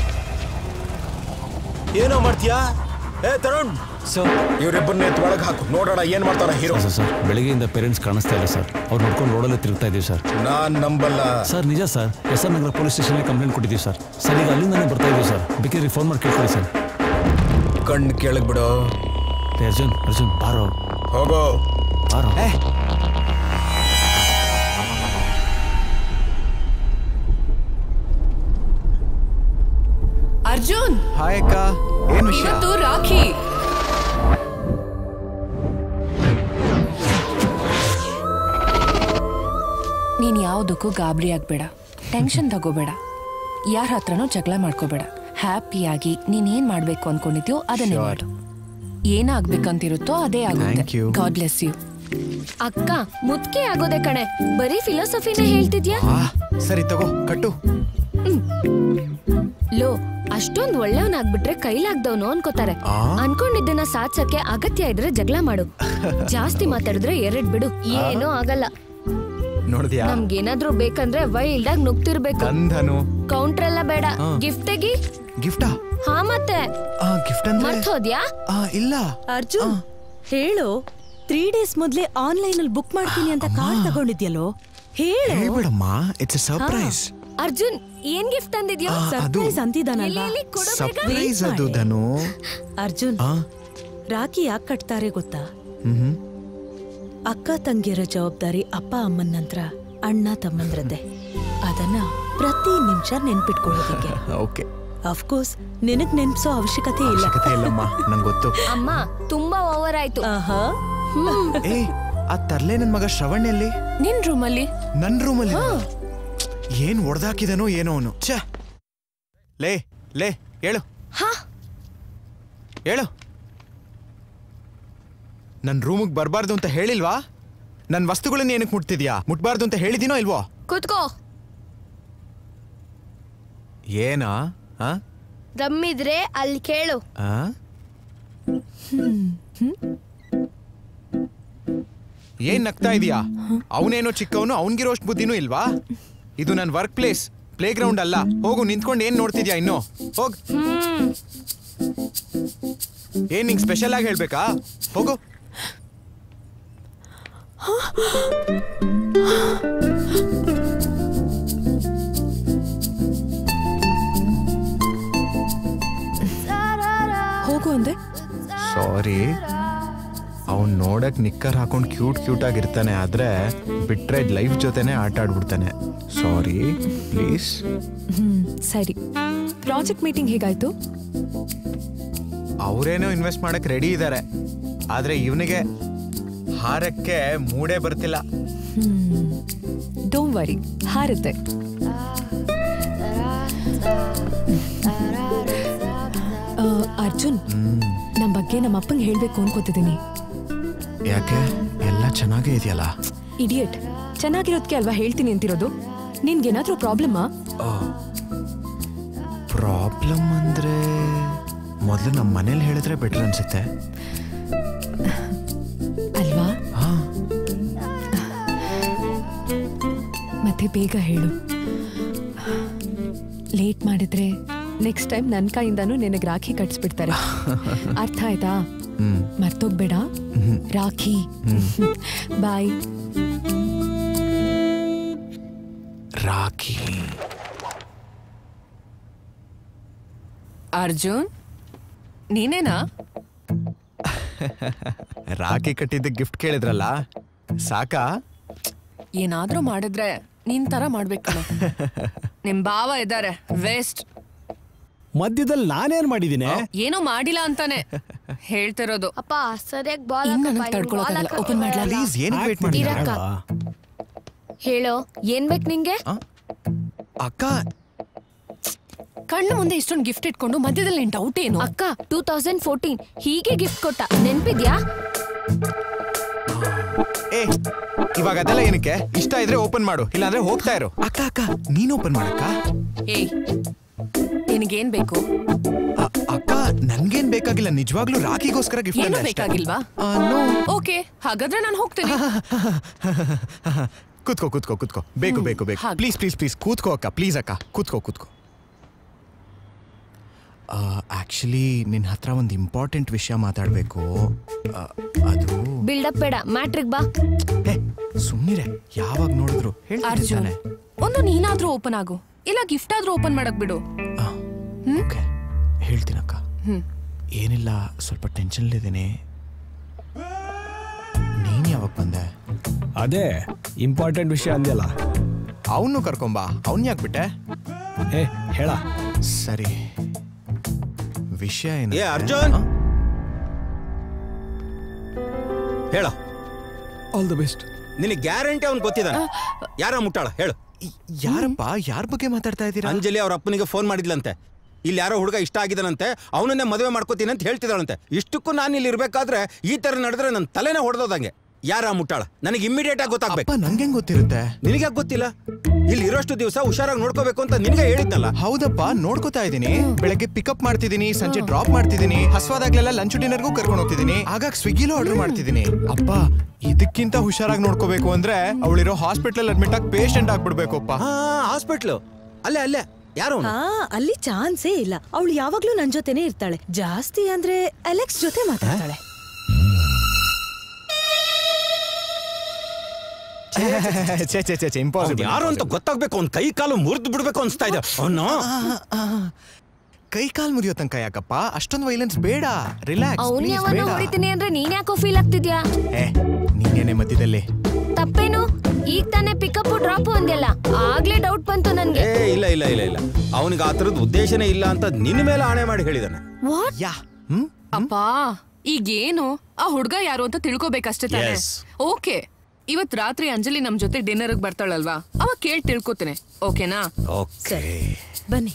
ಏನೋ ಮಾಡ್ತೀಯಾ ಏ ತರುಣ್ ಇವರಿಬ್ಬರನ್ನ ಎತ್ತು ಒಳಗೆ ಹಾಕು ನೋಡೋಣ ಏನ್ ಮಾಡ್ತಾರ ಹೀರೋ ಸರ್ ಸರ್ ಬೆಳಗ್ಗೆಯಿಂದ ಪೇರೆಂಟ್ಸ್ ಕಾಣಿಸ್ತಾ ಇಲ್ಲ ಸರ್ ಅವ್ರು ನೋಡ್ಕೊಂಡು ರೋಡಲ್ಲೇ ತಿರುಗ್ತಾ ಇದೀವಿ ಸರ್ ನಾನ್ ನಂಬಲ್ಲ ಸರ್ ನಿಜ sir S R Nagar police ಸ್ಟೇಷನ್ಗೆ ಕಂಪ್ಲೇಂಟ್ ಕೊಟ್ಟಿದ್ದೀವಿ ಸರ್ ಸರ್ ಈಗ ಅಲ್ಲಿಂದಾನೇ ಬರ್ತಾ ಇದೀವಿ ಸರ್ ಬೇಕಿದ್ರೆ ಫೋನ್ ಮಾಡಿ ಕೇಳ್ಕೊಳ್ಳಿ ಸರ್ ಕಣ್ಣು ಕೇಳಕ್ ಬಿಡು ಏ, ಅರ್ಜುನ್ ಅರ್ಜುನ್ ಬಾರೋ ಹೋಗೋ ಬಾರೋ ಅರ್ಜುನ್ ಹಾಯ್ ಅಕ್ಕ ಏನ್ ವಿಷಯ ಇವತ್ತು ರಾಖಿ ನೀನ್ ಯಾವುದಕ್ಕೂ ಗಾಬರಿ ಆಗ್ಬೇಡ ಟೆನ್ಷನ್ ತಗೋಬೇಡ ಯಾರ ಹತ್ರನೂ ಜಗಳ ಮಾಡ್ಕೋಬೇಡ ಹ್ಯಾಪಿಯಾಗಿ ನೀನ್ ಏನ್ ಮಾಡ್ಬೇಕು ಅನ್ಕೊಂಡಿದ್ಯೋ ಅದನ್ನೇ Sure. ಮಾಡು ಏನಾಗ್ಬೇಕಂತಿರುತ್ತೋ ಅದೇ Thank ಆಗುತ್ತೆ you. ಗಾಡ್ ಬ್ಲೆಸ್ ಯು ಅಕ್ಕ ಮುದ್ಕೆ ಆಗೋದೆ ಕಣೆ ಬರೀ ಫಿಲಾಸಫಿನೇ ಹೇಳ್ತಿದ್ಯಾ ಸರಿ ತಗೋ ಕಟ್ಟು ಲೋ ಅಷ್ಟೊಂದ್ ಒಳ್ಳೆಯವನಾಗ್ಬಿಟ್ರೆ ಕೈಲಾಗ್ದವನು ಅನ್ಕೋತಾರೆ ಆ? ಅನ್ಕೊಂಡಿದ್ದನ್ನ ಸಾಧ್ಸಕ್ಕೆ ಅಗತ್ಯ ಇದ್ರೆ ಜಗಳ ಮಾಡು ಜಾಸ್ತಿ ಮಾತಾಡಿದ್ರೆ ಎರಡ್ ಬಿಡು ಏನೂ ಆಗಲ್ಲ ನೋಡಿದ್ಯಾ ನಮ್ಗೇನಾದ್ರೂ ಬೇಕಂದ್ರೆ ವೈಲ್ಡ್ ಆಗಿ ನುಗ್ತಿರ್ಬೇಕು ಗಂಧನು ಕೌಂಟರ್ ಎಲ್ಲ ಬೇಡ ಆ. ಗಿಫ್ಟ್ ತೆಗಿ ಗಿಫ್ಟಾ ಹಾ ಮತ್ತೆ ಗಿಫ್ಟ್ ಅಂದ್ರೆ ಮರ್ತೋದ್ಯಾ ಆ, ಇಲ್ಲ ಅರ್ಜುನ್ ಹೇಳು ತ್ರೀ ಡೇಸ್ ಮೊದ್ಲೇ ಆನ್ಲೈನ್ ಅಲ್ಲಿ ಬುಕ್ ಮಾಡ್ತೀನಿ ಅಂತ ಕಾರ್ಡ್ ತಗೊಂಡಿದ್ಯಲ್ಲೋ ಹೇಳು ಹೇಳ್ಬೇಡಮ್ಮ ಇಟ್ಸ್ ಸರ್ಪ್ರೈಸ್ ಅರ್ಜುನ್ ಏನ್ ಗಿಫ್ಟ್ ತಂದಿದ್ಯೋ ಆ, ಅದು- ಸರ್ಪ್ರೈಸ್ ಅಂತಿದಾನಲ್ವಾ ಎಲ್ಲಿ, ಎಲ್ಲಿ, ಕೊಡು ಬೇಗ. ಸರ್ಪ್ರೈಸ್ ಅದು ಧನು ಅರ್ಜುನ್ ಆ? ರಾಖಿ ಯಾಕೆ ಕಟ್ತಾರೆ ಗೊತ್ತಾ ಹ್ಮ್ ಅಕ್ಕ ತಂಗಿಯರ ಜವಾಬ್ದಾರಿ ಅಪ್ಪ ಅಮ್ಮನ ನಂತರ ಅಣ್ಣ ತಮ್ಮಂದ್ರದ್ದೆ ಅದನ್ನ ಪ್ರತಿ ನಿಮಿಷ ನೆನ್ಪಿಟ್ಕೊಳ್ಳೋದಕ್ಕೆ ಓಕೆ ಅಫ್ಕೋರ್ಸ್ ನಿನಗ್ ನೆನ್ಪಿಸೋ ಅವಶ್ಯಕತೆ ಇಲ್ಲ ಅವಶ್ಯಕತೆ ಇಲ್ಲಮ್ಮ ನಂಗೆ ಗೊತ್ತು ಅಮ್ಮ ತುಂಬಾ ಓವರ್ ಆಯ್ತು ಏ ಆ ತರ್ಲೆ ನನ್ ಮಗ ಶ್ರವಣ್ ಎಲ್ಲಿ ನಿನ್ ರೂಮಲ್ಲಿ ನನ್ ರೂಮಲ್ಲಿ ಏನ್ ಹೊಡೆದಾಕಿದನೋ ಏನೋ ಅವನು ಛ ಲೇ ಲೇ ಹೇಳು ಹೇಳು ನನ್ ರೂಮಿಗೆ ಬರಬಾರ್ದು ಅಂತ ಹೇಳಿಲ್ವಾ ನನ್ನ ವಸ್ತುಗಳನ್ನ ಏನಕ್ಕೆ ಮುಟ್ತಿದ್ಯಾ ಮುಟ್ಬಾರ್ದು ಅಂತ ಹೇಳಿದಿನೋ ಇಲ್ವೋ ಕೂತ್ಕೋ ಏನಾ ಆ? ದಮ್ಮಿದ್ರೆ ಅಲ್ಲಿ ಕೇಳು ಆ? ಏನ್ ನಗ್ತಾ ಇದೀಯಾ ಅವನೇನೋ ಚಿಕ್ಕವನು ಅವನ್ಗಿರೋಷ್ಟು ಬುದ್ಧಿನೂ ಇಲ್ವಾ ಇದು ನನ್ನ ವರ್ಕ್ ಪ್ಲೇಸ್ ಪ್ಲೇ ಗ್ರೌಂಡ್ ಅಲ್ಲ ಹೋಗು ನಿಂತ್ಕೊಂಡು ಏನ್ ನೋಡ್ತಿದ್ಯಾ ಇನ್ನು ಹೋಗ್ ಏನ್ ನಿಂಗೆ ಸ್ಪೆಷಲ್ ಆಗಿ ಹೇಳ್ಬೇಕಾ ಹೋಗು ಹೋಗು ಅಂದೆ ಸಾರಿ ಅವ್ನ್ ನೋಡಕ್ ನಿಕ್ಕರ್ ಹಾಕೊಂಡು ಕ್ಯೂಟ್ ಕ್ಯೂಟ್ ಆಗಿರ್ತಾನೆ ಆದ್ರೆ ಬಿಟ್ರೆ ಲೈಫ್ ಜೊತೆನೆ ಆಟ ಆಡ್ಬಿಡ್ತಾನೆ ಸಾರಿ ಪ್ಲೀಸ್ ಹ್ಮ್ ಸರಿ ಪ್ರಾಜೆಕ್ಟ್ ಮೀಟಿಂಗ್ ಹೇಗಾಯ್ತು ಅವರೇನೋ ಇನ್ವೆಸ್ಟ್ ಮಾಡಕ್ ರೆಡಿ ಇದ್ದಾರೆ ಆದ್ರೆ ಇವನಿಗೆ ಹಾರಕ್ಕೆ ಮೂಡೇ ಬರ್ತಿಲ್ಲ ಹ್ಮ್ ಡೋಂಟ್ ವರಿ ಹಾರುತ್ತೆ ಆ, ಅರ್ಜುನ್ ನಮ್ಮ ಬಗ್ಗೆ ನಮ್ಮ ಅಪ್ಪಂಗೆ ಹೇಳ್ಬೇಕು ಅನ್ಕೋತಿದ್ದೀನಿ ಯಾಕೆ ಎಲ್ಲ ಚೆನ್ನಾಗೇ ಇದೆಯಲ್ಲ ಇಡಿಯಟ್ ಚೆನ್ನಾಗಿರೋದಕ್ಕೆ ಅಲ್ವಾ ಹೇಳ್ತೀನಿ ಅಂತಿರೋದು ನಿನ್ಗೇನಾದ್ರೂ ಪ್ರಾಬ್ಲಮ್ಮಾ ಪ್ರಾಬ್ಲಮ್ ಅಂದ್ರೆ ಮೊದಲು ನಮ್ಮ ಮನೇಲಿ ಹೇಳಿದ್ರೆ ಬೆಟರ್ ಅನ್ಸುತ್ತೆ ಅಲ್ವಾ ಮತ್ತೆ ಬೇಗ ಹೇಳು ಲೇಟ್ ಮಾಡಿದ್ರೆ ನೆಕ್ಸ್ಟ್ ಟೈಮ್ ನನ್ನ ಕೈಯಿಂದಾನು ನಿನಗೆ ರಾಖಿ ಕಟ್ಸ್ಬಿಡ್ತಾರೆ ಅರ್ಥ ಆಯ್ತಾ ಹ್ಮ್ ಮರ್ತೋಗ್ಬೇಡ ರಾಖಿ ಬಾಯ್ ರಾಖಿ ಅರ್ಜುನ್ ನೀನೇನಾ ರಾಖಿ ಕಟ್ಟಿದ್ದ ಗಿಫ್ಟ್ ಕೇಳಿದ್ರಲ್ಲ ಸಾಕಾ ಏನಾದ್ರೂ ಮಾಡಿದ್ರೆ ನಿನ್ ತರ ಮಾಡ್ಬೇಕು ನಿಮ್ ಭಾವ ಇದ್ದಾರೆ ವೇಸ್ಟ್ ಮಧ್ಯದಲ್ಲಿ ನಾನೇನ್ ಮಾಡಿದ್ದೀನಿ ಏನೋ ಮಾಡಿಲ್ಲ ಅಂತಾನೆ ಹೇಳ್ತಿರೋದು ಅಪ್ಪ ಸರಿಯಾಗಿ ಬಾಲ್ ಇನ್ನು ನನಗ್ ತಡ್ಕೊಳಕ್ಕಾಗಲ್ಲ. Open ಮಾಡ್ಲಾ? ಪ್ಲೀಸ್ ಏನಕ್ಕೆ ವೇಟ್ ಮಾಡ್ತಿದ್ದೀರಾ ಇರಕ್ಕ. ಹೇಳೋ ಏನ್ ಬೇಕು ನಿಂಗೆ ಅಕ್ಕ ಕಣ್ಣು ಮುಂದೆ ಇಷ್ಟೊಂದು ಗಿಫ್ಟ್ ಇಟ್ಕೊಂಡು ಮಧ್ಯದಲ್ಲಿ ನಿನ್ ಡೌಟ್ ಏನು ಅಕ್ಕ ಟೂ ತೌಸಂಡ್ ಫೋರ್ಟೀನ್ ಹೀಗೆ ಗಿಫ್ಟ್ ಕೊಟ್ಟ ನೆನ್ಪಿದ್ಯಾ ಏ ಇವಾಗ ಅದೆಲ್ಲ ಏನಕ್ಕೆ ಇಷ್ಟ ಇದ್ರೆ ಓಪನ್ ಮಾಡು ಇಲ್ಲಾಂದ್ರೆ ಹೋಗ್ತಾ ಇರು ಅಕ್ಕ ಅಕ್ಕ ನೀನ್ ಓಪನ್ ಮಾಡಕ್ಕ ಏಯ್ ನಿನಗೇನ್ ಬೇಕು ಅಕ್ಕ ನನ್ಗೇನ್ ಬೇಕಾಗಿಲ್ಲ ನಿಜವಾಗ್ಲೂ ರಾಖಿಗೋಸ್ಕರ ಗಿಫ್ಟ್ ಏನು ಬೇಕಾಗಿಲ್ವಾ ಓಕೆ ಹಾಗಾದ್ರೆ ನಾನು ಹೋಗ್ತೀನಿ ಕೂತ್ಕೋ ಕೂತ್ಕೋ ಕೂತ್ಕೋ ಬೇಕು ಬೇಕು ಬೇಕು ಪ್ಲೀಸ್ ಪ್ಲೀಸ್ ಪ್ಲೀಸ್ ಕೂತ್ಕೋ ಅಕ್ಕ ಪ್ಲೀಸ್ ಅಕ್ಕ ಕೂತ್ಕೋ ಕೂತ್ಕೋ ಆಕ್ಚುಲಿ ನಿನ್ನ ಹತ್ರ ಒಂದು ಇಂಪಾರ್ಟೆಂಟ್ ವಿಷಯ ಮಾತಾಡಬೇಕು ಅದು ಬಿಲ್ಡಪ್ ಬೇಡ ಮ್ಯಾಟ್ರಿಕ್ ಬಾ ಸುಮ್ಮನಿರೆ ಯಾವಾಗ ನೋಡಿದ್ರು ಅರ್ಜುನ್ ಹೇಳ್ತಾನೆ ಒಂದು ನೀನಾದ್ರೂ ಓಪನ್ ಆಗು ಇಲ್ಲ ಗಿಫ್ಟ್ ಆದ್ರೂ ಓಪನ್ ಮಾಡಕ್ ಬಿಡು ಹೇಳ್ತೀನಕ್ಕ ಹ್ಮ್ ಏನಿಲ್ಲ ಸ್ವಲ್ಪ ಟೆನ್ಷನ್ಲಿದ್ದೀನಿ ನೀನ್ ಯಾವಾಗ ಬಂದೆ ಅದೇ ಇಂಪಾರ್ಟೆಂಟ್ ವಿಷಯ ಅಂದ್ಯಲ್ಲ ಅವನು ಕರ್ಕೊಂಬಾ ಅವನ್ ಯಾಕೆ ಬಿಟ್ಟೆ ಏ ಹೇಳ ಸರಿ ವಿಷಯ ಏನು ಏ ಅರ್ಜುನ್ ಹೇಳ ಆಲ್ ದ ಬೆಸ್ಟ್ ನಿನಗೆ ಗ್ಯಾರಂಟಿ ಅವ್ನು ಗೊತ್ತಿದ್ದಾನೆ ಯಾರ ಮುಟ್ಟಾಳ ಹೇಳು ಯಾರಪ್ಪ ಯಾರ ಬಗ್ಗೆ ಮಾತಾಡ್ತಾ ಇದ್ದೀರಾ ಅಂಜಲಿ ಅವ್ರ ಅಪ್ಪನಿಗೆ ಫೋನ್ ಮಾಡಿದ್ಲಂತೆ ಇಲ್ಲಿ ಯಾರೋ ಹುಡುಗ ಇಷ್ಟ ಆಗಿದ್ದಾನಂತೆ ಅವನನ್ನೇ ಮದುವೆ ಮಾಡ್ಕೋತೀನಿ ಅಂತ ಹೇಳ್ತಿದ್ದಾಳಂತೆ ಇಷ್ಟಕ್ಕೂ ನಾನು ಇಲ್ಲಿ ಇರ್ಬೇಕಾದ್ರೆ ಈ ತರ ನಡೆದ್ರೆ ನನ್ನ ತಲೆನೇ ಹೊಡೆದೋದಂಗೆ ಯಾರ ಮುಟ್ಟಾಳ ನನಗೆ ಇಮಿಡಿಯೇಟ್ ಆಗಿ ಗೊತ್ತಾಗ್ಬೇಕು ನಂಗೆ ಗೊತ್ತಿರುತ್ತೆ ನಿನಗೆ ಗೊತ್ತಿಲ್ಲ ಇಲ್ಲಿ ಇರೋಷ್ಟು ದಿವಸ ಹುಷಾರಾಗಿ ನೋಡ್ಕೋಬೇಕು ಅಂತ ನಿನಗೆ ಹೇಳಿದ್ನಲ್ಲ ಹೌದಪ್ಪ ನೋಡ್ಕೋತಾ ಇದ್ದೀನಿ ಬೆಳಗ್ಗೆ ಪಿಕಪ್ ಮಾಡ್ತಿದ್ದೀನಿ ಸಂಜೆ ಡ್ರಾಪ್ ಮಾಡ್ತಿದ್ದೀನಿ ಹಸ್ವಾದಾಗ್ಲೆಲ್ಲ ಲಂಚ್ ಡಿನ್ನರ್ಗೂ ಕರ್ಕೊಂಡು ಹೋಗ್ತಿದ್ದೀನಿ ಆಗಾಗ ಸ್ವಿಗ್ಗಿಲೂ ಆರ್ಡರ್ ಮಾಡ್ತಿದ್ದೀನಿ ಅಪ್ಪ ಇದಕ್ಕಿಂತ ಹುಷಾರಾಗಿ ನೋಡ್ಕೋಬೇಕು ಅಂದ್ರೆ ಅವಳಿರೋ ಹಾಸ್ಪಿಟಲ್ ಅಡ್ಮಿಟ್ ಆಗಿ ಪೇಷಂಟ್ ಆಗ್ಬಿಡ್ಬೇಕಪ್ಪ ಹಾಸ್ಪಿಟ್ಲು ಅಲ್ಲೇ ಅಲ್ಲೇ ಯಾರು ಹಾ ಅಲ್ಲಿ ಚಾನ್ಸೇ ಇಲ್ಲ ಅವಳು ಯಾವಾಗ್ಲೂ ನನ್ ಜೊತೆನೇ ಇರ್ತಾಳೆ ಜಾಸ್ತಿ ಅಂದ್ರೆ ಅಲೆಕ್ಸ್ ಜೊತೆ ಮಾತಾಡ್ತಾಳೆ ಛೇ ಛೇ ಛೇ ಛೇ ಇಂಪಾಸಿಬಲ್ ಯಾರು ಅಂತ ಗೊತ್ತಾಗ್ಬೇಕು ಅವ್ನ ಕೈ ಕಾಲು ಮುರಿದು ಬಿಡ್ಬೇಕು ಅನ್ಸ್ತಾ ಇದೆ ಅವನು ಕೈ ಕಾಲ್ ಮುರಿಯೋ ತನಕ ಯಾಕಪ್ಪ ಅಷ್ಟೊಂದು ವೈಲೆನ್ಸ್ ಬೇಡ ರಿಲ್ಯಾಕ್ಸ್ ಅವ್ನ್ ಪ್ಲೀಸ್ ಯಾವನ ಬೇಡ ಹೊಡಿತೀನಿ ಅಂದ್ರೆ ನೀನ್ ಯಾಕೋ ಫೀಲ್ ಆಗ್ತಿದ್ಯಾ ಏ ನೀನೇನೆ ಮಧ್ಯದಲ್ಲಿ ತಪ್ಪೇನು ಈಗ ತಾನೇ ಪಿಕಪ್ ಡ್ರಾಪ್ ಅಂದ್ಯಲ್ಲ ಆಗ್ಲೇ ಡೌಟ್ ಬಂತು ನನ್ಗೆ ಏ ಇಲ್ಲ ಇಲ್ಲ ಇಲ್ಲ ಇಲ್ಲ ಅವನಿಗೆ ಆ ಥರದ ಉದ್ದೇಶನೇ ಇಲ್ಲ ಅಂತ ನಿನ್ನ ಮೇಲೆ ಆಣೆ ಮಾಡಿ ಹೇಳಿದಾನೆ ವಾಟ್ ಯಾ ಅಪ್ಪ ಈಗೇನು ಆ ಹುಡ್ಗ ಯಾರು ಅಂತ ತಿಳ್ಕೊಬೇಕಷ್ಟೇ ತಾನೆ Yes. ಓಕೆ ಇವತ್ ರಾತ್ರಿ ಅಂಜಲಿ ನಮ್ ಜೊತೆ ಡಿನ್ನರ್ ಬರ್ತಾಳಲ್ವಾ ಅವಾಗ ಕೇಳಿ ತಿಳ್ಕೊತೇನೆ ಓಕೆನಾ ಓಕೆ ಬನ್ನಿ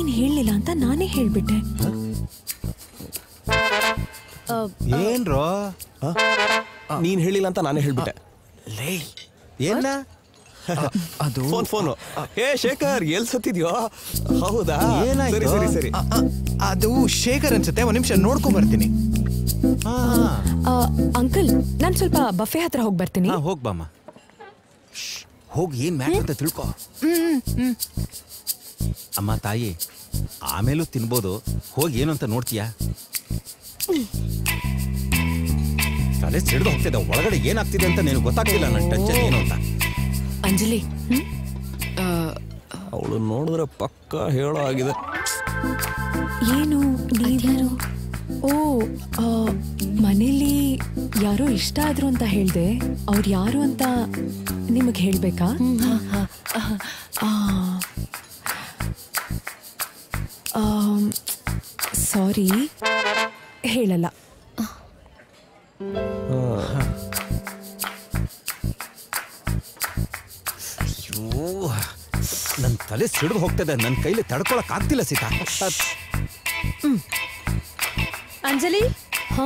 ನೀನ್ ಹೇಳಲಿಲ್ಲ ಅಂತ ನಾನೇ ಹೇಳ್ಬಿಟ್ಟೆ ಏನ್ರೋ ನೀನ್ ಹೇಳಿಲ್ಲ ಅಂತ ನಾನೇ ಹೇಳ್ಬಿಟ್ಟೆ ಲೇ ಏನ ಅದು ಫೋನ್ ಫೋನು ಏ ಶೇಖರ್ ಎಲ್ ಸತ್ತಿದ್ಯೋ ಹೌದಾ ಏನಾಯ್ತು? ಸರಿ ಸರಿ ಸರಿ ಅ- ಅ- ಅದು ಶೇಖರ್ ಅನ್ಸುತ್ತೆ ಒಂದ್ ನಿಮಿಷ ನೋಡ್ಕೊಂಡ್ ಬರ್ತೀನಿ ಆ, ಅಂಕಲ್ ನಾನ್ ಸ್ವಲ್ಪ ಬಫೆ ಹತ್ರ ಹೋಗಿ ಬರ್ತೀನಿ ಹಾ ಹೋಗ್ ಬಾಮ್ಮ ಹೋಗಿ ಏನ್ ಮ್ಯಾಟ್ರ್ ಅಂತ ತಿಳ್ಕೊ ಅಮ್ಮ ತಾಯಿ ಆಮೇಲೂ ತಿನ್ಬೋದು ಹೋಗಿ ಏನು ಅಂತ ನೋಡ್ತೀಯಾ ತಲೆ ಸಿಡ್ದು ಹೋಗ್ತಿದೆ ಒಳಗಡೆ ಏನಾಗ್ತಿದೆ ಅಂತ ನಿನಗೆ ಗೊತ್ತಾಗ್ತಿಲ್ಲ ನನ್ನ ಟಚ್ ಏನು ಅಂತ ಅಂಜಲಿ ಅವಳು ನೋಡಿದ್ರೆ ಪಕ್ಕ ಹೇಳೋ ಆಗಿದೆ ಏನು ನೀವ್ಯಾರು ಓ ಆ, ಮನೇಲಿ ಯಾರೋ ಇಷ್ಟ ಆದ್ರು ಅಂತ ಹೇಳ್ದೆ ಅವ್ರು ಯಾರು ಅಂತ ನಿಮಗ್ ಹೇಳ್ಬೇಕಾ ಸಾರಿ ಹೇಳಲ್ಲ ಅಯ್ಯೋ ನನ್ನ ತಲೆ ಸಿಡ್ದು ಹೋಗ್ತದೆ ನನ್ನ ಕೈಲಿ ತಡ್ಕೊಳಕ್ ಆಗ್ತಿಲ್ಲ ಸೀತಾ ಅಂಜಲಿ ಹಾ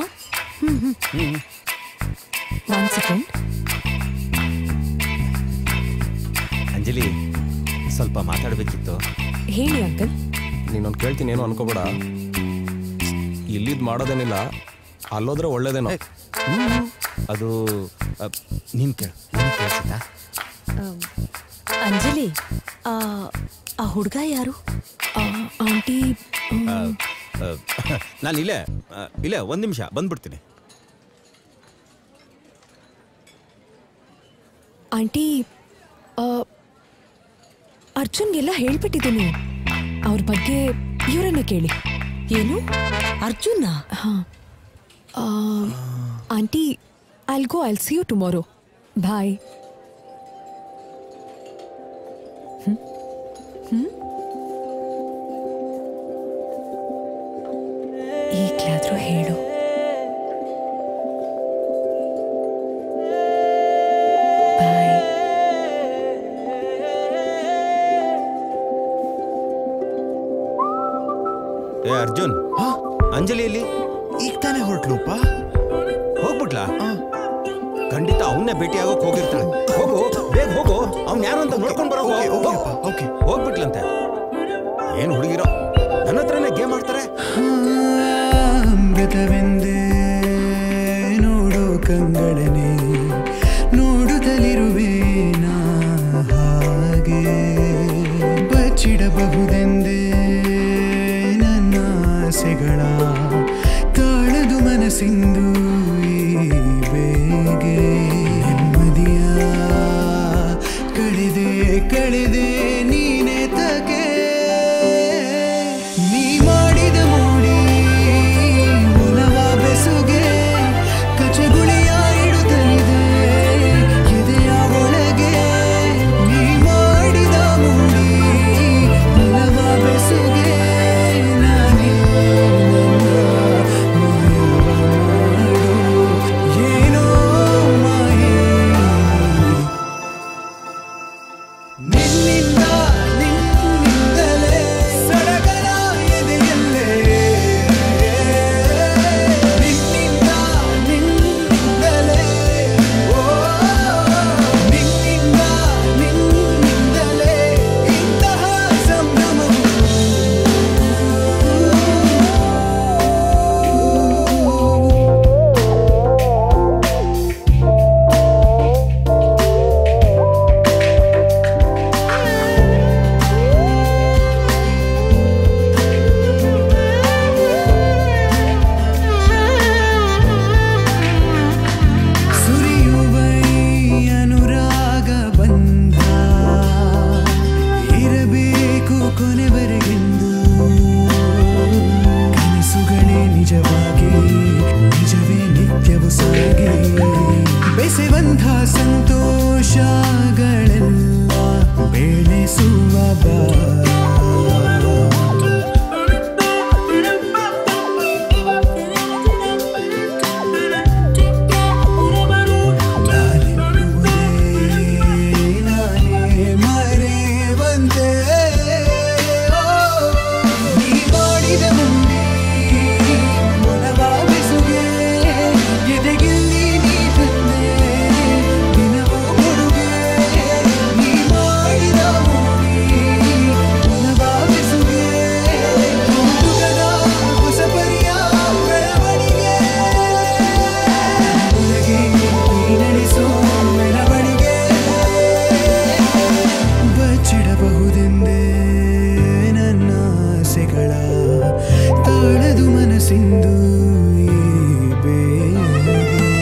ಒನ್ ಸೆಕೆಂಡ್ ಅಂಜಲಿ ಸ್ವಲ್ಪ ಮಾತಾಡ್ಬೇಕಿತ್ತು ಹೇಳಿ ಅಂಕಲ್ ನೀನೊಂದು ಕೇಳ್ತೀನಿ ಏನು ಅನ್ಕೋಬೇಡ ಇಲ್ಲಿದ್ ಮಾಡೋದೇನಿಲ್ಲ ಅಲ್ಲೋದ್ರೆ ಒಳ್ಳೇದೇನೋ ಅದು ಅ, ನೀನ್ ಕೇಳು ನೀನ್ ಕೇಳಿಸಿತಾ ಅಂಜಲಿ ಆ, ಆ ಹುಡುಗ ಯಾರು ಆಂಟಿ ನಾನು ಇಲ್ಲೇ ಆ, ಇಲ್ಲೇ ಒಂದ್ ನಿಮಿಷ ಬಂದ್ಬಿಡ್ತೀನಿ ಆಂಟಿ ಆ, ಅರ್ಜುನ್ಗೆಲ್ಲ ಹೇಳ್ಬಿಟ್ಟಿದ್ದೀನಿ ಅವ್ರ ಬಗ್ಗೆ ಇವರನ್ನ ಕೇಳಿ ಏನು ಅರ್ಜುನ ಹಾ ಆ, aunty I'll go I'll see you tomorrow bye ಈಗ್ಲಾದ್ರೂ ಹೇಳು ಏ ಅರ್ಜುನ್ ಅಂಜಲಿಯಲ್ಲಿ ಈಗ ತಾನೇ ಹೊರಟ್ಲುಪ್ಪ ಹೋಗ್ಬಿಟ್ಲಾ ಖಂಡಿತ ಅವನ್ನೇ ಭೇಟಿ ಆಗೋಕ್ ಹೋಗಿರ್ತಾಳೆ ಹೋಗು ಬೇಗ ಹೋಗು ಅವ್ನ್ ಯಾರು ಅಂತ ನೋಡ್ಕೊಂಡ್ ಬರೋ ಓಕೆ ಹೋಗ್ಬಿಟ್ಲಂತೆ ಏನ್ ಹುಡುಗಿರೋ ನನ್ನ ಹತ್ರನೇ ಗೇಮ್ ಆಡ್ತಾರೆ ಅಮೃತವೆಂದೇ ನೋಡೋ ಕಂಗಳನೆ ನೋಡುತ್ತಲಿರುವೆ ನಾ ಹಾಗೆ ಬಚ್ಚಿಡಬಹುದೆಂದೇ ನನ್ನ ಆಸೆಗಳ ತಾಳದು ಮನಸ್ಸಿಂದು ಈ ಬೇಗೆ ನೆಮ್ಮದಿಯ ಕಳೆದೆ ಕಳೆದೆ ನೀನೆ ತಗೆ ನೀ ಮಾಡಿದ ಮೂಡಿ ಮುನವ ಬೆಸುಗೆ ಕಚಗುಳಿಯ ಇಡುತ್ತಲಿದೆ ಎದೆಯ ಒಳಗೆ ನೀ ಮಾಡಿದ ಮೂಡಿ ಮುನವ ಬೆಸುಗೆ ನಾನೇ ಏನೋ ಮಾಯೆ ನಿನ್ನಿಂದ ನಿನ್ನಿಂದಲೇ ಸಡಗರ ಎದೆಯಲ್ಲೇ ನಿನ್ನಿಂದ ನಿನ್ನಿಂದಲೇ ಓ ನಿನ್ನಿಂದ ನಿನ್ನಿಂದಲೇ ಇಂತಹ ಸಂಭ್ರಮವು ಸುರಿಯುವೈ ಅನುರಾಗ ಬಂಧ ಇರಬೇಕು ಕೊನೆವರೆಗೆಂದು ಕನಸುಗಳೇ ನಿಜವಾಗಿ ನಿಜವೇ ನಿತ್ಯವು ಸಾಗಿ ಬೆಸೆವಂಥ ಸಂತೋಷಗಳೆಲ್ಲ ಬೆಳೆಸುವ ಬಾ ನಾನೇ ಮರೆವಂತೆ ಓ ಕ್ಷಣಗಳ ತಾಳದು ಮನಸ್ಸಿಂದು ಈ ಬೇಗೆ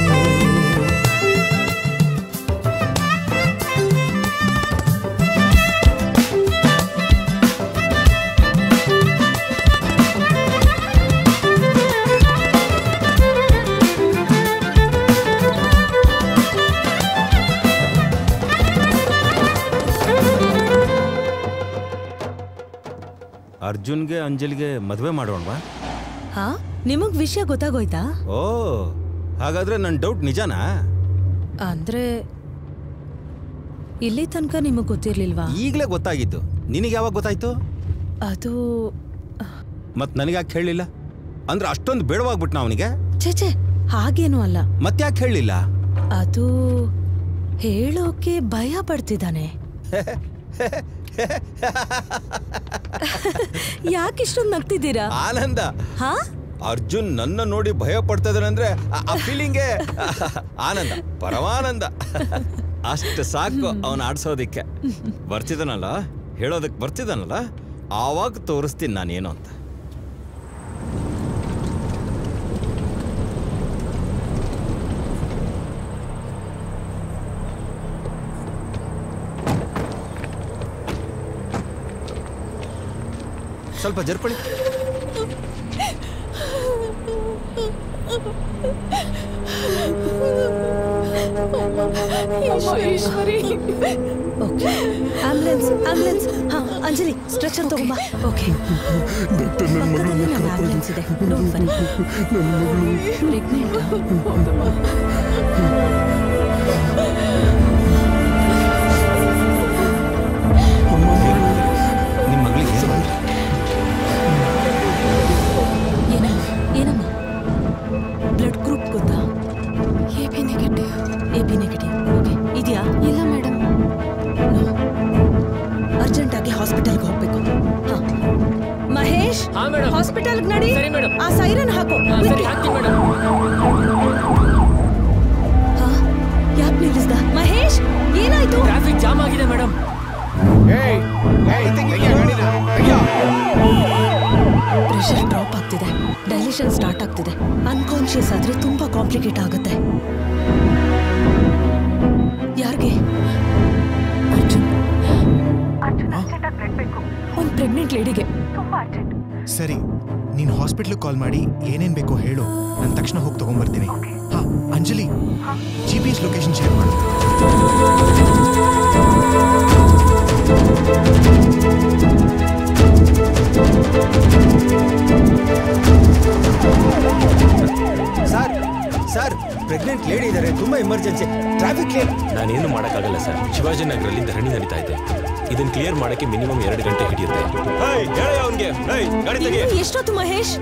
ಅರ್ಜುನ್ಗೆ ಅಂಜಲಿಗೆ ಮದುವೆ ಮಾಡೋಣವಾ ಹಾ ನಿಮಗ್ ವಿಷಯ ಗೊತ್ತಾಗೋಯ್ತಾ ಓ ಹಾಗಾದ್ರೆ ನನ್ನ ಡೌಟ್ ನಿಜನಾ ಅಂದ್ರೆ ಇಲ್ಲಿ ತನಕ ನಿಮಗ್ ಗೊತ್ತಿರ್ಲಿಲ್ವಾ ಈಗಲೇ ಗೊತ್ತಾಗಿದ್ದು ನಿನಗೆ ಯಾವಾಗ ಗೊತ್ತಾಯ್ತು ಅದು ಮತ್ ನನಗೆ ಯಾಕೆ ಹೇಳಿಲ್ಲ ಅಂದ್ರೆ ಅಷ್ಟೊಂದು ಬೇಡವಾಗ್ಬಿಟ್ನ ಅವನಿಗೆ ಛೇ ಹಾಗೇನೂ ಅಲ್ಲ ಮತ್ತ್ಯಾಕೆ ಹೇಳಲಿಲ್ಲ ಅದು ಹೇಳೋಕೆ ಭಯ ಪಡ್ತಿದ್ದಾನೆ ಯಾಕಿಷ್ಟೊಂದು ನಗ್ತಿದ್ದೀರಾ ಆನಂದ ಹಾ ಅರ್ಜುನ್ ನನ್ನ ನೋಡಿ ಭಯ ಪಡ್ತಾ ಇದ್ದಾನೆ ಅಂದ್ರೆ ಆ- ಆ ಫೀಲಿಂಗೇ ಆನಂದ ಪರಮಾನಂದ ಅಷ್ಟು ಸಾಕು ಅವನ ಆಡ್ಸೋದಿಕ್ಕೆ ಬರ್ತಿದ್ದಾನಲ್ಲ ಹೇಳೋದಕ್ಕೆ ಬರ್ತಿದ್ದಾನಲ್ಲ ಆವಾಗ ತೋರಿಸ್ತೀನಿ ನಾನೇನು ಅಂತ ಸ್ವಲ್ಪ ಜರ್ಪಳಿ ಈಶ್ವರಿ ಓಕೆ ಆಂಬುಲೆನ್ಸ್ ಆಂಬುಲೆನ್ಸ್ ಹಾ ಅಂಜಲಿ ಸ್ಟ್ರೆಚರ್ ತಗೊಂಬಾ ಓಕೆ ಆಂಬುಲೆನ್ಸ್ ಇದೆ ಡೋಂಟ್ ವರಿ ಪ್ರೆಗ್ನೆಂಟ್ ನಿಮ್ಮ ಮಗಳಿಗೆ ಏನು ಬಂದ್ರೆ ಏನಮ್ಮ ಏನಮ್ಮ ಬ್ಲಡ್ ಗ್ರೂಪ್ ಗೊತ್ತಾ A B negative A B negative okay ಇದೆಯಾ ಇಲ್ಲ ಮೇಡಮ್ ಅರ್ಜೆಂಟ್ ಆಗಿ ಹಾಸ್ಪಿಟಲ್ಗೆ ಹೋಗ್ಬೇಕು ಹಾ ಮಹೇಶ್ ಹಾ, madam. ಹಾಸ್ಪಿಟಲ್ಗೆ ನಡಿ ಸರಿ, madam. ಆ ಸೈರನ್ ಹಾಕು ಹಾ, ಸರಿ, ಹಾಕ್ತೀನಿ, madam. ಹಾ ಯಾಕೆ ನಿಲ್ಲಿಸ್ದ ಮಹೇಶ್ ಏನಾಯ್ತು ಟ್ರಾಫಿಕ್ ಜಾಮ್ ಆಗಿದೆ ಮೇಡಮ್ ಪ್ರೆಷರ್ ಡ್ರಾಪ್ ಆಗ್ತಿದೆ ಡೈಲೇಷನ್ ಸ್ಟಾರ್ಟ್ ಆಗ್ತಿದೆ ಅನ್ಕಾನ್ಶಿಯಸ್ ಆದ್ರೆ ತುಂಬಾ ಕಾಂಪ್ಲಿಕೇಟ್ ಆಗುತ್ತೆ ಯಾರಿಗೆ ಅರ್ಜುನ್ ಒಂದು ಪ್ರೆಗ್ನೆಂಟ್ ಲೇಡಿಗೆ ಸರಿ ನೀನು ಹಾಸ್ಪಿಟ್ಲಿಗೆ ಕಾಲ್ ಮಾಡಿ ಏನೇನ್ ಬೇಕೋ ಹೇಳು ನಾನು ತಕ್ಷಣ ಹೋಗಿ ತಗೊಂಡ್ಬರ್ತೀನಿ ಹಾ Anjali G P S location share ಮಾಡು ಸರ್ ಸರ್ ಪ್ರೆಗ್ನೆಂಟ್ ಲೇಡಿ ಇದ್ದಾರೆ ತುಂಬಾ ಎಮರ್ಜೆನ್ಸಿ ಟ್ರಾಫಿಕ್ ಕ್ಲಿಯರ್ ನಾನೇನು ಮಾಡೋಕ್ಕಾಗಲ್ಲ ಸರ್ ಶಿವಾಜಿನಗರಲ್ಲಿ ಧರಣಿ ನಡೀತಾ ಇದೆ ಇದನ್ನ ಕ್ಲಿಯರ್ ಮಾಡಕ್ಕೆ ಮಿನಿಮಮ್ ಎರಡು ಗಂಟೆ ಹಿಡಿಯುತ್ತೆ ಹೇಳಿ ಅವನ್ಗೆ ಗಾಡಿ ತೆಗಿ ಇನ್ನು ಎಷ್ಟೊತ್ತು ಮಹೇಶ್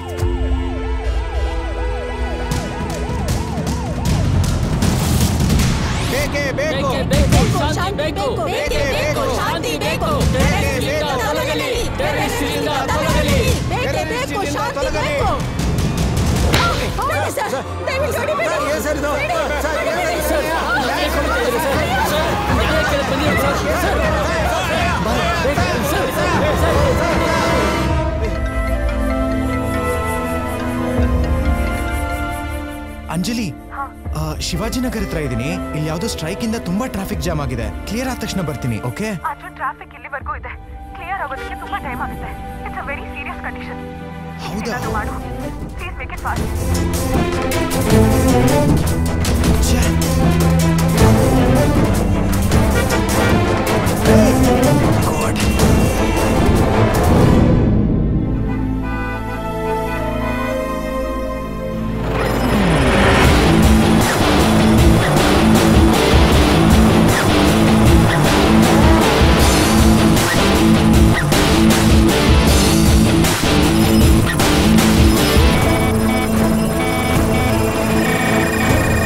ಬೇಕೇ ಬೇಕು ಶಾಂತಿ ಬೇಕು ಬೇಕೇ ಬೇಕು ಶಾಂತಿ ಬೇಕು ಟೆರರಿಸ್ಟ್ರಿಂದ ತೊಲಗಲಿ ಟೆರರಿಸ್ಟ್ರಿಂದ ತೊಲಗಲಿ ಬೇಕೇ ಬೇಕು ಶಾಂತಿ ಬೇಕು ಅಂಜಲಿ ಆ, ಶಿವಾಜಿನಗರ ಹತ್ರ ಇದ್ದೀನಿ ಇಲ್ಲಿ ಯಾವುದೋ ಸ್ಟ್ರೈಕ್ ಇಂದ ತುಂಬಾ ಟ್ರಾಫಿಕ್ ಜಾಮ್ ಆಗಿದೆ ಕ್ಲಿಯರ್ ಆದ ತಕ್ಷಣ ಬರ್ತೀನಿ ಓಕೆ ಅರ್ಜುನ್ ಟ್ರಾಫಿಕ್ ಇಲ್ಲಿವರೆಗೂ ಇದೆ ಕ್ಲಿಯರ್ ಆಗೋದಕ್ಕೆ ತುಂಬಾ ಟೈಮ್ ಆಗುತ್ತೆ it's a very serious condition ಹೌದಾ ಮಾಡು ಪ್ಲೀಸ್ ಮೇಕ್ ಇಟ್ ಫಾಸ್ಟ್ ಆ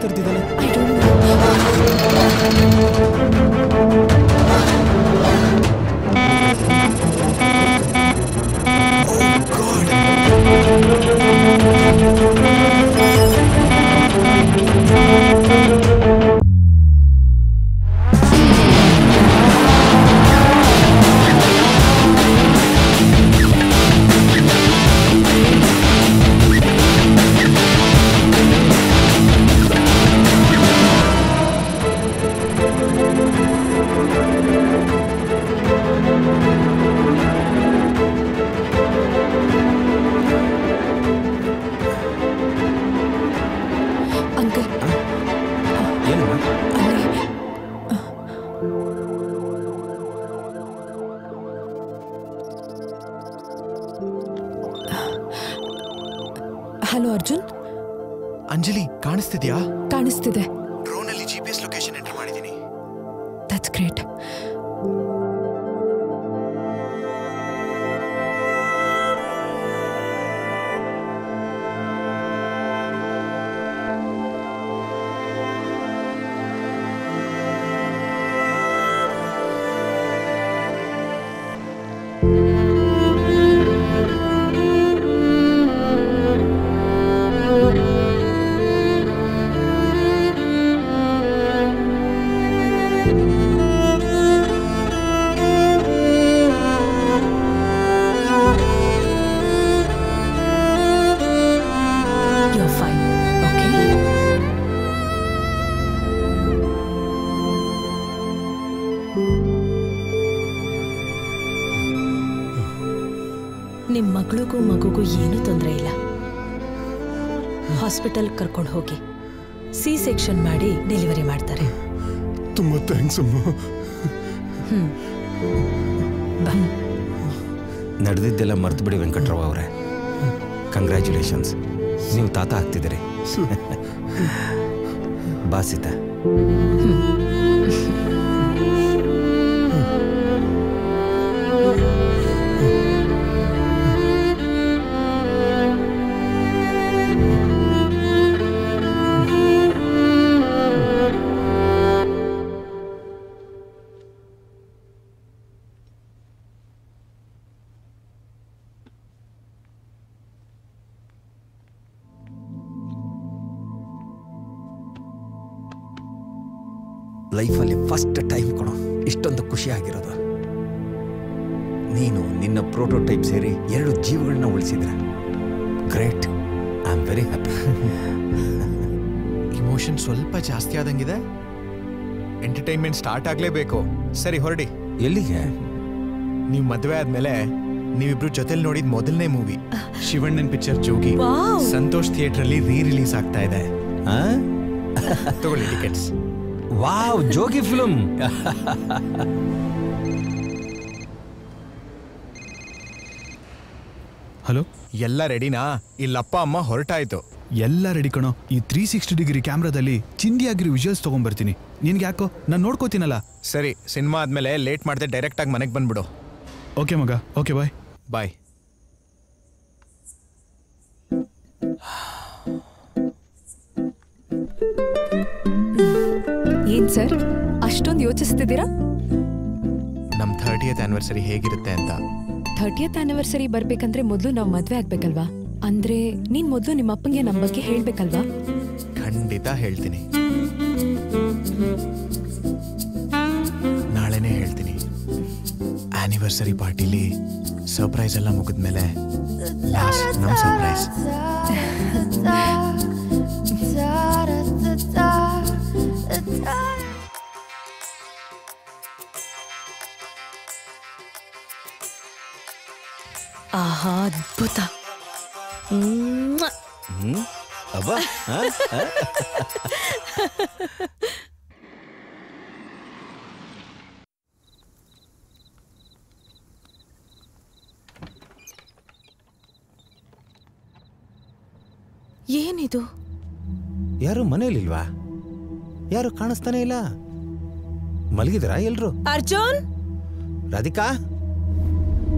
ಮಾತಾಡ್ತಿದ್ದಾನೆ ಅಂಕಲ್ ಹಲೋ ಅರ್ಜುನ್ ಅಂಜಲಿ ಕಾಣಿಸ್ತಿದ್ಯಾ ಕಾಣಿಸ್ತಿದೆ ಡ್ರೋನಲ್ಲಿ G P S location enter ಮಾಡಿದ್ದೀನಿ that's great You're fine, okay? ನಿಮ್ ಮಗಳಿಗೂ ಮಗುಗೂ ಏನೂ ತೊಂದರೆ ಇಲ್ಲ ಹಾಸ್ಪಿಟಲ್ ಕರ್ಕೊಂಡು ಹೋಗಿ ಸಿ ಸೆಕ್ಷನ್ ಮಾಡಿ ಡೆಲಿವರಿ ಮಾಡ್ತಾರೆ ತುಂಬಾ ಥ್ಯಾಂಕ್ಸ್ ಅಮ್ಮ ಹ್ಮ್ ನಡೆದಿದ್ದೆಲ್ಲ ಮರ್ತು ಬಿಡಿ ವೆಂಕಟ್ರಾವ್ ಅವರೇ ಕಂಗ್ರ್ಯಾಚುಲೇಷನ್ಸ್ ನೀವು ತಾತ ಆಗ್ತಿದ್ದೀರಿ ಬಾಸಿತ ಲೈಫಲ್ಲಿ ಫಸ್ಟ್ ಟೈಮ್ ಕೊಡೋ ಇಷ್ಟೊಂದು ಖುಷಿ ಆಗಿರೋದು ನೀನು ನಿನ್ನ ಪ್ರೋಟೋಟೈಪ್ ಸೇರಿ ಎರಡು ಜೀವಗಳನ್ನ ಉಳಿಸಿದ್ರೆ great I am very happy emotion ಸ್ವಲ್ಪ ಜಾಸ್ತಿ ಆದಂಗಿದೆ ಎಂಟರ್ಟೈನ್ಮೆಂಟ್ ಸ್ಟಾರ್ಟ್ ಆಗ್ಲೇಬೇಕು ಸರಿ ಹೊರಡಿ ಎಲ್ಲಿಗೆ ನೀವು ಮದುವೆ ಆದ್ಮೇಲೆ ನೀವಿಬ್ರು ಜೊತೆಲಿ ನೋಡಿದ ಮೊದಲನೇ ಮೂವಿ ಶಿವಣ್ಣನ್ picture Jogi wow. Santosh theatre ಅಲ್ಲಿ ರೀ ರಿಲೀಸ್ ಆಗ್ತಾ ಇದೆ ತಗೊಳ್ಳಿ tickets wow Jogi film hello ಎಲ್ಲ ರೆಡಿನಾ ಇಲ್ಲಪ್ಪ ಅಮ್ಮ ಹೊರಟಾಯ್ತು ಎಲ್ಲ ರೆಡಿ ಕಣೋ ಈ ತ್ರೀ ಸಿಕ್ಸ್ಟಿ ಡಿಗ್ರಿ ಕ್ಯಾಮ್ರಾದಲ್ಲಿ ಚಿಂದಿಯಾಗಿರೋ ವಿಜುವಲ್ಸ್ ತಗೊಂಡ್ಬರ್ತೀನಿ ನಿನ್ಗೆ ಯಾಕೋ ನಾನು ನೋಡ್ಕೋತೀನಲ್ಲ ಸರಿ ಸಿನಿಮಾ ಆದ್ಮೇಲೆ ಲೇಟ್ ಮಾಡದೆ ಡೈರೆಕ್ಟ್ ಆಗಿ ಮನೆಗೆ ಬಂದ್ಬಿಡು ಓಕೆ ಮಗ ಓಕೆ ಬಾಯ್ ಬಾಯ್ ಏನ್ ಸರ್ ಅಷ್ಟೊಂದು ಯೋಚಿಸ್ತಿದ್ದೀರಾ ನಮ್ ಥರ್ಟಿಯತ್ ಆನಿವರ್ಸರಿ ಹೇಗಿರುತ್ತೆ ಅಂತ ಥರ್ಟಿಯತ್ ಆನಿವರ್ಸರಿ ಬರ್ಬೇಕಂದ್ರೆ ಮೊದಲು ನಾವು ಮದ್ವೆ ಆಗ್ಬೇಕಲ್ವಾ ಅಂದ್ರೆ ನೀನ್ ಮೊದಲು ನಿಮ್ಮ ಅಪ್ಪಂಗೆ ನಮ್ಮ ಬಗ್ಗೆ ಹೇಳ್ಬೇಕಲ್ವಾ ಖಂಡಿತ ಹೇಳ್ತೀನಿ ನಾಳೆನೇ ಹೇಳ್ತೀನಿ ಆನಿವರ್ಸರಿ ಪಾರ್ಟಿಲಿ ಸರ್ಪ್ರೈಸ್ ಎಲ್ಲ ಮುಗಿದ್ಮೇಲೆ ಲಾಸ್ಟ್ ನಮ್ ಸರ್ಪ್ರೈಸ್ ಆಹಾ ಅದ್ಭುತ ಮ್ವಾ. ಹ್ಮ್ ಅಬ್ಬ ಆ? ಆ? ಏನಿದು ಯಾರು ಮನೇಲಿಲ್ವಾ ಯಾರು ಕಾಣಿಸ್ತಾನೆ ಇಲ್ಲ ಮಲಗಿದ್ರಾ ಎಲ್ರು ಅರ್ಜುನ್ ರಾಧಿಕಾ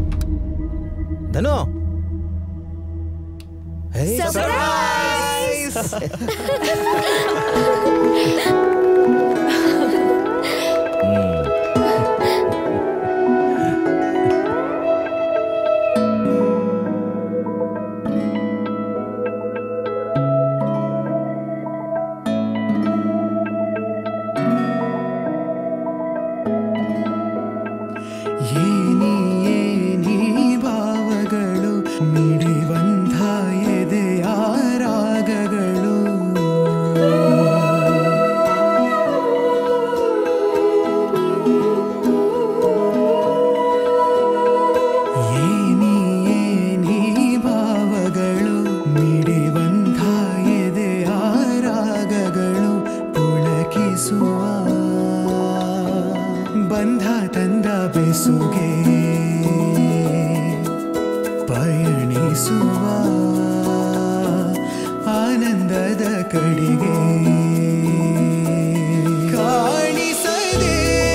ಧನು ಹೇ, Surprise! ಏನಿ ಏನಿ ಭಾವಗಳು ಮಿಡಿವಂಥ ಎದೆಯ ರಾಗಗಳು ಏನಿ ಏನಿ ಭಾವಗಳು ಮಿಡಿವಂಥ ಎದೆಯ ರಾಗಗಳು ಪುಳಕಿಸುವ ಬಂಧ ತಂದ ಬೆಸುಗೆ ಪಯಣಿಸುವ ಆನಂದದ ಕಡೆಗೆ ಕಾಣಿಸದೆ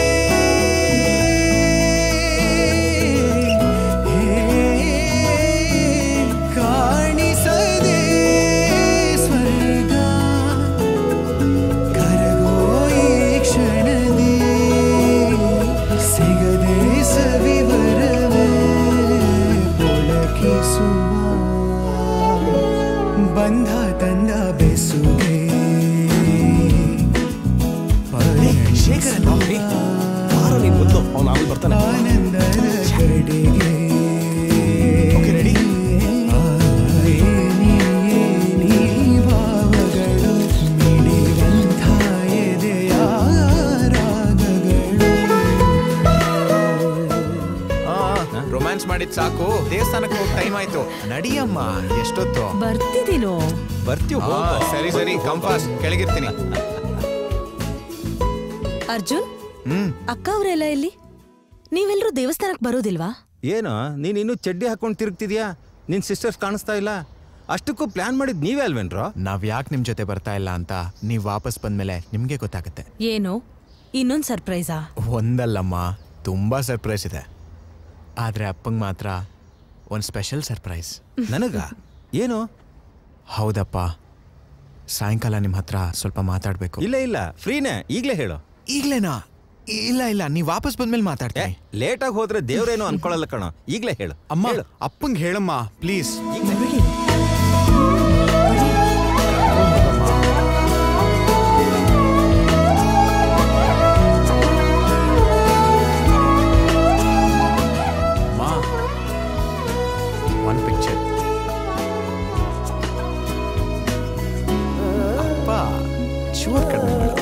ಕಾಣಿಸದೆ ಸ್ವರ್ಗ ಕರಗೋ ಈ ಕ್ಷಣದಿ ಸಿಗದೆ ಸವಿವರವೇ ಪೊಳಕಿಸುವ ಬಂಧ ತಂದ ಬೆಸುಗೆ ಶೇಖರ್ ಬಾರೋ ನೀನ್ ಮೊದ್ಲು ಅವ್ನು ಆಮೇಲೆ ಬರ್ತಾನೆ ಆನಂದದ ಕಡೆಗೆ ರೆಡಿ ಭಾವಗಳು ಮಿಡಿವಂಥ ಎದೆಯ ರಾಗಗಳು ರೊಮ್ಯಾನ್ಸ್ ಮಾಡಿದ್ ಸಾಕು ದೇವಸ್ಥಾನಕ್ಕೆ ಹೋಗಿ ಟೈಮ್ ಆಯ್ತು ನಡಿಯಮ್ಮ ಎಷ್ಟೊತ್ತು ಬರ್ತಿದ್ದೀನೋ ಬರ್ತೀವಿ ಆ, ಸರಿ ಸರಿ ಕಂಪಾಸ್ ಕೆಳಗಿರ್ತೀನಿ ಅರ್ಜುನ್ ಹ್ಮ್ ಅಕ್ಕ ಅವರೆಲ್ಲ ಎಲ್ಲಿ ನೀವೆಲ್ಲರೂ ದೇವಸ್ಥಾನಕ್ಕೆ ಬರೋದಿಲ್ವಾ ಏನು ನೀನ್ ಇನ್ನೂ ಚಡ್ಡಿ ಹಾಕೊಂಡು ತಿರುಗ್ತಿದ್ಯಾ ನಿನ್ ಸಿಸ್ಟರ್ಸ್ ಕಾಣಿಸ್ತಾ ಇಲ್ಲ ಅಷ್ಟಕ್ಕೂ ಪ್ಲಾನ್ ಮಾಡಿದ್ ನೀವೇ ಅಲ್ವೇನ್ರೋ ನಾವ್ ಯಾಕೆ ನಿಮ್ ಜೊತೆ ಬರ್ತಾ ಇಲ್ಲ ಅಂತ ನೀವ್ ವಾಪಸ್ ಬಂದ್ಮೇಲೆ ನಿಮ್ಗೆ ಗೊತ್ತಾಗುತ್ತೆ ಏನು ಇನ್ನೊಂದ್ ಸರ್ಪ್ರೈಸಾ ಒಂದಲ್ಲಮ್ಮ ತುಂಬಾ ಸರ್ಪ್ರೈಸ್ ಇದೆ ಆದ್ರೆ ಅಪ್ಪಂಗ್ ಮಾತ್ರ ಒಂದ್ ಸ್ಪೆಷಲ್ ಸರ್ಪ್ರೈಸ್ ನನಗ ಏನು ಹೌದಪ್ಪ ಸಾಯಂಕಾಲ ನಿಮ್ ಹತ್ರ ಸ್ವಲ್ಪ ಮಾತಾಡ್ಬೇಕು ಇಲ್ಲ ಇಲ್ಲ ಫ್ರೀನೇ ಈಗ್ಲೇ ಹೇಳು ಈಗ್ಲೇನಾ ಇಲ್ಲ ಇಲ್ಲ ನೀವ್ ವಾಪಸ್ ಬಂದ್ಮೇಲೆ ಮಾತಾಡ್ತೀನಿ ಲೇಟ್ ಆಗಿ ಹೋದ್ರೆ ದೇವ್ರೇನು ಅನ್ಕೊಳಲ್ಲ ಕಣೋ ಈಗ್ಲೇ ಹೇಳು ಅಮ್ಮ ಅಪ್ಪಂಗ್ ಹೇಳಮ್ಮ ಪ್ಲೀಸ್ ಮಾ ಒನ್ ಪಿಕ್ಚರ್ ಅಪ್ಪ ಶುವರ್ ಕಡಿಮೆ ಮಾಡು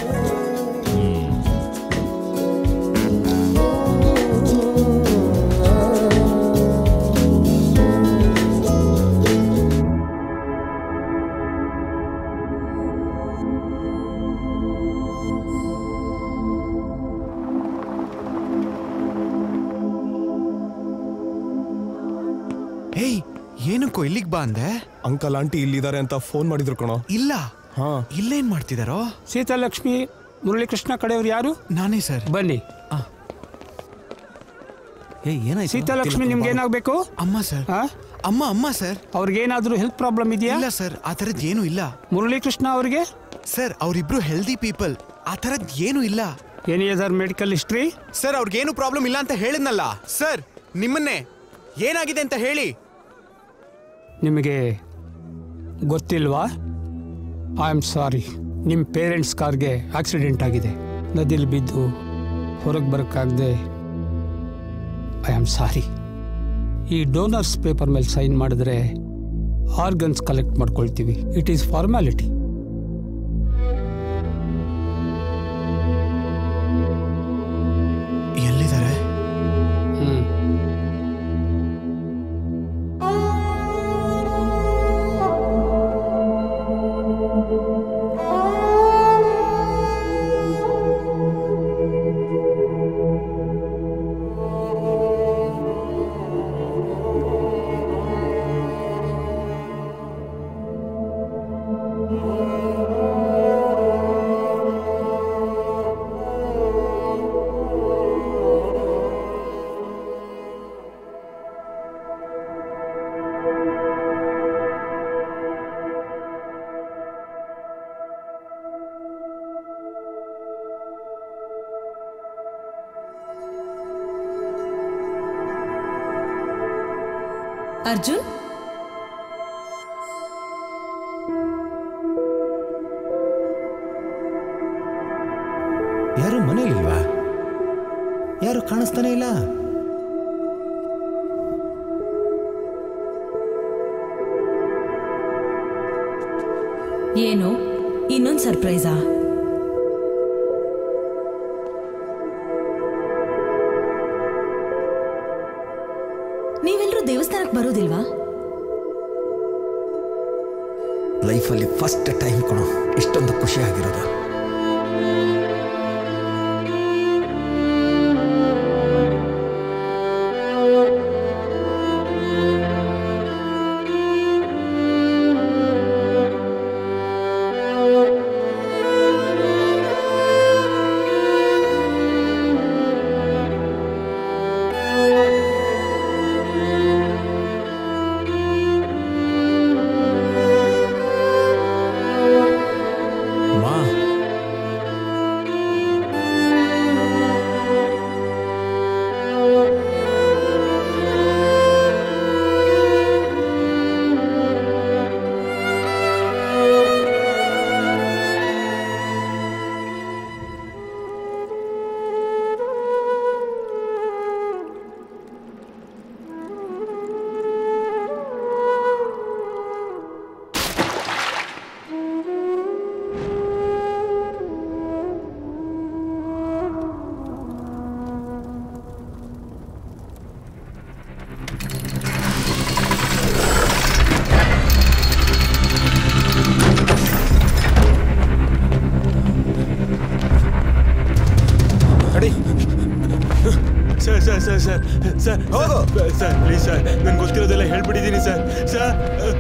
ಹೇಯ್ ಏನಕ್ಕೋ ಇಲ್ಲಿಗೆ ಬಾ ಅಂದೆ ಅಂಕಲ್ ಆಂಟಿ ಇಲ್ಲಿದ್ದಾರೆ ಅಂತ ಫೋನ್ ಮಾಡಿದ್ರು ಕಣೋ ಇಲ್ಲ ಹಾ ಇಲ್ಲೇನ್ ಮಾಡ್ತಿದಾರೋ ಸೀತಾಲಕ್ಷ್ಮಿ ಮುರಳೀಕೃಷ್ಣ ಕಡೆಯವ್ರು ಯಾರು ನಾನೇ ಸರ್ ಬನ್ನಿ ಸೀತಾಲಕ್ಷ್ಮಿ ನಿಮ್ಗೆ ಏನಾಗಬೇಕು ಅಮ್ಮ ಸರ್ ಅಮ್ಮ ಅಮ್ಮ ಸರ್ ಅವ್ರಿಗೇನಾದ್ರೂ ಹೆಲ್ತ್ ಪ್ರಾಬ್ಲಮ್ ಇದೆಯಾ ಇಲ್ಲ ಸರ್ ಆ ಥರದ್ದು ಏನೂ ಇಲ್ಲ ಮುರಳೀಕೃಷ್ಣ ಅವ್ರಿಗೆ ಸರ್ ಅವರಿಬ್ರು ಹೆಲ್ದಿ ಪೀಪಲ್ ಆ ಥರದ್ದು ಏನೂ ಇಲ್ಲ any other medical history sir ಅವ್ರಿಗೇನು ಪ್ರಾಬ್ಲಮ್ ಇಲ್ಲ ಅಂತ ಹೇಳಿದ್ನಲ್ಲ ಸರ್ ನಿಮ್ಮನ್ನೇ ಏನಾಗಿದೆ ಅಂತ ಹೇಳಿ ನಿಮಗೆ ಗೊತ್ತಿಲ್ವಾ ಐ ಆಮ್ ಸಾರಿ ನಿಮ್ಮ ಪೇರೆಂಟ್ಸ್ ಕಾರ್ಗೆ ಆಕ್ಸಿಡೆಂಟ್ ಆಗಿದೆ ನದಿಲಿ ಬಿದ್ದು ಹೊರಗೆ ಬರೋಕ್ಕಾಗದೆ ಐ ಆಮ್ ಸಾರಿ ಈ ಡೋನರ್ಸ್ ಪೇಪರ್ ಮೇಲೆ ಸೈನ್ ಮಾಡಿದ್ರೆ ಆರ್ಗನ್ಸ್ ಕಲೆಕ್ಟ್ ಮಾಡ್ಕೊಳ್ತೀವಿ ಇಟ್ ಈಸ್ ಫಾರ್ಮ್ಯಾಲಿಟಿ ಎಲ್ಲಿದ್ದಾರೆ ಹ್ಮ್ ಆ ಅರ್ಜುನ್ ಯಾರು ಮನೇಲಿಲ್ವಾ ಯಾರು ಕಾಣಿಸ್ತಾನೆ ಇಲ್ಲ ಏನು ಇನ್ನೊಂದ್ ಸರ್ಪ್ರೈಸಾ ನೀವೆಲ್ಲರೂ ದೇವಸ್ಥಾನಕ್ಕೆ ಬರೋದಿಲ್ವಾ ಲೈಫಲ್ಲಿ ಫಸ್ಟ್ ಟೈಮ್ ಕೊಡು ಇಷ್ಟೊಂದು ಖುಷಿ ಆಗಿರೋದು ಮಾ sir sir sir sir sir sir please sir ನನ್ಗೆ ಗೊತ್ತಿರೋದೆಲ್ಲ ಹೇಳ್ಬಿಟ್ಟಿದ್ದೀನಿ ಸರ್ ಸರ್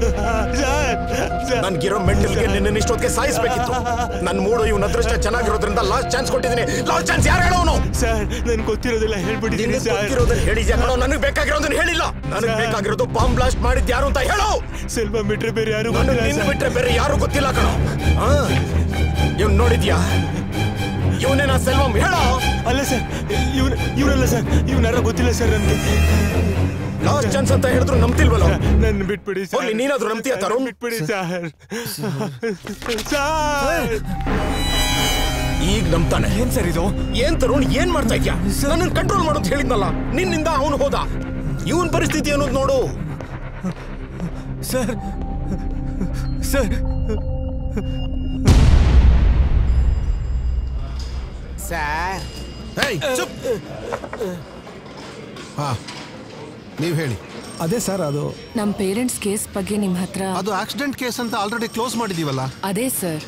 ಸರ್ ನನ್ಗಿರೋ ಮೆಂಟಲ್ಗೆ ನಿನ್ನ ಇಷ್ಟೊತ್ತಿಗೆ ಸಾಯಿಸ್ಬೇಕಿತ್ತು ನನ್ನ ಮೂಡು ಇವನ ಅದೃಷ್ಟ ಚೆನ್ನಾಗಿರೋದ್ರಿಂದ ಲಾಸ್ಟ್ ಚಾನ್ಸ್ ಕೊಟ್ಟಿದ್ದೀನಿ ಲಾಸ್ಟ್ ಚಾನ್ಸ್ ಯಾರು ಹೇಳೋನು ಸರ್ ನನ್ಗೆ ಗೊತ್ತಿರೋದೆಲ್ಲ ಹೇಳ್ಬಿಟ್ಟಿದ್ದೀನಿ ಸರ್ ಗೊತ್ತಿರೋದನ್ನ ಹೇಳಿದ್ಯಾ ಕಣೋ ನನಗೆ ಬೇಕಾಗಿರೋದನ್ನ ಹೇಳಿಲ್ಲ ನನಗೆ ಬೇಕಾಗಿರೋದು ಬಾಂಬ್ ಬ್ಲಾಸ್ಟ್ ಮಾಡಿದ್ ಯಾರು ಅಂತ ಹೇಳು ಸೆಲ್ವ ಬಿಟ್ರೆ ಬೇರೆ ಯಾರು ನನಗೆ ನಿನ್ ಬಿಟ್ರೆ ಬೇರೆ ಯಾರು ಗೊತ್ತಿಲ್ಲ ಕಣೋ ಇವ್ನು ನೋಡಿದ್ಯಾ ಇವನೇನಾ ಸೆಲ್ವಂ ಹೇಳೋ ಅಲ್ಲ ಸರ್ ಇವ್ನ ಇವ್ರಲ್ಲ ಸರ್ ಇವ್ನಾರ ಗೊತ್ತಿಲ್ಲ ಸರ್ ನನಗೆ ಲಾಸ್ಟ್ ಚಾನ್ಸ್ ಅಂತ ಹೇಳಿದ್ರು ನಂಬ್ತಿಲ್ವಲ್ಲ ನನ್ನ ಬಿಟ್ಬಿಡಿ ಸರ್ ಹೋಗ್ಲಿ ನೀನಾದ್ರೂ ನಂಬ್ತೀಯ ತರುಣ್ ಬಿಟ್ಬಿಡಿ ಸರ್ ಸರ್ ಈಗ ನಂಬ್ತಾನೆ ಏನ್ ಸರ್ ಇದು ಏನ್ ತರುಣ್ ಏನ್ ಮಾಡ್ತಾ ಇದ್ಯಾ ನನ್ನ ಕಂಟ್ರೋಲ್ ಮಾಡೋದು ಹೇಳಿದ್ನಲ್ಲ ನಿನ್ನಿಂದ ಅವನು ಹೋದ ಇವನ್ ಪರಿಸ್ಥಿತಿ ಅನ್ನೋದು ನೋಡು ಸರ್ ಸರ್ ಸರ್ ಹಾ ನೀವು ಹೇಳಿ ಅದೇ ಸರ್ ಅದು ನಮ್ ಪೇರೆಂಟ್ಸ್ ಕೇಸ್ ಬಗ್ಗೆ ನಿಮ್ ಹತ್ರ ಅದು ಆಕ್ಸಿಡೆಂಟ್ ಕೇಸ್ ಅಂತ ಆಲ್ರೆಡಿ ಕ್ಲೋಸ್ ಮಾಡಿದೀವಲ್ಲ ಅದೇ ಸರ್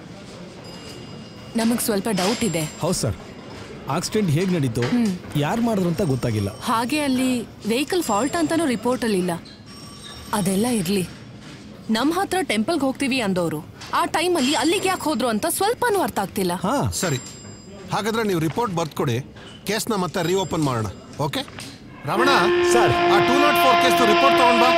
ನಮಗ್ ಸ್ವಲ್ಪ ಡೌಟ್ ಇದೆ ಹೌದು ಸರ್ ಆಕ್ಸಿಡೆಂಟ್ ಹೇಗೆ ನಡೀತು ಯಾರು ಮಾಡಿದ್ರು ಅಂತ ಗೊತ್ತಾಗಿಲ್ಲ ಹಾಗೆ ಅಲ್ಲಿ ವೆಹಿಕಲ್ ಫಾಲ್ಟ್ ಅಂತಾನೂ ರಿಪೋರ್ಟ್ ಅಲ್ಲಿ ಇಲ್ಲ ಅದೆಲ್ಲ ಇರ್ಲಿ ನಮ್ ಹತ್ರ ಟೆಂಪಲ್ಗೆ ಹೋಗ್ತೀವಿ ಅಂದವರು ಆ ಟೈಮಲ್ಲಿ ಅಲ್ಲಿಗೆ ಯಾಕೆ ಹೋದ್ರು ಅಂತ ಸ್ವಲ್ಪನೂ ಅರ್ಥ ಆಗ್ತಿಲ್ಲ ಹಾ ಸರಿ ಹಾಗಾದ್ರೆ ನೀವು ರಿಪೋರ್ಟ್ ಬರ್ದ್ಕೊಡಿ ಕೇಸ್ನ ಮತ್ತೆ ರೀಓಪನ್ ಮಾಡೋಣ ಓಕೆ ರಮಣ ಸರ್ ಆ two not four case report ತಗೊಂಡ್ ಬಾ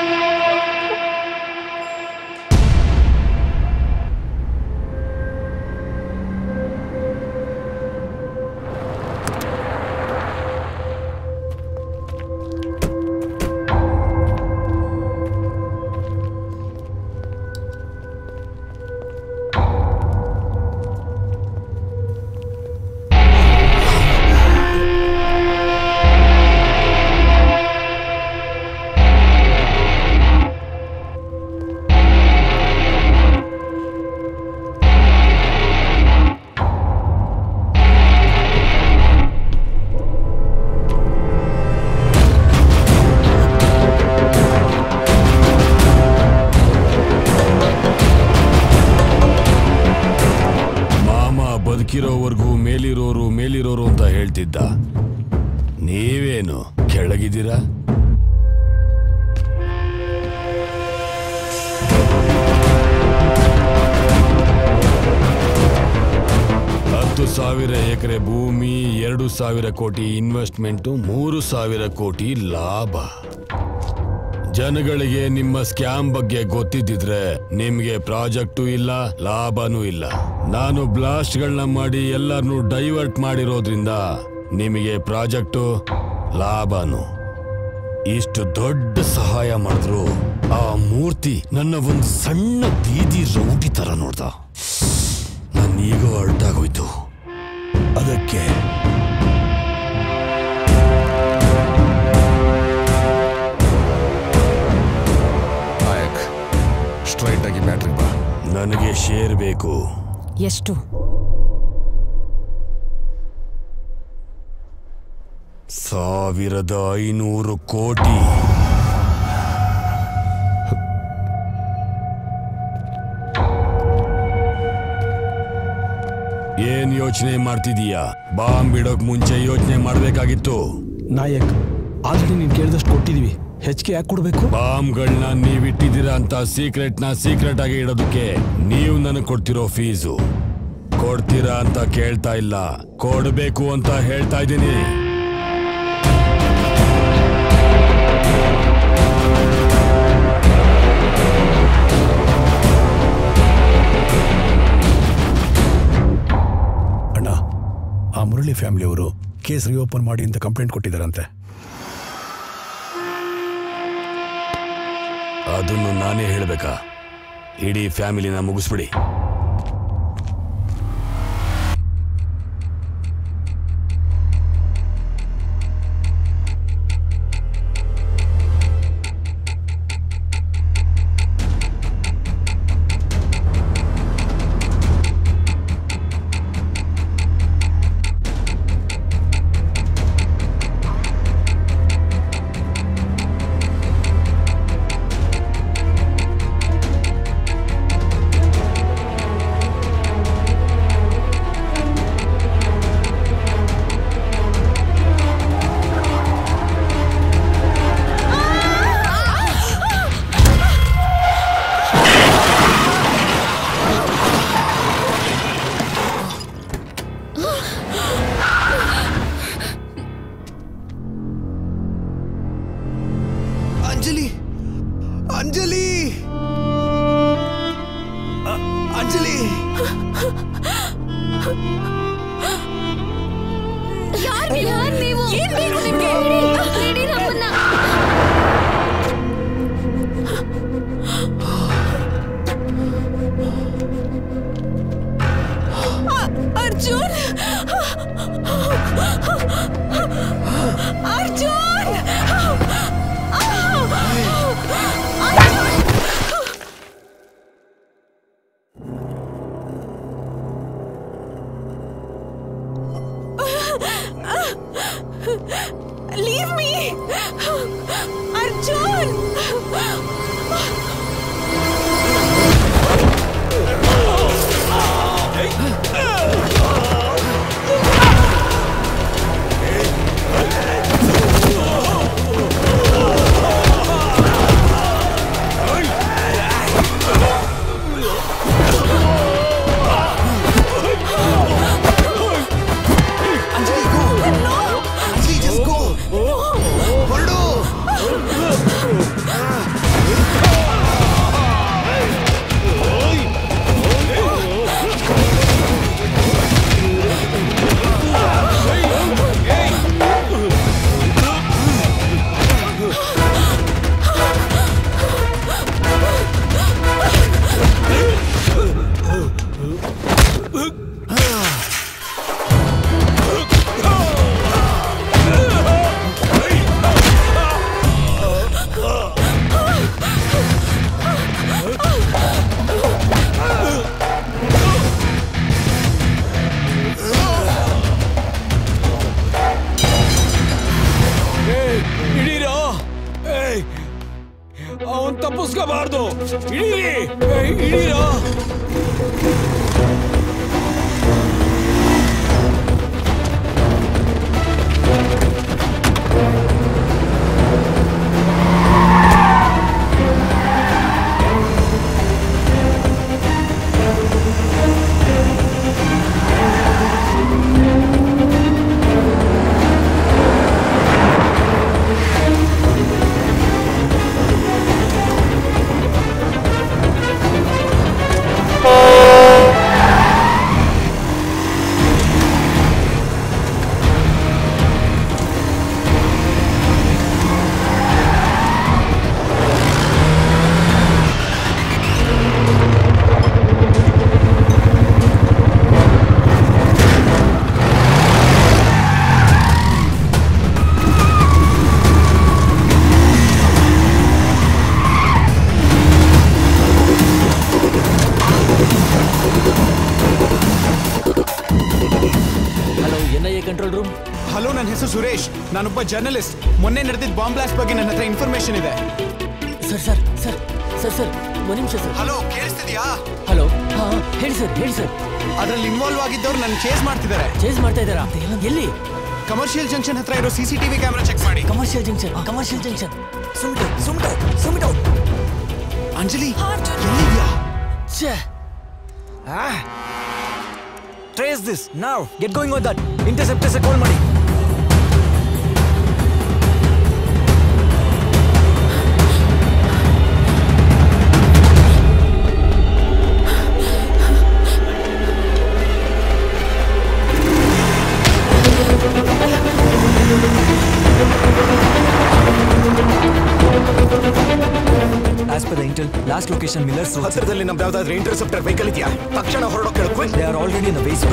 ಮಾಮ ಬದುಕಿರೋವರೆಗೂ ಮೇಲಿರೋರು ಮೇಲಿರೋರು ಅಂತ ಹೇಳ್ತಿದ್ದ ನೀವೇನು ಕೆಳಗಿದ್ದೀರಾ ಹತ್ತು ಸಾವಿರ ಎಕರೆ ಭೂಮಿ ಎರಡು ಸಾವಿರ ಕೋಟಿ ಇನ್ವೆಸ್ಟ್ಮೆಂಟು ಮೂರು ಸಾವಿರ ಕೋಟಿ ಲಾಭ ಜನಗಳಿಗೆ ನಿಮ್ಮ ಸ್ಕ್ಯಾಮ್ ಬಗ್ಗೆ ಗೊತ್ತಿದ್ದಿದ್ರೆ ನಿಮ್ಗೆ ಪ್ರಾಜೆಕ್ಟು ಇಲ್ಲ ಲಾಭನೂ ಇಲ್ಲ ನಾನು ಬ್ಲಾಸ್ಟ್ಗಳನ್ನ ಮಾಡಿ ಎಲ್ಲರನ್ನೂ ಡೈವರ್ಟ್ ಮಾಡಿರೋದ್ರಿಂದ ನಿಮಗೆ ಪ್ರಾಜೆಕ್ಟು ಲಾಭನು ಇಷ್ಟು ದೊಡ್ಡ ಸಹಾಯ ಮಾಡಿದ್ರು ಆ ಮೂರ್ತಿ ನನ್ನ ಒಂದು ಸಣ್ಣ ಬೀದಿ ರೌಡಿ ತರ ನೋಡ್ದ ನನ್ನ ಈಗ ಹೊರಟಾಗೋಯ್ತು ಅದಕ್ಕೆ ನಾಯಕ್ ಸ್ಟ್ರೈಟ್ ಆಗಿ ಮ್ಯಾಟ್ರಿಕ್ ಬಾ ನನಗೆ ಶೇರ್ ಬೇಕು ಎಷ್ಟು ಸಾವಿರದ ಐನೂರು ಕೋಟಿ ಏನ್ ಯೋಚನೆ ಮಾಡ್ತಿದೀಯಾ ಬಾಂಬ್ ಬಿಡೋಕ್ ಮುಂಚೆ ಯೋಚನೆ ಮಾಡ್ಬೇಕಾಗಿತ್ತು ನಾಯಕ್ ಆಲ್ರೆಡಿ ನೀನು ಕೇಳಿದಷ್ಟು ಕೊಟ್ಟಿದೀವಿ ಹೆಚ್ಚಿಗೆ ಯಾಕೆ ಕೊಡಬೇಕು ಬಾಂಬ್ಗಳನ್ನ ನೀವ್ ಇಟ್ಟಿದ್ದೀರಾ ಅಂತ ಸೀಕ್ರೆಟ್ ನ ಸೀಕ್ರೆಟ್ ಆಗಿ ಇಡೋದಕ್ಕೆ ನೀವು ನನಗೆ ಕೊಡ್ತಿರೋ ಫೀಸು ಕೊಡ್ತೀರಾ ಅಂತ ಕೇಳ್ತಾ ಇಲ್ಲ ಕೊಡ್ಬೇಕು ಅಂತ ಹೇಳ್ತಾ ಇದ್ದೀನಿ ಅಣ್ಣ ಆ ಮುರಳಿ ಫ್ಯಾಮಿಲಿಯವರು ಕೇಸ್ ರಿಓಪನ್ ಮಾಡಿ ಅಂತ ಕಂಪ್ಲೇಂಟ್ ಕೊಟ್ಟಿದ್ದಾರಂತೆ ಅದನ್ನು ನಾನೇ ಹೇಳ್ಬೇಕಾ ಇಡೀ ಫ್ಯಾಮಿಲಿನ ಮುಗಿಸ್ಬಿಡಿ ಅಂಜಲಿ ಅಂಜಲಿ ಅ- ಅಂಜಲಿ ಯಾರ್ ನೀವು? ಯಾರ್ ನೀವು? ಏನ್ ಬೇಕು ನಿಮ್ಗೆ? ಬಿಡಿ ನಮ್ಮನ್ನ. Arjun Arjun leave me Arjun Anjali go Anjali just go ಹೊರಡು ಹಿಡೀರೋ ಏಯ್ ಅವನ್ ತಪ್ಪಿಸ್ಕೋಬಾರ್ದು ಹಿಡೀರಿ ಏಯ್, ಹಿಡೀರೋ ಆ ಹಲೋ ನನ್ನ ಹೆಸರು ಸುರೇಶ್ ನಾನೊಬ್ಬ ಜರ್ನಲಿಸ್ಟ್ ಮೊನ್ನೆ ನಡೆದಿದ್ದ ಬಾಂಬ್ ಬ್ಲಾಸ್ಟ್ ಬಗ್ಗೆ ನನ್ನ ಹತ್ರ ಇನ್ಫಾರ್ಮೇಶನ್ ಇದೆ sir sir sir sir sir ಒಂದು ನಿಮಿಷ ಸರ್ ಹಲೋ ಕೇಳಿಸ್ತಿದ್ಯಾ ಹಲೋ ಹಾ ಹೇಳಿ ಸರ್ ಹೇಳಿ ಸರ್ ಅದ್ರಲ್ಲಿ ಇನ್ವಾಲ್ವ್ ಆಗಿದ್ದವ್ರು ನನ್ನ ಚೇಸ್ ಮಾಡ್ತಿದ್ದಾರೆ ಚೇಸ್ ಮಾಡ್ತಾ ಇದ್ದಾರಾ ಎಲ್ಲಿ ಕಮರ್ಷಿಯಲ್ ಜಂಕ್ಷನ್ ಹತ್ರ ಇರೋ C C TV camera check ಮಾಡಿ ಕಮರ್ಷಿಯಲ್ ಜಂಕ್ಷನ್ ಕಮರ್ಷಿಯಲ್ ಜಂಕ್ಷನ್ ಸುಮ್ಟು ಸುಮ್ಟು ಸುಮ್ಟು ಅಂಜಲಿ ಎಲ್ಲಿದ್ಯಾ ಛೇ trace this now get going with that interceptors call ಮಾಡಿ as per the intel last location Millers ಹತ್ತಿರದಲ್ಲಿ ನಮ್ದು ಯಾವ್ದಾದ್ರು ಇಂಟರ್ಸೆಪ್ಟರ್ ವೆಹಿಕಲ್ ಇದೆಯಾ ತಕ್ಷಣ ಹೊರಡೋಕೆ ಕೇಳ್ಕೊ they are already in the base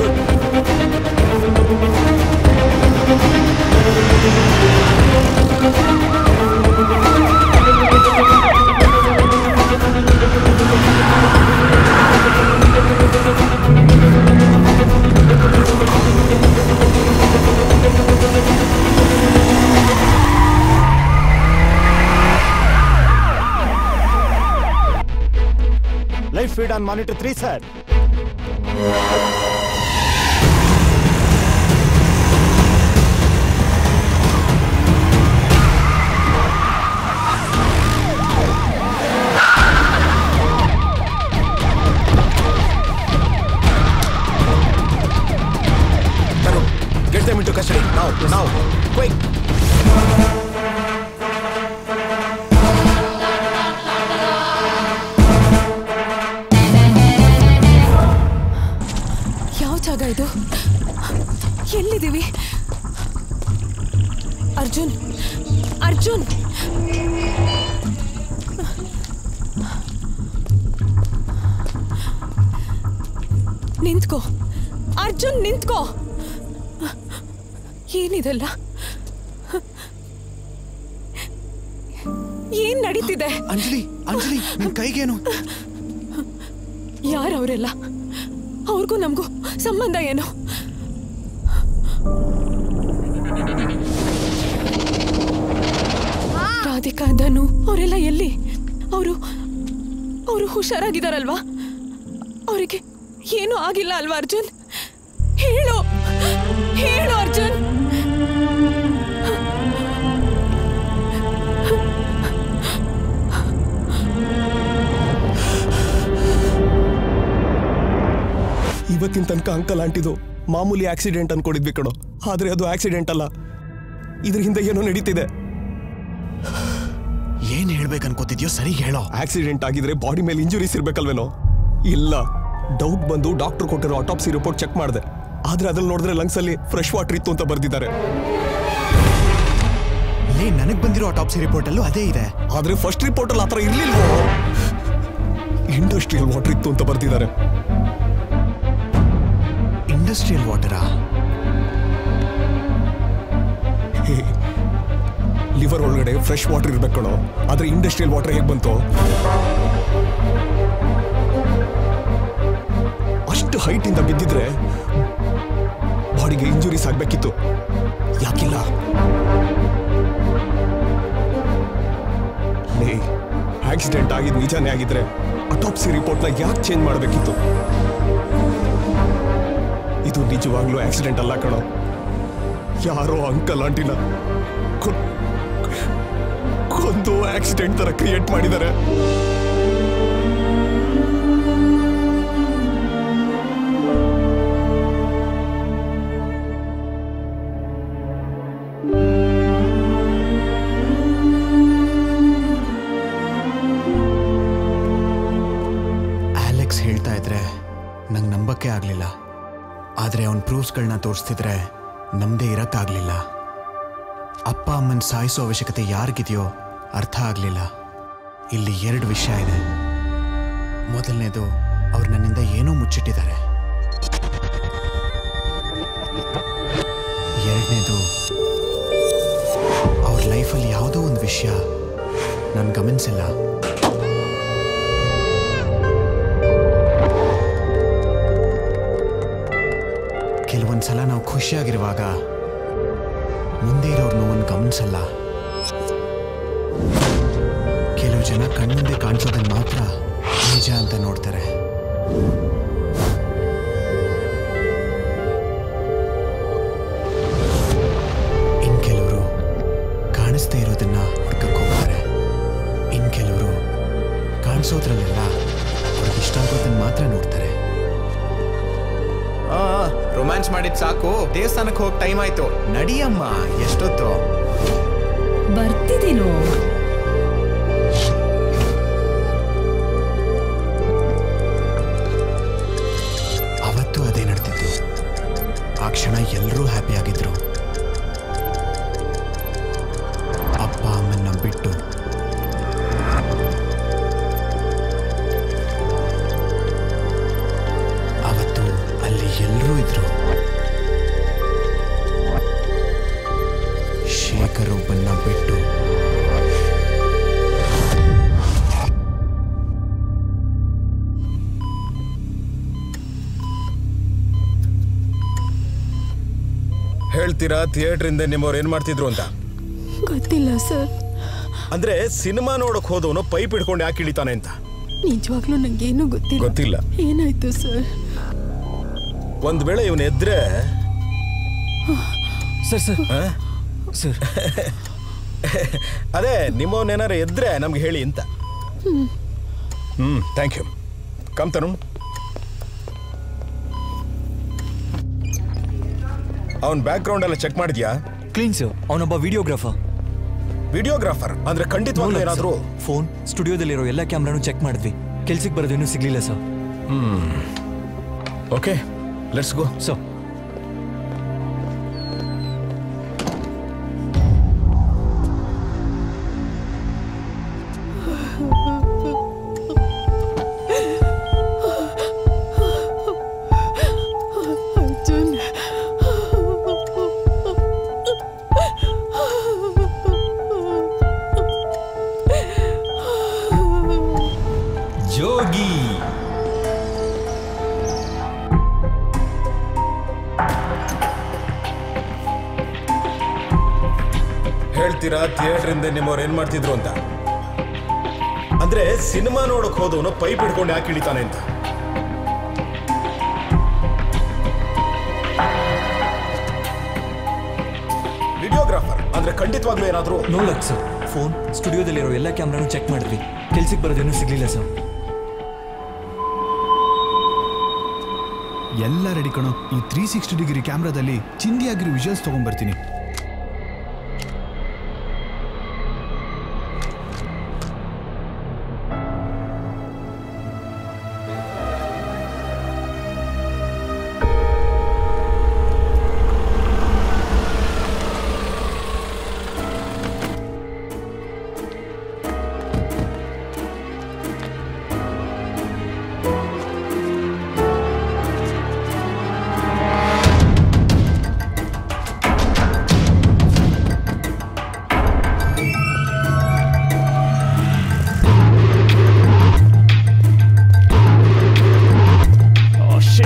live feed on monitor three sir Get them into custody now, now, quick. ಯಾವ ಜಾಗ ಇದು ಎಲ್ಲಿದ್ದೀವಿ ಅರ್ಜುನ್ ಅರ್ಜುನ್ ನಿಂತ್ಕೋ ಅರ್ಜುನ್ ನಿಂತ್ಕೋ ಏನಿದೆಲ್ಲ ಏನ್ ನಡೀತಿದೆ ಅಂಜಲಿ ಅಂಜಲಿ ನಿನ್ ಕೈಗೇನು ಯಾರವರೆಲ್ಲ ಅವ್ರಿಗೂ ನಮಗೂ ಸಂಬಂಧ ಏನು ರಾಧಿಕಾ ಧನು ಅವರೆಲ್ಲ ಎಲ್ಲಿ ಅವರು ಅವರು ಹುಷಾರಾಗಿದಾರಲ್ವಾ ಅವರಿಗೆ ಏನೂ ಆಗಿಲ್ಲ ಅಲ್ವಾ ಅರ್ಜುನ್ ಹೇಳು ಹೇಳು ಅರ್ಜುನ್ ಇವತ್ತಿನ ತನಕ ಅಂಕಲ್ ಆಂಟಿದು ಮಾಮೂಲಿ ಆಕ್ಸಿಡೆಂಟ್ ಅನ್ಕೊಂಡಿದ್ವಿ ಕಣೋ ಆದ್ರೆ ಅದು ಆಕ್ಸಿಡೆಂಟ್ ಅಲ್ಲ ಇದ್ರ ಹಿಂದೆ ಏನೋ ನಡೀತಿದೆ ಏನ್ ಹೇಳ್ಬೇಕು ಅನ್ಕೋತಿದ್ಯೋ ಸರಿ ಹೇಳೋ ಆಕ್ಸಿಡೆಂಟ್ ಆಗಿದ್ರೆ ಬಾಡಿ ಮೇಲೆ ಇಂಜುರೀಸ್ ಇರ್ಬೇಕಲ್ವೇನೋ ಇಲ್ಲ ಡೌಟ್ ಬಂದು ಡಾಕ್ಟರ್ ಕೊಟ್ಟಿರೋ ಆಟೋಪ್ಸಿ ರಿಪೋರ್ಟ್ ಚೆಕ್ ಮಾಡಿದೆ ಆದ್ರೆ ಅದ್ರಲ್ಲಿ ನೋಡಿದ್ರೆ ಲಂಗ್ಸ್ ಅಲ್ಲಿ ಫ್ರೆಶ್ ವಾಟರ್ ಇತ್ತು ಅಂತ ಬರ್ದಿದ್ದಾರೆ ಲೇ ನನಗ್ ಬಂದಿರೋ ಆಟಾಪ್ಸಿ ರಿಪೋರ್ಟ್ ಅಲ್ಲೂ ಅದೇ ಇದೆ ಆದ್ರೆ ಫಸ್ಟ್ ರಿಪೋರ್ಟ್ ಅಲ್ಲಿ ಆತರ ಇರ್ಲಿಲ್ವೋ ಇಂಡಸ್ಟ್ರಿಯಲ್ ವಾಟರ್ ಇತ್ತು ಅಂತ ಬರ್ದಿದ್ದಾರೆ ಇಂಡಸ್ಟ್ರಿಯಲ್ ವಾಟರಾ ಲಿವರ್ ಒಳಗಡೆ ಫ್ರೆಶ್ ವಾಟರ್ ಇರ್ಬೇಕು ಕಣೋ ಆದ್ರೆ ಇಂಡಸ್ಟ್ರಿಯಲ್ ವಾಟರ್ ಹೇಗೆ ಬಂತು ಅಷ್ಟು ಹೈಟ್ ಇಂದ ಬಿದ್ದಿದ್ರೆ ಬಾಡಿಗೆ ಇಂಜುರೀಸ್ ಆಗ್ಬೇಕಿತ್ತು ಯಾಕಿಲ್ಲ ಲೇ ಆಕ್ಸಿಡೆಂಟ್ ಆಗಿದ್ ನಿಜಾನೇ ಆಗಿದ್ರೆ ಅಟಾಪ್ಸಿ ರಿಪೋರ್ಟ್ನ ಯಾಕೆ ಚೇಂಜ್ ಮಾಡಬೇಕಿತ್ತು ಇದು ನಿಜವಾಗ್ಲೂ ಆಕ್ಸಿಡೆಂಟ್ ಅಲ್ಲ ಕಣೋ ಯಾರೋ ಅಂಕಲ್ ಆಂಟಿನ ಕೊ- ಕೊಂದು ಆಕ್ಸಿಡೆಂಟ್ ತರ ಕ್ರಿಯೇಟ್ ಮಾಡಿದ್ದಾರೆ ಆಲೆಕ್ಸ್ ಹೇಳ್ತಾ ಇದ್ರೆ ನಂಗೆ ನಂಬಕ್ಕೆ ಆಗಲಿಲ್ಲ ಆದರೆ ಅವನ ಪ್ರೂಫ್ಸ್ಗಳನ್ನ ತೋರಿಸ್ತಿದ್ರೆ ನಮ್ಮದೇ ಇರೋಕ್ಕಾಗಲಿಲ್ಲ ಅಪ್ಪ ಅಮ್ಮನ ಸಾಯಿಸೋ ಅವಶ್ಯಕತೆ ಯಾರಿಗಿದೆಯೋ ಅರ್ಥ ಆಗಲಿಲ್ಲ ಇಲ್ಲಿ ಎರಡು ವಿಷಯ ಇದೆ ಮೊದಲನೇದು ಅವ್ರು ನನ್ನಿಂದ ಏನೋ ಮುಚ್ಚಿಟ್ಟಿದ್ದಾರೆ ಎರಡನೇದು ಅವ್ರ ಲೈಫಲ್ಲಿ ಯಾವುದೋ ಒಂದು ವಿಷಯ ನಾನು ಗಮನಿಸಿಲ್ಲ ಕೆಲವೊಂದು ಸಲ ನಾವು ಖುಷಿಯಾಗಿರುವಾಗ ಮುಂದೆ ಇರೋರ್ ನೋವನ್ನು ಗಮನಿಸಲ್ಲ ಕೆಲವು ಜನ ಕಣ್ಮುಂದೆ ಕಾಣಿಸೋದನ್ನ ಮಾತ್ರ ನಿಜ ಅಂತ ನೋಡ್ತಾರೆ ಇನ್ ಕೆಲವರು ಕಾಣಿಸ್ದೇ ಇರೋದನ್ನ ಹುಡ್ಕಕ್ ಹೋಗ್ತಾರೆ ಇನ್ ಕೆಲವರು ಕಾಣಿಸೋದ್ರಲ್ಲೆಲ್ಲ ಅವ್ರಿಗೆ ಇಷ್ಟ ಆಗೋದನ್ನ ಮಾತ್ರ ನೋಡ್ತಾರೆ ರೊಮ್ಯಾನ್ಸ್ ಮಾಡಿದ್ ಸಾಕು ದೇವಸ್ಥಾನಕ್ಕೆ ಹೋಗಿ ಟೈಮ್ ಆಯ್ತು ನಡಿಯಮ್ಮ ಎಷ್ಟೊತ್ತು ಬರ್ತಿದ್ದೀನೋ ಅವತ್ತು ಅದೇ ನಡೆದಿತ್ತು ಆ ಕ್ಷಣ ಎಲ್ಲರೂ ಹ್ಯಾಪಿ ಆಗಿದ್ರು ಅಪ್ಪ ಅಮ್ಮನ್ನ ಬಿಟ್ಟು ಅವತ್ತು ಅಲ್ಲಿ ಎಲ್ಲರೂ ಇದ್ರು ಶೇಖರ್ ಒಬ್ಬನ್ನ ಬಿಟ್ಟು ಹೇಳ್ತೀರಾ ಥಿಯೇಟ್ರಿಂದ ನಿಮ್ಮವ್ರು ಏನ್ ಮಾಡ್ತಿದ್ರು ಅಂತ ಗೊತ್ತಿಲ್ಲ ಸರ್ ಅಂದ್ರೆ ಸಿನಿಮಾ ನೋಡಕ್ ಹೋದವನು ಪೈಪ್ ಹಿಡ್ಕೊಂಡು ಯಾಕೆ ಇಳಿತಾನೆ ಅಂತ ನಿಜವಾಗ್ಲೂ ನಂಗೇನು ಗೊತ್ತಿಲ್ಲ ಗೊತ್ತಿಲ್ಲ ಏನಾಯ್ತು ಸರ್ ಒಂದ್ ವೇಳೆ ಇವನ್ ಎದ್ರೆ ಸರ್ ಸರ್ ಸರ್ ಅದೇ ನಿಮ್ಮವನೇನಾರ ಎದ್ರೆ ನಮ್ಗೆ ಹೇಳಿ ಅಂತ ಹ್ಮ್ ಹ್ಮ್ ಥ್ಯಾಂಕ್ ಯು ಕಮ್ ತರುಣ್ ಅವನ್ ಬ್ಯಾಕ್ ಗ್ರೌಂಡ್ ಎಲ್ಲ ಚೆಕ್ ಮಾಡಿದ್ಯಾ ಕ್ಲೀನ್ ಸರ್ ಅವನೊಬ್ಬ ವಿಡಿಯೋಗ್ರಾಫರ್ ವಿಡಿಯೋಗ್ರಾಫರ್ ಅಂದ್ರೆ ಖಂಡಿತವಾಗ್ಲೂ ಏನಾದ್ರು ಫೋನ್ ಸ್ಟುಡಿಯೋದಲ್ಲಿರೋ ಎಲ್ಲ ಕ್ಯಾಮ್ರಾನು ಚೆಕ್ ಮಾಡಿದ್ವಿ ಕೆಲ್ಸಕ್ಕೆ ಬರೋದೇನು ಸಿಗ್ಲಿಲ್ಲ sir hmm okay let's go so Arjun Jogi ಹೇಳ್ತೀರಾ ಥಿಯೇಟ್ರಿಂದ ನಿಮ್ಮವ್ರು ಏನ್ ಮಾಡ್ತಿದ್ರು ಅಂತ ಅಂದ್ರೆ ಸಿನಿಮಾ ನೋಡಕ್ ಹೋದವನು ಪೈಪ್ ಹಿಡ್ಕೊಂಡು ಯಾಕೆ ಇಳಿತಾನೆ ಅಂತ ವಿಡಿಯೋಗ್ರಾಫರ್ ಅಂದ್ರೆ ಖಂಡಿತವಾಗ್ಲೂ ಏನಾದ್ರು ನೋಡ್ಲಕ್ ಸರ್ ಫೋನ್ ಸ್ಟುಡಿಯೋದಲ್ಲಿರೋ ಎಲ್ಲ ಕ್ಯಾಮ್ರಾನು ಚೆಕ್ ಮಾಡಿದ್ವಿ ಕೆಲ್ಸಕ್ಕೆ ಬರೋದೇನು ಸಿಗ್ಲಿಲ್ಲ ಸರ್ ಎಲ್ಲ ರೆಡಿ ಕಣೋ ಈ ತ್ರೀ ಸಿಕ್ಸ್ಟಿ ಡಿಗ್ರಿ ಕ್ಯಾಮ್ರಾದಲ್ಲಿ ಚಿಂದಿಯಾಗಿರೋ ವಿಜುವಲ್ಸ್ ತಗೊಂಡ್ಬರ್ತೀನಿ Oh shit.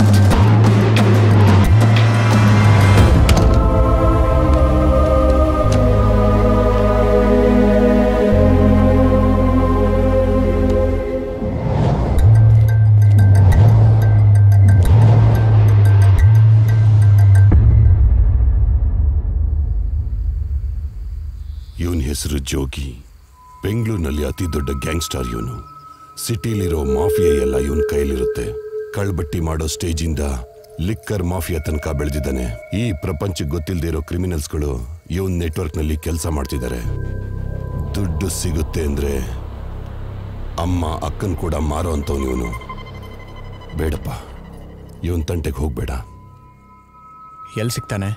ಇವನ್ ಹೆಸರು ಜೋಗಿ ಬೆಂಗಳೂರಿನಲ್ಲಿ ಅತಿ ದೊಡ್ಡ ಗ್ಯಾಂಗ್ಸ್ಟಾರ್ ಇವನು ಸಿಟಿಲಿರೋ ಮಾಫಿಯಾ ಎಲ್ಲ ಇವನ್ ಕೈಲಿರುತ್ತೆ ಕಳ್ಬಟ್ಟಿ ಮಾಡೋ ಸ್ಟೇಜಿಂದ ಲಿಕ್ಕರ್ ಮಾಫಿಯಾ ತನಕ ಬೆಳೆದಿದ್ದಾನೆ ಈ ಪ್ರಪಂಚಕ್ಕೆ ಗೊತ್ತಿಲ್ಲದೆ ಇರೋ ಕ್ರಿಮಿನಲ್ಸ್ಗಳು ಇವನ್ ನೆಟ್ವರ್ಕ್ನಲ್ಲಿ ಕೆಲಸ ಮಾಡ್ತಿದ್ದಾರೆ ದುಡ್ಡು ಸಿಗುತ್ತೆ ಅಂದ್ರೆ ಅಮ್ಮ ಅಕ್ಕನ್ ಕೂಡ ಮಾರೋ ಅಂತವನು ಇವನು ಬೇಡಪ್ಪ ಇವನ್ ತಂಟೆಗೆ ಹೋಗ್ಬೇಡ ಎಲ್ಲಿ ಸಿಗ್ತಾನೆ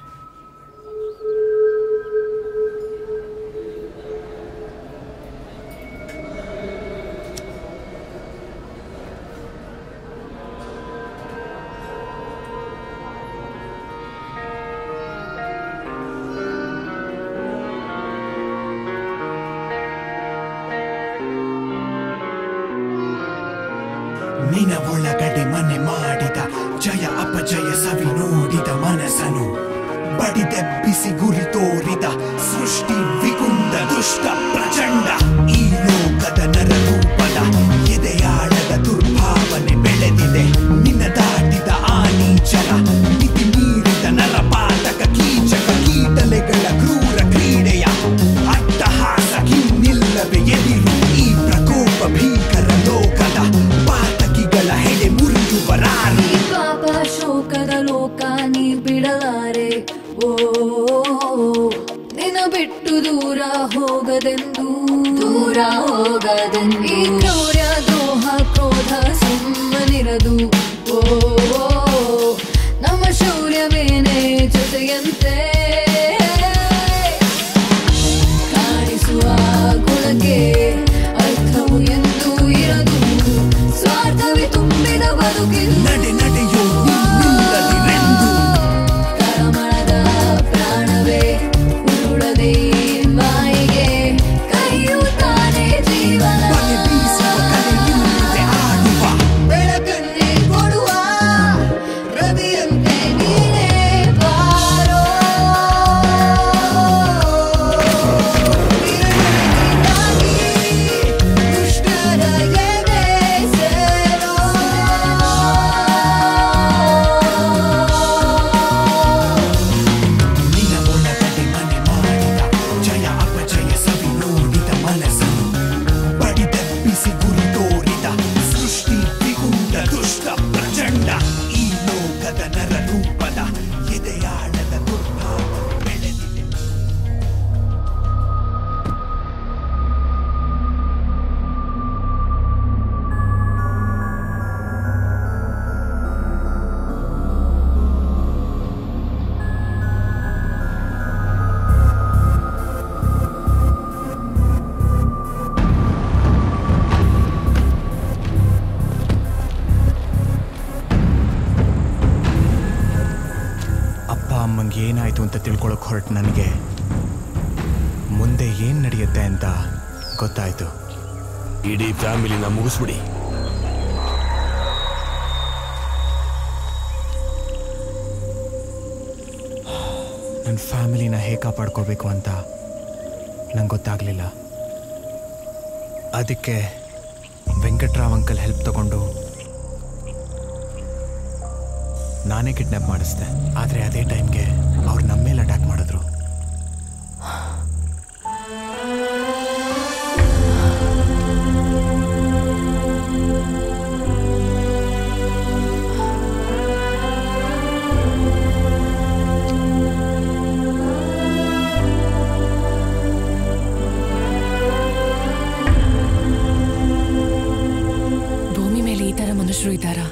ನಿನ ಒಳಗಡೆ ಮನೆ ಮಾಡಿದ ಜಯ ಅಪಜಯ ಸವಿ ನೋಡಿದ ಮನಸ್ಸನು ಬಡಿದೆಬ್ಬಿಸಿ ಗುರಿ ತೋರಿದ ಸೃಷ್ಟಿ ವಿಗುಂಡ ದುಷ್ಟ ಪ್ರಚಂಡ ಈ ಲೋಕದ ನರರೂಪದ ಎದೆಯಾಳದ ದುರ್ಭಾವನೆ ಬೆಳೆದಿದೆ ನಿನ್ನ ದಾಟಿದ ಆ ನೀಚರ ಮಿತಿ ಮೀರಿದ ನರಪಾತಕ ಕೀಚಕ ಕೀಟಲೆಗಳ ಕ್ರೂರ ಕ್ರೀಡೆಯ ಅಟ್ಟಹಾಸ ಇನ್ನಿಲ್ಲವೇ ಎದಿರು ಈ ಪ್ರಕೋಪ ಭೀಕರ ಲೋಕದ ಪಾತಕಿಗಳ ಹೆಡೆ ಮುರಿಯುವರಾರು ಈ ಪಾಪ ಶೋಕದ ಲೋಕ ನೀ ಬಿಡಲಾರೆ ಓ ನಿನ್ನ ಬಿಟ್ಟು ದೂರ ಹೋಗದೆಂದು ದೂರ ಹೋಗದೆಂದು ಈ ಕ್ರೌರ್ಯ ದ್ರೋಹ ಕ್ರೋಧ ಸುಮ್ಮನಿರದು ಓ ನಮ್ಮ ಶೌರ್ಯವೇನೆ ಜೊತೆಯಂತೆ ಕಾಣಿಸುವ ಗುಣಕ್ಕೆ ಅರ್ಥವು ಎಂದು ಇರದು ಸ್ವಾರ್ಥವೇ ತುಂಬಿದ ಬದುಕಿದು ನಡೆ ನಡೆಯೋ ನಿಲ್ಲದಿರೆಂದು ಕಳಮಳದ ಪ್ರಾಣವೇ ಉರುಳದೆ ಮಾಯಿಗೆ ಕೈಯುತ್ತಾನೆ ಜೀವನ ಬಲೆ ಬೀಸುವ ಕಲೆಯಿಲ್ಲದೆ ಆಡುವ ಬೆಳಕನ್ನೇ ಕೊಡುವ ರವಿಯಂತೆ ನೀನೇ ಬಾರೋ ದುಷ್ಟರ ಎದೆ ಸೇರೋ ನಿನ್ನ ಒಳಗಡೆ ಮನೆ ಮಾಡಿದ ಜಯ ಅಪಜಯ ಸವಿ ನೋಡಿದ ಮನಸ್ಸನ್ನು ಬಡಿದೆಬ್ಬಿಸಿ ಗುರಿ ತೋರಿದ ಸೃಷ್ಟಿ ವಿಗುಂಡ ದುಷ್ಟ ಪ್ರಚಂಡ ಈ ಲೋಕದ ನರ ರೂಪದ ಎದೆಯಾಳದ ದುರ್ಭಾವ ಬೆಳೆದಿದೆ ಅಪ್ಪ ಅಮ್ಮಂಗೆ ಏನಾಯ್ತು ಅಂತ ತಿಳ್ಕೊಳಕ್ ಹೊರಟು ನನಗೆ ಮುಂದೆ ಏನ್ ನಡೆಯುತ್ತೆ ಅಂತ ಗೊತ್ತಾಯ್ತು ಇಡೀ ಫ್ಯಾಮಿಲಿನ ಮುಗಿಸ್ಬಿಡಿ ನನ್ನ ಫ್ಯಾಮಿಲಿನ ಹೇಗೆ ಕಾಪಾಡ್ಕೋಬೇಕು ಅಂತ ನಂಗೆ ಗೊತ್ತಾಗಲಿಲ್ಲ ಅದಕ್ಕೆ ವೆಂಕಟ್ರಾವ್ ಅಂಕಲ್ ಹೆಲ್ಪ್ ತಗೊಂಡು ನಾನೇ ಕಿಡ್ನಾಪ್ ಮಾಡಿಸ್ದೆ ಆದರೆ ಅದೇ ಟೈಮ್ಗೆ ಅವ್ರು ನಮ್ಮ ಮೇಲೆ ಅಟ್ಯಾಕ್ ಮಾಡಿದ್ರು ಭೂಮಿ ಮೇಲೆ ಈ ತರ ಮನುಷ್ಯರು ಇದ್ದಾರಾ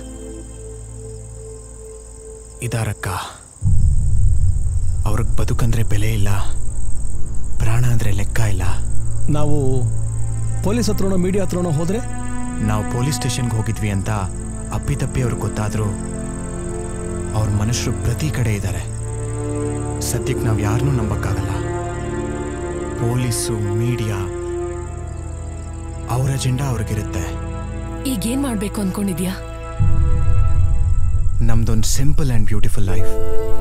ಇದಾರಕ್ಕ ಅವ್ರಿಗೆ ಬದುಕಂದ್ರೆ ಬೆಲೆ ಇಲ್ಲ ಪ್ರಾಣ ಅಂದ್ರೆ ಲೆಕ್ಕ ಇಲ್ಲ ನಾವು ಪೊಲೀಸ್ ಹತ್ರನೋ ಮೀಡಿಯಾ ಹತ್ರನೋ ಹೋದ್ರೆ ನಾವು ಪೊಲೀಸ್ ಸ್ಟೇಷನ್ಗೆ ಹೋಗಿದ್ವಿ ಅಂತ ಅಪ್ಪಿತಪ್ಪಿ ಅವ್ರಿಗೆ ಗೊತ್ತಾದರೂ ಅವ್ರ ಮನುಷ್ಯರು ಪ್ರತಿ ಕಡೆ ಇದ್ದಾರೆ ಸದ್ಯಕ್ಕೆ ನಾವು ಯಾರನ್ನೂ ನಂಬಕ್ಕಾಗಲ್ಲ ಪೊಲೀಸು ಮೀಡಿಯಾ ಅವ್ರ ಅಜೆಂಡಾ ಅವ್ರಿಗಿರುತ್ತೆ ಈಗೇನ್ ಮಾಡ್ಬೇಕು ಅನ್ಕೊಂಡಿದ್ಯಾ ನಮ್ದೊಂದು ಸಿಂಪಲ್ ಆ್ಯಂಡ್ ಬ್ಯೂಟಿಫುಲ್ ಲೈಫ್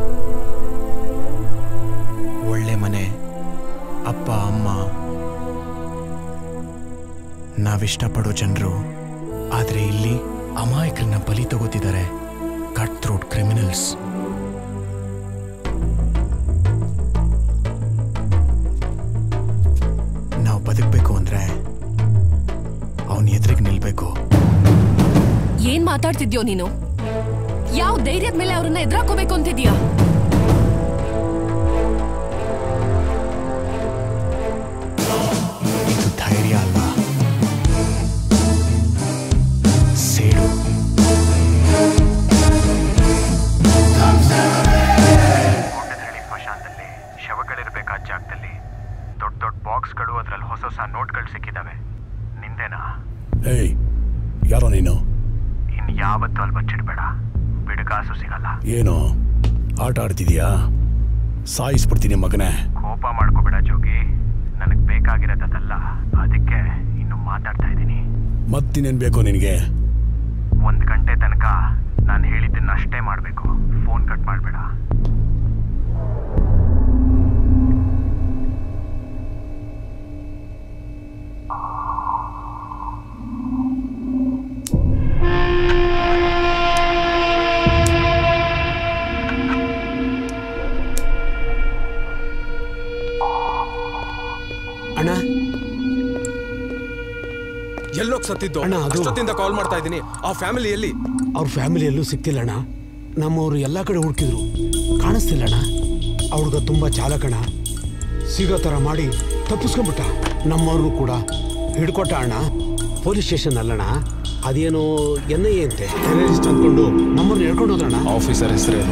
ಒಳ್ಳೆ ಮನೆ ಅಪ್ಪ ಅಮ್ಮ ನಾವಿಷ್ಟಪಡೋ ಜನರು ಆದರೆ ಇಲ್ಲಿ ಅಮಾಯಕರನ್ನ ಬಲಿ ತಗೋತಿದ್ದಾರೆ ಕಟ್ ಥ್ರೋಟ್ ಕ್ರಿಮಿನಲ್ಸ್ ನಾವು ಬದುಕಬೇಕು ಅಂದ್ರೆ ಅವನ ಎದುರಿಗೆ ನಿಲ್ಬೇಕು ಏನ್ ಮಾತಾಡ್ತಿದ್ಯೋ ನೀನು ಯಾವ ಧೈರ್ಯದ ಮೇಲೆ ಅವ್ರನ್ನ ಎದುರಾಕೋಬೇಕು ಅಂತಿದ್ಯಾ ಇದು ಧೈರ್ಯ ಅಲ್ಲ ಸೇಡು ಸ್ಮಶಾನದಲ್ಲಿ ಶವಗಳಿರ್ಬೇಕಾದ ಜಾಗದಲ್ಲಿ ದೊಡ್ಡ ದೊಡ್ಡ ಬಾಕ್ಸ್ಗಳು ಅದರಲ್ಲಿ ಹೊಸ ಹೊಸ ನೋಟ್ಗಳು ಸಿಕ್ಕಿದಾವೆ ನಿಂದೇನಾ ಏಯ್ ಯಾರೋ ನೀನು ಇನ್ ಯಾವತ್ತೂ ಅಲ್ಲಿ ಬಚ್ಚಿಡ್ಬೇಡ ಬಿಡುಗಾಸು ಸಿಗಲ್ಲ ಏನು ಆಟ ಆಡ್ತಿದ್ಯಾ ಸಾಯಿಸ್ಬಿಡ್ತೀನಿ ಮಗನೇ ಕೋಪ ಮಾಡ್ಕೋಬೇಡ ಜೋಗಿ ನನಗೆ ಬೇಕಾಗಿರೋದಲ್ಲ ಅದಕ್ಕೆ ಇನ್ನು ಮಾತಾಡ್ತಾ ಇದ್ದೀನಿ ಮತ್ತಿನ್ನೇನು ಬೇಕು ನಿನಗೆ ಒಂದು ಗಂಟೆ ತನಕ ನಾನು ಹೇಳಿದ್ದನ್ನ ಅಷ್ಟೇ ಮಾಡಬೇಕು ಫೋನ್ ಕಟ್ ಮಾಡಬೇಡ ಎಲ್ಲೋಗ್ ಸತ್ತಿದ್ದು ಅಣ್ಣ, ಅದು- ಅಷ್ಟೊತ್ತಿಂದ ಕಾಲ್ ಮಾಡ್ತಾ ಇದ್ದೀನಿ ಆ ಫ್ಯಾಮಿಲಿಯಲ್ಲಿ ಅವ್ರ ಫ್ಯಾಮಿಲಿಯಲ್ಲೂ ಸಿಕ್ತಿಲ್ಲಣ್ಣ ನಮ್ಮವರು ಎಲ್ಲ ಕಡೆ ಹುಡುಕಿದ್ರು ಕಾಣಿಸ್ತಿಲ್ಲಣ್ಣ ಆ ಹುಡುಗ ತುಂಬ ಚಾಲಕಣ ಸಿಗೋ ಥರ ಮಾಡಿ ತಪ್ಪಿಸ್ಕೊಂಡ್ಬಿಟ್ಟ ನಮ್ಮವ್ರನ್ನೂ ಕೂಡ ಹಿಡ್ಕೊಟ್ಟ ಅಣ್ಣ ಪೊಲೀಸ್ ಸ್ಟೇಷನ್ ಅಲ್ಲಣ್ಣ ಅದೇನೋ ಎನ್ ಐ ಎ ಅಂತೆ ಟೆರರಿಸ್ಟ್ ಅಂದ್ಕೊಂಡು ನಮ್ಮನ್ನು ಹೇಳ್ಕೊಂಡು ಹೋದ್ರಣ್ಣ ಆಫೀಸರ್ ಹೆಸರೇನು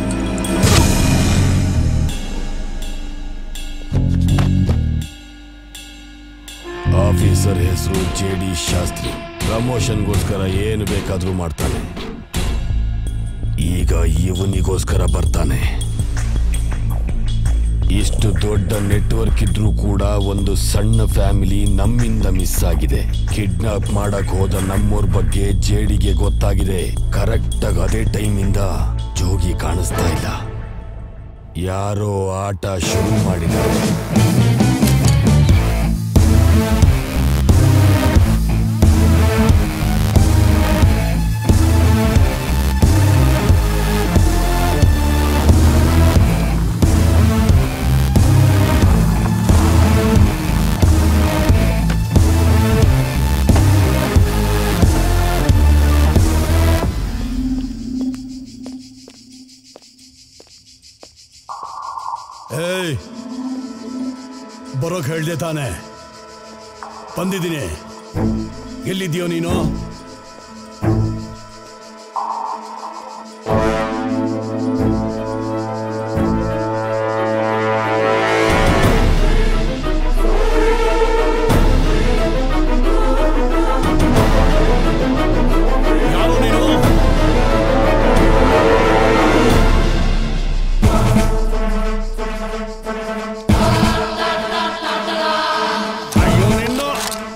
ಆಫೀಸರ್ ಹೆಸರು ಜೆ ಡಿ ಶಾಸ್ತ್ರಿ ಪ್ರಮೋಷನ್ಗೋಸ್ಕರ ಏನು ಬೇಕಾದ್ರೂ ಮಾಡ್ತಾನೆ ಈಗ ಇವನಿಗೋಸ್ಕರ ಬರ್ತಾನೆ ಇಷ್ಟು ದೊಡ್ಡ ನೆಟ್ವರ್ಕ್ ಇದ್ರೂ ಕೂಡ ಒಂದು ಸಣ್ಣ ಫ್ಯಾಮಿಲಿ ನಮ್ಮಿಂದ ಮಿಸ್ ಆಗಿದೆ ಕಿಡ್ನಾಪ್ ಮಾಡಕ್ ಹೋದ ನಮ್ಮೋರ್ ಬಗ್ಗೆ ಜೇಡಿಗೆ ಗೊತ್ತಾಗಿದೆ ಕರೆಕ್ಟ್ ಆಗಿ ಅದೇ ಟೈಮಿಂದ ಜೋಗಿ ಕಾಣಿಸ್ತಾ ಇಲ್ಲ ಯಾರೋ ಆಟ ಶುರು ಮಾಡಿದ್ದಾರೆ ಏಯ್ ಬರೋಕ್ ಹೇಳ್ದೆ ತಾನೆ ಬಂದಿದ್ದೀನಿ ಎಲ್ಲಿದ್ಯೋ ನೀನು ಯಾರು ನೀನು ಅಯ್ಯೋ ನಿನ್ನು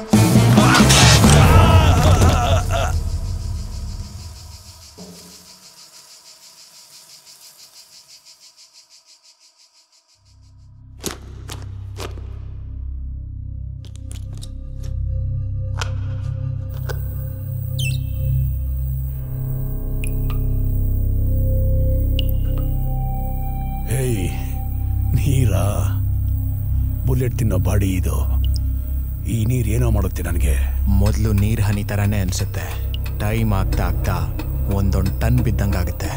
ಹೇಯ್ ನೀರಾ ಬುಲೆಟ್ ತಿನ್ನೋ ಬಾಡಿ ಇದು ಈ ನೀರು ಏನೋ ಮಾಡುತ್ತೆ ನನಗೆ ಮೊದಲು ನೀರು ಹನಿ ಥರನೇ ಅನಿಸುತ್ತೆ ಟೈಮ್ ಆಗ್ತಾ ಆಗ್ತಾ ಒಂದೊಂದು ಟನ್ ಬಿದ್ದಂಗಾಗುತ್ತೆ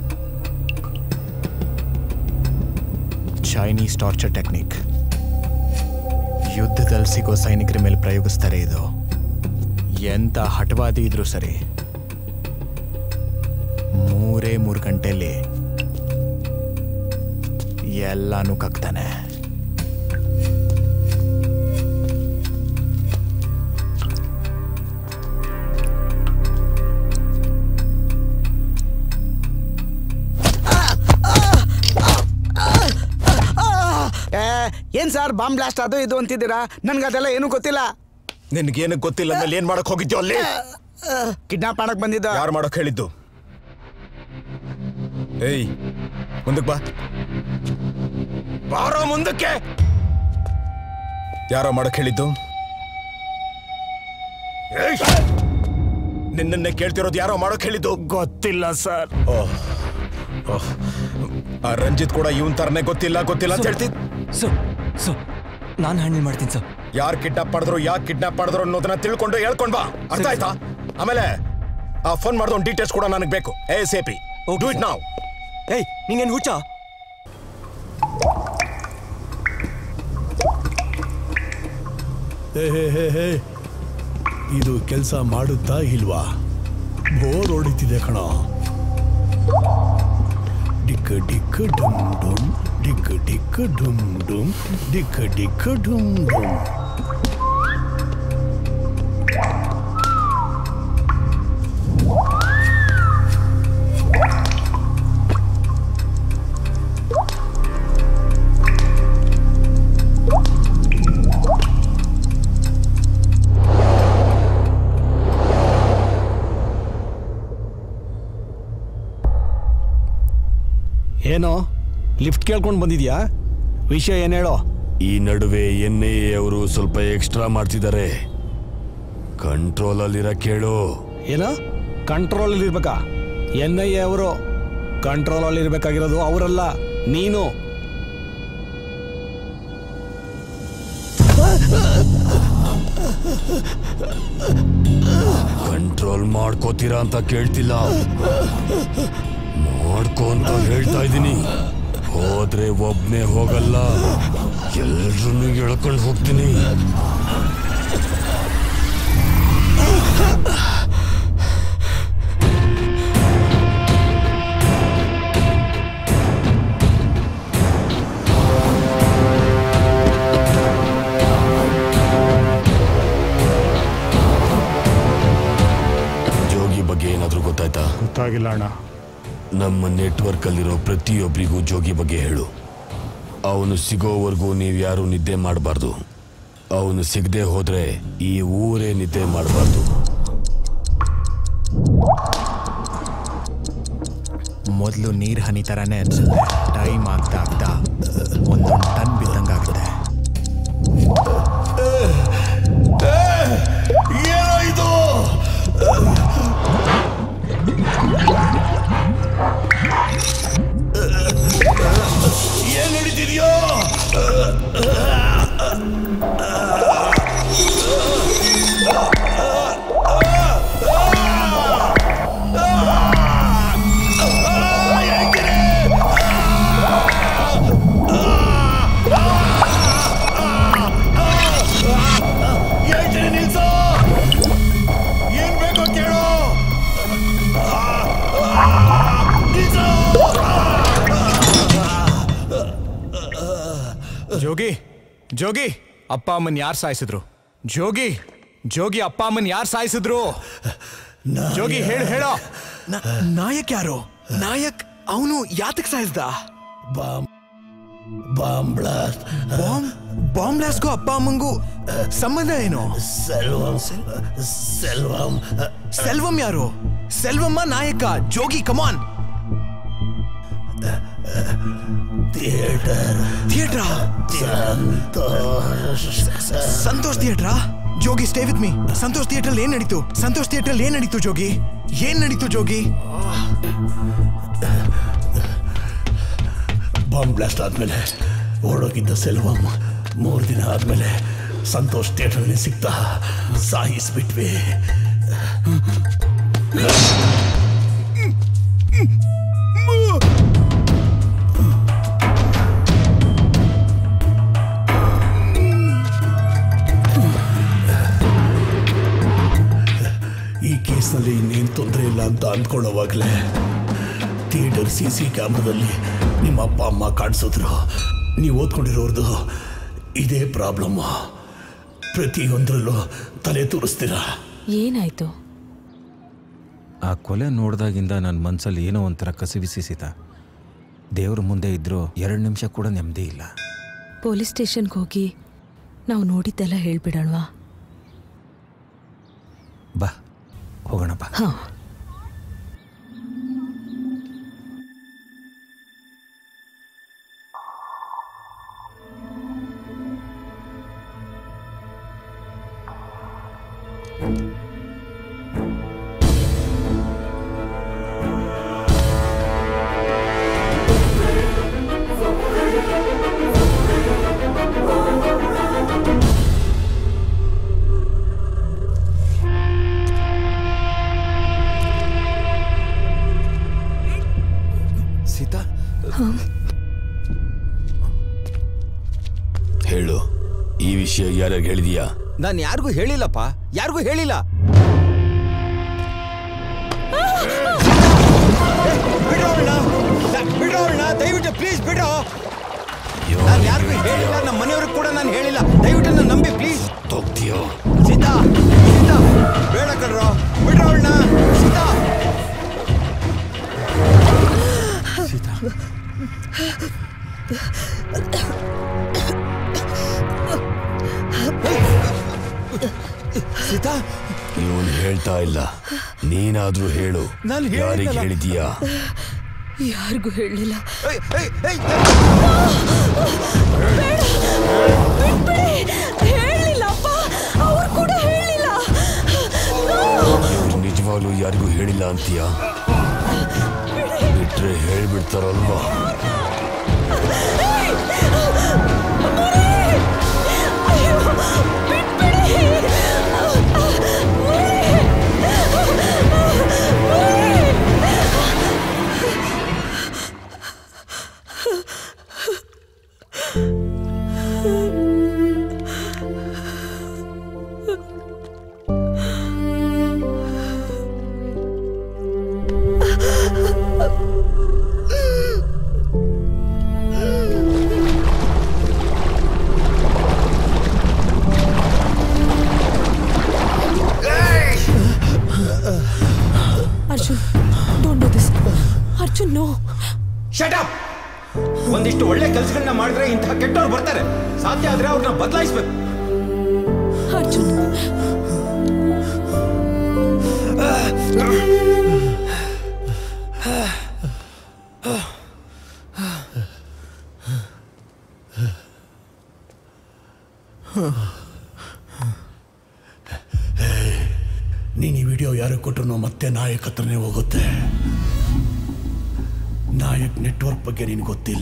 ಚೈನೀಸ್ ಟಾರ್ಚರ್ ಟೆಕ್ನಿಕ್ ಯುದ್ಧದಲ್ಲಿ ಸಿಗೋ ಸೈನಿಕರ ಮೇಲೆ ಪ್ರಯೋಗಿಸ್ತಾರೆ ಇದು ಎಂಥ ಹಠವಾದಿ ಇದ್ರೂ ಸರಿ ಮೂರೇ ಮೂರು ಗಂಟೆಯಲ್ಲಿ ಎಲ್ಲಾನು ಕಕ್ತಾನೆ ಏ, ಏನ್ ಸರ್ ಬಾಂಬ್ ಬ್ಲಾಸ್ಟ್ ಅದು ಇದು ಅಂತಿದ್ದೀರಾ ನನ್ಗೆ ಅದೆಲ್ಲ ಏನೂ ಗೊತ್ತಿಲ್ಲ ನಿನ್ಗೇನು ಗೊತ್ತಿಲ್ಲ ಅಂದ್ಮೇಲೆ ಏನ್ ಮಾಡಕ್ ಹೋಗಿದ್ಯೋ ಅಲ್ಲಿ ಕಿಡ್ನಾಪ್ ಮಾಡಕ್ ಬಂದಿದ್ದ ಯಾರು ಮಾಡಕ್ ಹೇಳಿದ್ದು ಏಯ್ ಮುಂದಕ್ಕೆ ಬಾ ಬಾರೋ ಮುಂದಕ್ಕೆ ಯಾರೋ ಮಾಡಕ್ ಹೇಳಿದ್ದು ಏಯ್! ನಿನ್ನನ್ನೇ ಕೇಳ್ತಿರೋದು ಯಾರೋ ಮಾಡಕ್ ಹೇಳಿದ್ದು ಗೊತ್ತಿಲ್ಲ ಸರ್ ಓಹ್ ಓಹ್. ಆ ರಂಜಿತ್ ಕೂಡ ಇವನ್ ತರನೇ ಗೊತ್ತಿಲ್ಲ ಗೊತ್ತಿಲ್ಲ ಅಂತ ಹೇಳ್ತಿದ್ ಸರ್ ಸರ್ ನಾನು ಹ್ಯಾಂಡಲ್ ಮಾಡ್ತೀನಿ ಸರ್ ಯಾರು ಕಿಡ್ನಾಪ್ ಮಾಡಿದ್ರು ಯಾಕೆ ಕಿಡ್ನಾಪ್ ಮಾಡಿದ್ರು ಅನ್ನೋದನ್ನ ತಿಳ್ಕೊಂಡು ಹೇಳ್ಕೊಂಡ್ ಬಾ ಅರ್ಥ ಸರಿ, ಆಯ್ತಾ ಆಮೇಲೆ ಆ ಫೋನ್ ಮಾಡಿದ ಡೀಟೇಲ್ಸ್ ಕೂಡ ನನಗೆ ಬೇಕು A C P do it ನಾವ್ ಏಯ್ ನಿಂಗೇನು ಹುಚ್ಚ ಹೇ ಹೇ ಹೇ ಹೇ ಇದು ಕೆಲಸ ಮಾಡುತ್ತಾ ಇಲ್ವಾ ಬೋರ್ ಹೊಡಿತಿದೆ ಕಣ ಡಿಕ್ ಡಿಕ್ ಡುಮ್ ಡುಮ್ ಡಿಕ್ ಡಿಕ್ ಡುಮ್ ಡುಮ್ ಡಿಕ್ ಡಿಕ್ ಡುಮ್ ಡುಮ್ ಏನೋ ಲಿಫ್ಟ್ ಕೇಳ್ಕೊಂಡು ಬಂದಿದ್ಯಾ ವಿಷಯ ಏನು ಹೇಳೋ ಈ ನಡುವೆ ಎನ್ ಐ ಎ ಅವರು ಸ್ವಲ್ಪ ಎಕ್ಸ್ಟ್ರಾ ಮಾಡ್ತಿದ್ದಾರೆ ಕಂಟ್ರೋಲಲ್ಲಿರ ಕೇಳು ಏನು ಕಂಟ್ರೋಲಲ್ಲಿ ಇರ್ಬೇಕಾ ಎನ್ ಐ ಎ ಅವರು ಕಂಟ್ರೋಲಲ್ಲಿ ಇರಬೇಕಾಗಿರೋದು ಅವರಲ್ಲ ನೀನು ಕಂಟ್ರೋಲ್ ಮಾಡ್ಕೋತೀರಾ ಅಂತ ಕೇಳ್ತಿಲ್ಲ ಮಾಡ್ಕೋ ಅಂತ ಹೇಳ್ತಾ ಇದ್ದೀನಿ ಹೋದ್ರೆ ಒಬ್ನೇ ಹೋಗಲ್ಲ ಎಲ್ರನ್ನೂ ಎಳ್ಕೊಂಡು ಹೋಗ್ತೀನಿ ಜೋಗಿ ಬಗ್ಗೆ ಏನಾದ್ರೂ ಗೊತ್ತಾಯ್ತಾ ಗೊತ್ತಾಗಿಲ್ಲ ಅಣ್ಣ ನಮ್ಮ ನೆಟ್ವರ್ಕ್ ಅಲ್ಲಿರೋ ಪ್ರತಿಯೊಬ್ಬರಿಗೂ ಜೋಗಿ ಬಗ್ಗೆ ಹೇಳು ಅವನು ಸಿಗೋವರೆಗೂ ನೀವು ಯಾರು ನಿದ್ದೆ ಮಾಡಬಾರ್ದು ಅವನು ಸಿಗದೆ ಹೋದ್ರೆ ಈ ಊರೇ ನಿದ್ದೆ ಮಾಡಬಾರ್ದು ಮೊದಲು ನೀರು ಹನಿ ಥರನೇ ಅನ್ಸುತ್ತೆ ಟೈಮ್ ಆಗ್ತಾ ಆಗ್ತಾ ಒಂದೊಂದು ಟನ್ ಬಿದ್ದಂಗಾಗುತ್ತೆ ಏನೋ ಇದು ಏನ್ ನಡೀತಿದ್ಯೋ ಹೇಳ್ತೀನಿ ನಿಲ್ಸು ಏನ್ ಬೇಕೋ ಕೇಳು ಜೋಗಿ ಜೋಗಿ ಅಪ್ಪ ಅಮ್ಮನ್ ಯಾರು ಸಾಯಿಸಿದ್ರು ಜೋಗಿ ಜೋಗಿ ಅಪ್ಪ ಅಮ್ಮನ್ ಯಾರು ಸಾಯಿಸಿದ್ರು ಜೋಗಿ ಹೇಳು ಹೇಳೋ ನಾಯಕ್ ಯಾರು ನಾಯಕ್ ಅವನು ಯಾತಕ್ ಸಾಯಿಸ್ದ bomb bomb blast bomb bomb ಬ್ಲಾಸ್ಟ್ಗೂ ಅಪ್ಪ ಅಮ್ಮಂಗೂ ಸಂಬಂಧ ಏನು ಸೆಲ್ವಂ ಸೆಲ್ವಂ ಸೆಲ್ವಂ ಯಾರು ಸೆಲ್ವಮ್ಮ ನಾಯಕ ಜೋಗಿ ಕಮಾನ್ ಥಿಯೇಟರ್ ಥಿಯೇಟ್ರಾ ಸಂತೋಷ್ ಸಂತೋಷ್ ಥಿಯೇಟ್ರಾ Jogi stay with me Santosh theatre ಏನ್ ನಡೀತು ಸಂತೋಷ್ ಥಿಯೇಟರ್ ಏನ್ ನಡೀತು ಜೋಗಿ ಏನ್ ನಡೀತು ಜೋಗಿ ಬಾಂಬ್ ಬ್ಲಾಸ್ಟ್ ಆದ್ಮೇಲೆ ಓಡೋಗಿದ್ದ ಸೆಲ್ವಂ ಮೂರು ದಿನ ಆದ್ಮೇಲೆ ಸಂತೋಷ್ ಥಿಯೇಟರ್ನಲ್ಲಿ ಸಿಗ್ತಾ ಸಾಯಿಸ್ಬಿಟ್ವಿ ಈ ಕೇಸ್ನಲ್ಲಿ ಇನ್ನೇನು ತೊಂದರೆ ಇಲ್ಲ ಅಂತ ಅಂದ್ಕೊಳ್ಳೋವಾಗಲೇ ಥಿಯೇಟರ್ ಸಿ ಸಿ ಕ್ಯಾಮ್ರಾದಲ್ಲಿ ನಿಮ್ಮ ಅಪ್ಪ ಅಮ್ಮ ಕಾಣಿಸಿದ್ರು ನೀವು ಓದ್ಕೊಂಡಿರೋರ್ದು ಇದೇ ಪ್ರಾಬ್ಲಮ್ಮು ಪ್ರತಿಯೊಂದರಲ್ಲೂ ತಲೆ ತೋರಿಸ್ತೀರಾ ಏನಾಯ್ತು ಆ ಕೊಲೆ ನೋಡ್ದಾಗಿಂದ ನನ್ನ ಮನಸ್ಸಲ್ಲಿ ಏನೋ ಒಂಥರ ಕಸಿವಿಸಿಸಿತ ದೇವ್ರ ಮುಂದೆ ಇದ್ರೂ ಎರಡು ನಿಮಿಷ ಕೂಡ ನೆಮ್ಮದಿ ಇಲ್ಲ ಪೊಲೀಸ್ ಸ್ಟೇಷನ್ಗೆ ಹೋಗಿ ನಾವು ನೋಡಿದ್ದೆಲ್ಲ ಹೇಳ್ಬಿಡೋಣವಾ ಬಾ ಹೋಗೋಣ ಬಾ ಹಾಂ ಸೀತಾ ಹೇಳು ಈ ವಿಷಯ ಯಾರ್ಯಾರು ಹೇಳಿದೀಯಾ ನಾನು ಯಾರಿಗೂ ಹೇಳಿಲ್ಲಪ್ಪ ಯಾರಿಗೂ ಹೇಳಿಲ್ಲ ಬಿಡೋಣ ದಯವಿಟ್ಟು ಪ್ಲೀಸ್ ಬಿಡೋ ನಾನು ಯಾರಿಗೂ ಹೇಳಿಲ್ಲ ನಮ್ಮ ಮನೆಯವ್ರಿಗೆ ಕೂಡ ನಾನು ಹೇಳಿಲ್ಲ ದಯವಿಟ್ಟು ನನ್ನ ನಂಬಿ ಪ್ಲೀಸ್ ಹೋಗ್ತೀಯೋ ಸೀತಾ ಸೀತಾ ಬೇಡ ಕಣ್ರೋ ಬಿಡೋಣ ಸೀತಾ ಸೀತಾ ಇವನು ಹೇಳ್ತಾ ಇಲ್ಲ ನೀನಾದ್ರೂ ಹೇಳು ನಾನ್ ಯಾರಿಗೆ ಹೇಳಿದ್ನಲ್ಲ. ಹೇಳಿದೀಯಾ ಯಾರಿಗೂ ಹೇಳಲಿಲ್ಲ ಹೇಳಿಲ್ಲಪ್ಪ ಅವ್ರು ಕೂಡ ಹೇಳಿಲ್ಲ ಇವ್ರು ನಿಜವಾಗ್ಲೂ ಯಾರಿಗೂ ಹೇಳಿಲ್ಲ ಅಂತೀಯಾ ಬಿಟ್ರೆ ಹೇಳ್ಬಿಡ್ತಾರಲ್ವಾ ಅಯ್ಯೋ ಬಿಟ್ಬಿಡಿ ಒಂದಿಷ್ಟು ಒಳ್ಳೆ ಕೆಲಸಗಳನ್ನ ಮಾಡಿದ್ರೆ ಇಂತಹ ಕೆಟ್ಟವ್ರು ಬರ್ತಾರೆ ಸಾಧ್ಯ ಆದ್ರೆ ಅವ್ರನ್ನ ಬದಲಾಯಿಸ್ಬೇಕು ಅರ್ಜುನ್ ನೀನು ಈ ವಿಡಿಯೋ ಯಾರಿಗೆ ಕೊಟ್ಟರು ಮತ್ತೆ ನಾಯಕ್ ಹತ್ರನೇ ಹೋಗುತ್ತೆ ನಾಯಕ್ ನೆಟ್ವರ್ಕ್ ಬಗ್ಗೆ ನಿನಗೆ ಗೊತ್ತಿಲ್ಲ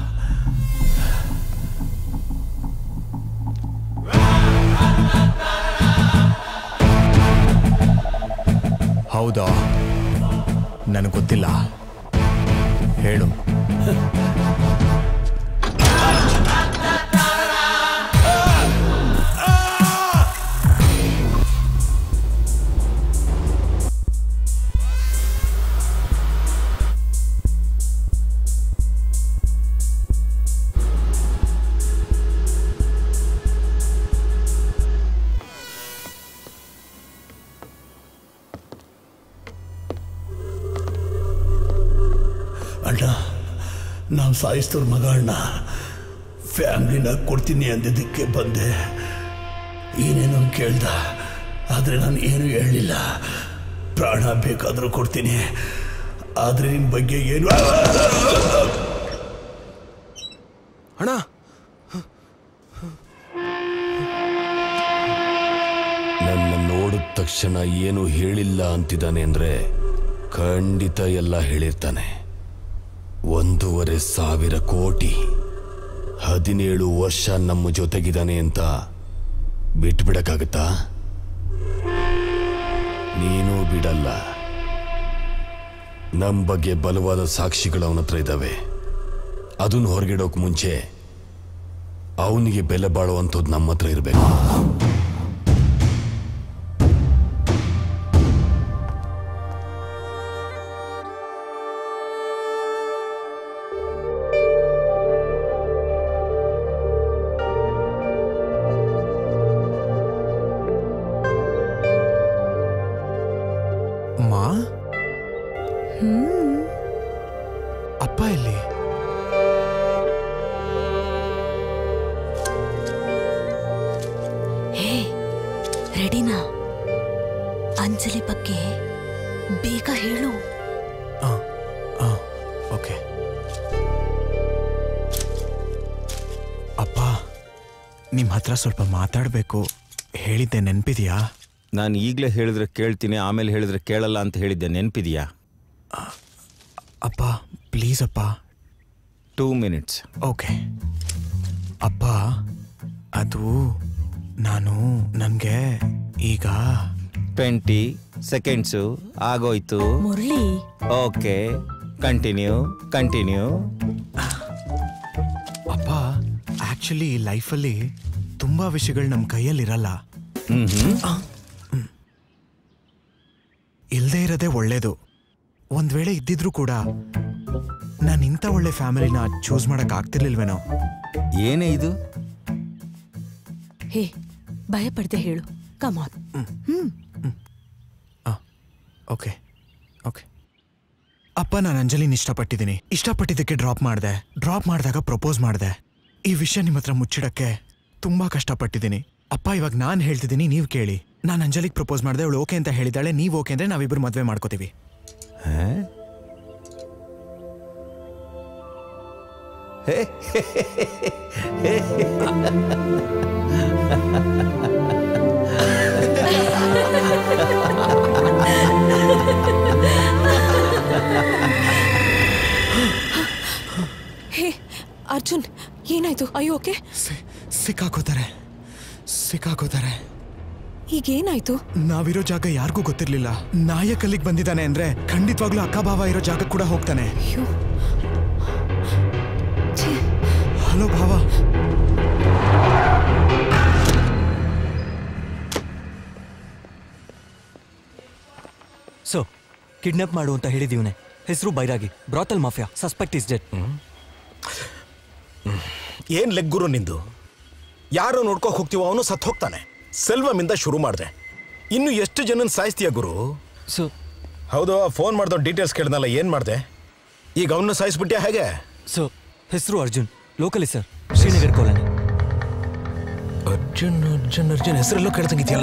ಹೌದಾ ನನಗೆ ಗೊತ್ತಿಲ್ಲ ಹೇಳು ಅಣ್ಣ ನಾವು ಸಾಯಿಸ್ತವ್ರ ಮಗ ಅಣ್ಣ ಫ್ಯಾಮ್ಲಿನ ಕೊಡ್ತೀನಿ ಅಂದಿದ್ದಕ್ಕೆ ಬಂದೆ ಏನೇನೋ ಕೇಳ್ದ ಆದರೆ ನಾನು ಏನು ಹೇಳಲಿಲ್ಲ ಪ್ರಾಣ ಬೇಕಾದರೂ ಕೊಡ್ತೀನಿ ಆದರೆ ನಿಮ್ಮ ಬಗ್ಗೆ ಏನು ಅಣ್ಣ ನನ್ನ ನೋಡಿದ ತಕ್ಷಣ ಏನು ಹೇಳಿಲ್ಲ ಅಂತಿದ್ದಾನೆ ಅಂದ್ರೆ ಖಂಡಿತ ಎಲ್ಲ ಹೇಳಿರ್ತಾನೆ ಒಂದೂವರೆ ಸಾವಿರ ಕೋಟಿ ಹದಿನೇಳು ವರ್ಷ ನಮ್ಮ ಜೊತೆಗಿದ್ದಾನೆ ಅಂತ ಬಿಟ್ಬಿಡಕ್ಕಾಗತ್ತಾ ನೀನೂ ಬಿಡಲ್ಲ ನಮ್ಮ ಬಗ್ಗೆ ಬಲವಾದ ಸಾಕ್ಷಿಗಳು ಅವನ ಹತ್ರ ಇದ್ದಾವೆ ಅದನ್ನು ಹೊರಗಿಡೋಕ್ ಮುಂಚೆ ಅವನಿಗೆ ಬೆಲೆ ಬಾಳುವಂಥದ್ದು ನಮ್ಮ ಹತ್ರ ಇರಬೇಕು ಮಾ ಅಪ್ಪ ಎಲ್ಲಿ ಹೇ ರೆಡಿನಾ ಅಂಜಲಿ ಬಗ್ಗೆ ಬೇಗ ಹೇಳು ಓಕೆ ಅಪ್ಪ ನಿಮ್ಮ ಹತ್ರ ಸ್ವಲ್ಪ ಮಾತಾಡಬೇಕು ಹೇಳಿದ್ದೆ ನೆನಪಿದೆಯಾ ನಾನು ಈಗಲೇ ಹೇಳಿದ್ರೆ ಕೇಳ್ತೀನಿ ಆಮೇಲೆ ಹೇಳಿದ್ರೆ ಕೇಳಲ್ಲ ಅಂತ ಹೇಳಿದ್ದೆ ನೆನಪಿದೆಯಾ ಅಪ್ಪ ಪ್ಲೀಸ್ ಅಪ್ಪ ಟೂ ಮಿನಿಟ್ಸ್ ಓಕೆ ಅಪ್ಪ ಅದು ನಾನು ನನಗೆ ಈಗ ಟ್ವೆಂಟಿ ಸೆಕೆಂಡ್ಸು ಆಗೋಯ್ತು ಮುರಳಿ ಓಕೆ ಕಂಟಿನ್ಯೂ ಕಂಟಿನ್ಯೂ ಅಪ್ಪ ಆಕ್ಚುಲಿ ಲೈಫಲ್ಲಿ ತುಂಬಾ ವಿಷಯಗಳು ನಮ್ಮ ಕೈಯಲ್ಲಿರಲ್ಲ ಇಲ್ಲದೆ ಇರೋದೇ ಒಳ್ಳೇದು ಒಂದ್ ವೇಳೆ ಇದ್ದಿದ್ರು ಕೂಡ ನಾನು ಇಂಥ ಒಳ್ಳೆ ಫ್ಯಾಮಿಲಿನ ಚೂಸ್ ಮಾಡಕ್ ಆಗ್ತಿರ್ಲಿಲ್ವೇನೋ ಏನೇ ಇದು ಹೇ ಭಯ ಪಡ್ದೆ ಹೇಳು ಕಮಾನ್ ಹ್ಮ್ ಓಕೆ ಓಕೆ ಅಪ್ಪ ನಾನು ಅಂಜಲಿನ ಇಷ್ಟಪಟ್ಟಿದ್ದೀನಿ ಇಷ್ಟಪಟ್ಟಿದ್ದಕ್ಕೆ ಡ್ರಾಪ್ ಮಾಡಿದೆ ಡ್ರಾಪ್ ಮಾಡಿದಾಗ ಪ್ರಪೋಸ್ ಮಾಡಿದೆ ಈ ವಿಷಯ ನಿಮ್ಮ ಹತ್ರ ಮುಚ್ಚಿಡಕ್ಕೆ ತುಂಬಾ ಕಷ್ಟಪಟ್ಟಿದ್ದೀನಿ ಅಪ್ಪ ಇವಾಗ ನಾನು ಹೇಳ್ತಿದ್ದೀನಿ ನೀವು ಕೇಳಿ ನಾನು ಅಂಜಲಿಗೆ ಪ್ರಪೋಸ್ ಮಾಡಿದೆ ಅವಳು ಓಕೆ ಅಂತ ಹೇಳಿದಾಳೆ ನೀವು ಓಕೆ ಅಂದ್ರೆ ನಾವಿಬ್ರು ಮದುವೆ ಮಾಡ್ಕೋತೀವಿ ಹೇ ಅರ್ಜುನ್ ಏನಾಯ್ತು ಅಯ್ಯೋ ಓಕೆ ಸಿಕ್ಕಾಕೋತಾರೆ ಸಿಕ್ಕಾಕೋತಾರೆ ಈಗ ಏನಾಯ್ತು ನಾವಿರೋ ಜಾಗ ಯಾರಿಗೂ ಗೊತ್ತಿರ್ಲಿಲ್ಲ ನಾಯಕ್ ಅಲ್ಲಿಗೆ ಬಂದಿದ್ದಾನೆ ಅಂದ್ರೆ ಖಂಡಿತವಾಗ್ಲೂ ಅಕ್ಕ ಭಾವ ಇರೋ ಜಾಗ ಕೂಡ ಹೋಗ್ತಾನೆ ಹಲೋ ಭಾವ ಸೊ ಕಿಡ್ನಾಪ್ ಮಾಡು ಅಂತ ಹೇಳಿದೀವನೆ ಹೆಸರು Bairagi brothel mafia suspect is dead ಏನ್ ಲೆಗ್ ಗುರು ನಿಂದು ಯಾರು ನೋಡ್ಕೋಕ್ ಹೋಗ್ತೀವೋ ಅವನು ಸತ್ ಹೋಗ್ತಾನೆ ಸೆಲ್ವಮಿಂದ ಶುರು ಮಾಡಿದೆ ಇನ್ನು ಎಷ್ಟು ಜನನ್ ಸಾಯಿಸ್ತೀಯ ಗುರು ಸೊ ಹೌದು ಫೋನ್ ಮಾಡ್ದೋ ಡೀಟೇಲ್ಸ್ ಕೇಳ್ದಲ್ಲ ಏನ್ ಮಾಡ್ದೆ ಈಗ ಅವನ್ನ ಸಾಯಿಸ್ಬಿಟ್ಯಾ ಹೇಗೆ ಸೊ ಹೆಸರು Arjun locally sir Srinagar colony Arjun Arjun Arjun ಹೆಸರೆಲ್ಲೋ ಕೇಳ್ತಂಗಿದ್ಯಲ್ಲ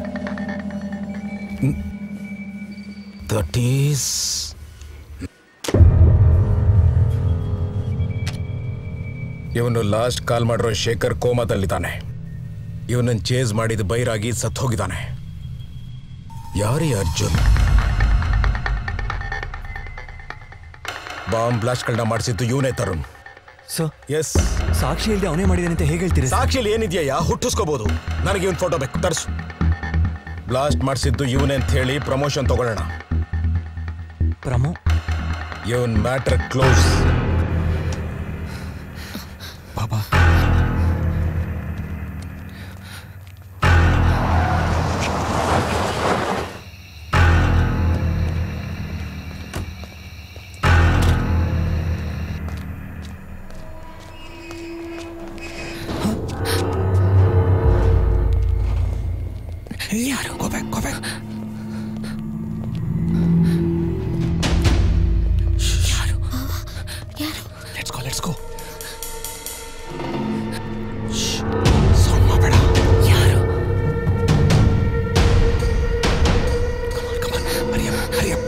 ದಟ್ ಈಸ್ ಇವನು ಲಾಸ್ಟ್ ಕಾಲ್ ಮಾಡಿರೋ ಶೇಖರ್ ಕೋಮಾದಲ್ಲಿದ್ದಾನೆ ಇವನನ್ನು ಚೇಸ್ ಮಾಡಿದ ಬೈರಾಗಿ ಸತ್ ಹೋಗಿದ್ದಾನೆ ಯಾರೇ ಅರ್ಜುನ್ ಬಾಂಬ್ ಬ್ಲಾಸ್ಟ್ಗಳನ್ನ ಮಾಡಿಸಿದ್ದು ಇವನೇ ತರುಣ್ ಸರ್ ಎಸ್ ಸಾಕ್ಷಿ ಇಲ್ಲದೆ ಅವನೇ ಮಾಡಿದಾನೆ ಅಂತ ಹೇಗೆ ಹೇಳ್ತೀರಾ ಸಾಕ್ಷಿಲಿ ಏನಿದೆಯಾ ಹುಟ್ಟಿಸ್ಕೋಬಹುದು ನನಗೆ ಇವನ್ ಫೋಟೋ ಬೇಕು ತರ್ಸು ಬ್ಲಾಸ್ಟ್ ಮಾಡಿಸಿದ್ದು ಇವನೇ ಅಂತ ಹೇಳಿ ಪ್ರಮೋಷನ್ ತಗೊಳ್ಳೋಣ ಪ್ರಮೋ ಇವನ್ ಮ್ಯಾಟ್ರ್ ಕ್ಲೋಸ್ ಬಾಬಾ ಯಾರು ಗೋ ಬ್ಯಾಕ್ ಗೋ ಬ್ಯಾಕ್ ಯಾರು ಯಾರು let's go let's go sound ಮಾಡಬೇಡ ಯಾರು ಕಮಾನ್ ಕಮಾನ್ ಹರಿಯಪ್ ಹರಿಯಪ್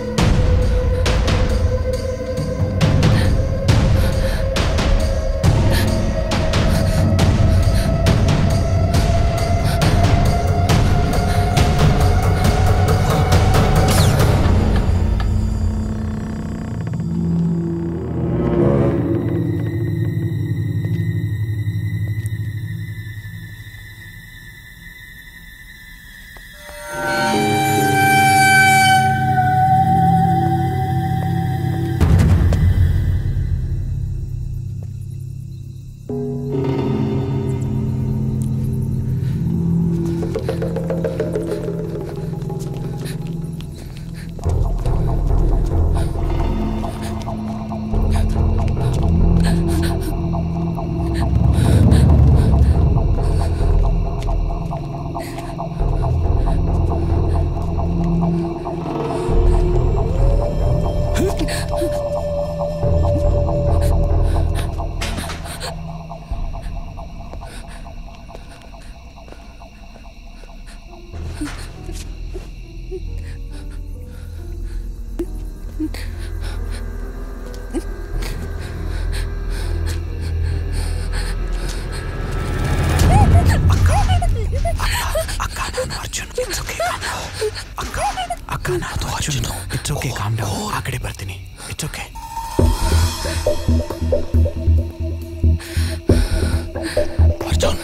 ಅಕ್ಕ ನಾನು ಅರ್ಜುನ್ ಇಟ್ಸ್ ಓಕೆ ಅಕ್ಕ ಅಕ್ಕ ನಾನು Arjun it's okay calm down ಆ ಕಡೆ ಬರ್ತೀನಿ ಇಟ್ಸ್ ಓಕೆ ಅರ್ಜುನ್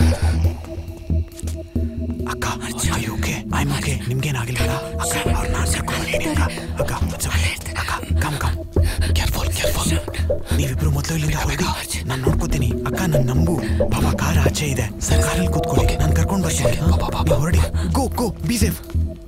ಅಕ್ಕ I okay I am okay ನಿಮ್ಗೇನಾಗಿಲ್ವಲ್ಲ ಅಕ್ಕ ಅವ್ರು ನಾನು ಕರ್ಕೊಂಡು ಬರ್ತೀನಿ ಅಕ್ಕ ಅಕ್ಕ ಇಟ್ಸ್ ಓಕೆ ಅಕ್ಕ ಕಮ್ ಕಮ್ ಕೇರ್ಫುಲ್ ಕೇರ್ಫುಲ್ ನೀವಿಬ್ರು ಮೊದಲು ಇಲ್ಲಿಂದ ಹೊರಡಿ ನಾನು ನೋಡ್ಕೋತೀನಿ ಅಕ್ಕ ನನ್ನ ನಂಬು ಬಾಬಾ ಕಾರ್ ಆಚೆ ಇದೆ ಸರ್ ಕಾರಲ್ಲಿ ಕೂತ್ಕೊಳ್ಳಿ ನಾನು ಕರ್ಕೊಂಡು ಬರ್ತೀನಿ ನೀವು ಹೊರಡಿ go go be safe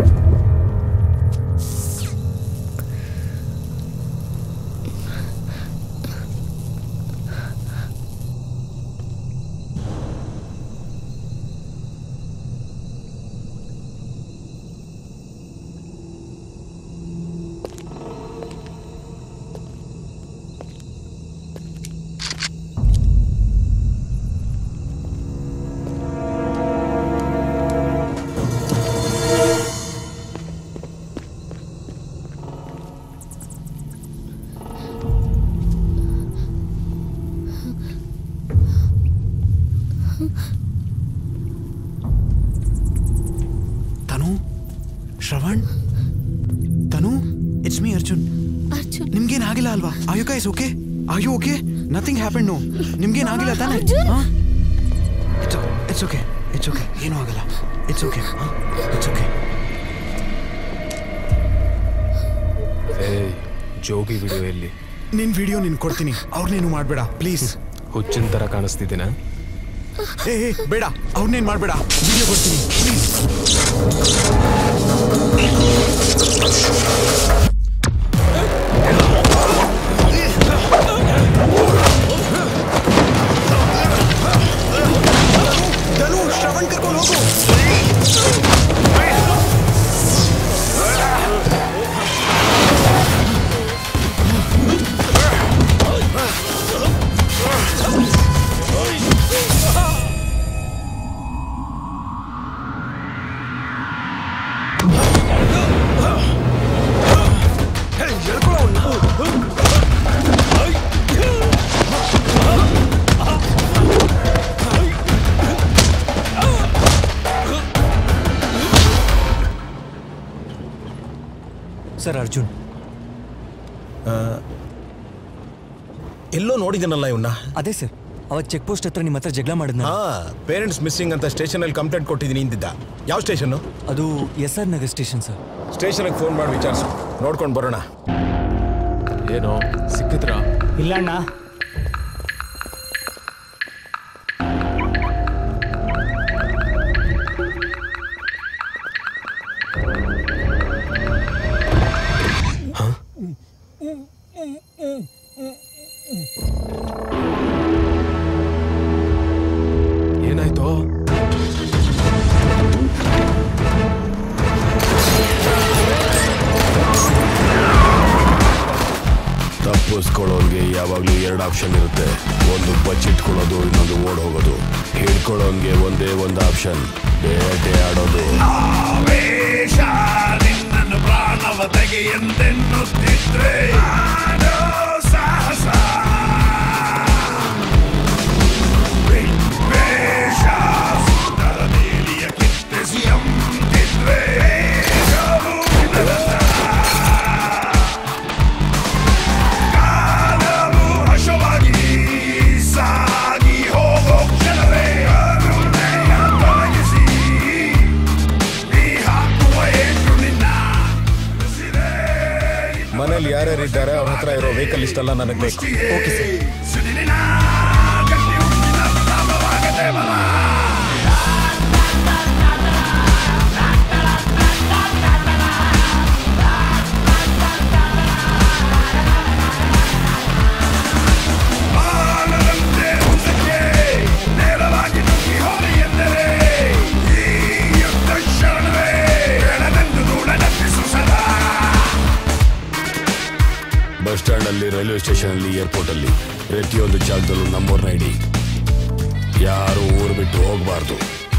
Tanu Shravan Tanu it's me Arjun Arjun ನಿಮ್ಗೇನ್ ಆಗಿಲ್ಲ ಅಲ್ವಾ are you guys okay are you okay nothing happen no ನಿಮ್ಗೇನ್ ಆಗಿಲ್ಲ ತಾನೆ ಇಟ್ಸ್ ಓಕೆ ಇಟ್ಸ್ ಓಕೆ ಏನೂ ಆಗಲ್ಲ ಇಟ್ಸ್ ಓಕೆ ಇಟ್ಸ್ ಓಕೆ ಏಯ್ ಜೋಗಿ ವಿಡಿಯೋ ಎಲ್ಲಿ ನಿನ್ ವಿಡಿಯೋ ನಿನ್ ಕೊಡ್ತೀನಿ ಅವ್ರನ್ನೇನು ಮಾಡ್ಬೇಡ ಪ್ಲೀಸ್ ಹುಚ್ಚಿನ ಥರ ಕಾಣಿಸ್ತಿದ್ದೀನ ಏ ಏ, ಬೇಡ ಅವ್ರನ್ನೇನ್ ಮಾಡ್ಬೇಡ ವಿಡಿಯೋ ಕೊಡ್ತೀನಿ ಪ್ಲೀಸ್ ಧನು ಶ್ರವಣ್ ಕರ್ಕೊಂಡು ಹೋಗು ಅರ್ಜುನ್ ಎಲ್ಲೋ ನೋಡಿದ್ದೀನಲ್ಲ ಇವನ್ನ ಅದೇ ಸರ್ ಅವತ್ತು ಚೆಕ್ ಪೋಸ್ಟ್ ಹತ್ರ ನಿಮ್ಮ ಹತ್ರ ಜಗಳ ಮಾಡಿದ್ನ ಹಾ ಪೇರೆಂಟ್ಸ್ ಮಿಸ್ಸಿಂಗ್ ಅಂತ ಸ್ಟೇಷನಲ್ಲಿ ಕಂಪ್ಲೇಂಟ್ ಕೊಟ್ಟಿದ್ದೀನಿ ಇಂದಿದ್ದ ಯಾವ ಸ್ಟೇಷನ್ನು ಅದು S R Nagar station sir ಸ್ಟೇಷನ್ಗೆ ಫೋನ್ ಮಾಡಿ ವಿಚಾರಿಸು ನೋಡ್ಕೊಂಡು ಬರೋಣ ಏನು ಸಿಕ್ಕಿದ್ರಾ ಇಲ್ಲಣ್ಣ ಏನಾಯ್ತು ತಪ್ಪಿಸ್ಕೊಳ್ಳೋನ್ಗೆ ಯಾವಾಗಲೂ ಎರಡು ಆಪ್ಷನ್ ಇರುತ್ತೆ ಒಂದು ಬಚ್ಚಿಟ್ಕೊಳ್ಳೋದು ಇನ್ನೊಂದು ಓಡ್ ಹೋಗೋದು ಹಿಡ್ಕೊಳ್ಳೋನ್ಗೆ ಒಂದೇ ಒಂದು ಆಪ್ಷನ್ ಬೇಟೆ ಆಡೋದು ಆವೇಶ ನಿನ್ನನ್ನು ಪ್ರಾಣವ ತೆಗೆಯೆಂದೆನ್ನುತ್ತಿದ್ರೆ ಮಾಡೋ ಸಾಹಸ ವಿದ್ವೇಷ ಸುಂದರ ನೀಲಿಯ ಕಿತ್ತೆಸಿ ಅಂತಿದ್ರೆ ವೇಷವು ನಿನರಸ. ಕಾಲವು ಹರ್ಷವಾಗಿ ಸಾಗಿ ಹೋಗೋ ಕ್ಷಣವೇ ಕರುಣೆಯ ತೊಲಗಿಸಿ ನೀ ಹಾಕುವ ಏಟು ನಿನ್ನ ಮನೇಲಿ ಯಾರ್ಯಾರು ಇದ್ದಾರೆ ಅವ್ರ ಹತ್ರ ಇರೋ ವೆಹಿಕಲ್ ಇಷ್ಟೆಲ್ಲ ನನಗೆ ಬೇಕು ಓಕೆ ಸರ್ ಸಿಡಿಲಿನ ಗಟ್ಟಿ ಉಕ್ಕಿನ ಪ್ರತಾಪವಾಗದೆ ಬಲ ಬಾಣದಂತೆ ಮುಂದಕ್ಕೆ ನೇರವಾಗಿ ನುಗ್ಗಿ ಹೋಗಿ ಎಂದರೆ ಈ ಯುದ್ಧ ಶರಣವೇ ಎಳೆದೆಂದು ದೂಡ ನೆಪ್ಪಿಸು ಸದಾ ಬಸ್ ಸ್ಟ್ಯಾಂಡ್ ಅಲ್ಲಿ ರೈಲ್ವೆ ಸ್ಟೇಷನ್ ಅಲ್ಲಿ ಏರ್ಪೋರ್ಟ್ ಅಲ್ಲಿ ಪ್ರತಿಯೊಂದು ಜಾಗದಲ್ಲೂ ನಂಬರ್ನ ಇಡಿ ಯಾರು ಊರು ಬಿಟ್ಟು ಹೋಗಬಾರ್ದು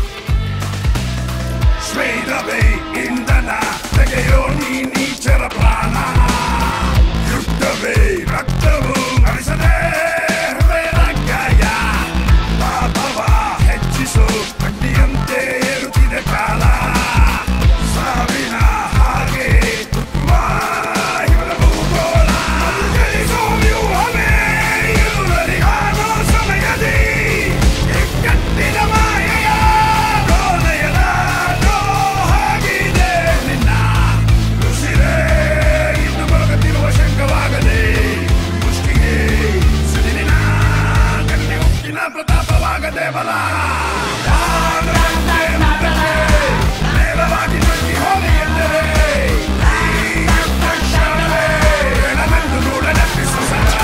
ಸ್ವೇದವೇ ಇಂಧನ ತೆಗೆಯೋ ನೀ ನೀಚರ ಪ್ರಾಣ ಯುದ್ಧವೇ ರಕ್ತವು ಹರಿಸದೆ ಹೃದಯದ ಗಾಯ ಪಾಪವ ಹೆಚ್ಚಿಸು ಅಡ್ಡಿಯಂತೆ ಏರುತ್ತಿದೆ ಕಾಲ ಸಾವಿನ ಹಾಗೆ ವಾಯುವಿನ ಭೂಗೋಳ ಜಯಿಸೋ ವ್ಯೂಹವೇ ಎದುರರಿಗಾನೋ ಸಮಯದಿ ಇಕ್ಕಟ್ಟಿನ ಮಾಯೆಯ ಡೋಲೆಯಲಾಡೋ ಹಾಗಿದೆ ನಿನ್ನ ಉಸಿರೇ ಇನ್ನು ಬರುತ್ತಿರುವ ಶಂಕವಾಗದೆ ಮುಷ್ಟಿಗೆ ಸಿಡಿಲಿನ ಕಣ್ಣಿ ಉಕ್ಕಿನ ಪ್ರತಾಪವಾಗದೆ ಬಲ ಬಾಣದಂತೆ ಮುಂದಕ್ಕೆ ನೇರವಾಗಿ ನುಗ್ಗಿ ಹೋಗಿ ಎಂದರೆ ಈ ಯುದ್ಧ ಕ್ಷಣವೇ ಎಳೆದೆಂದು ದೂಡ ನೆಪ್ಪಿಸು ಸದಾ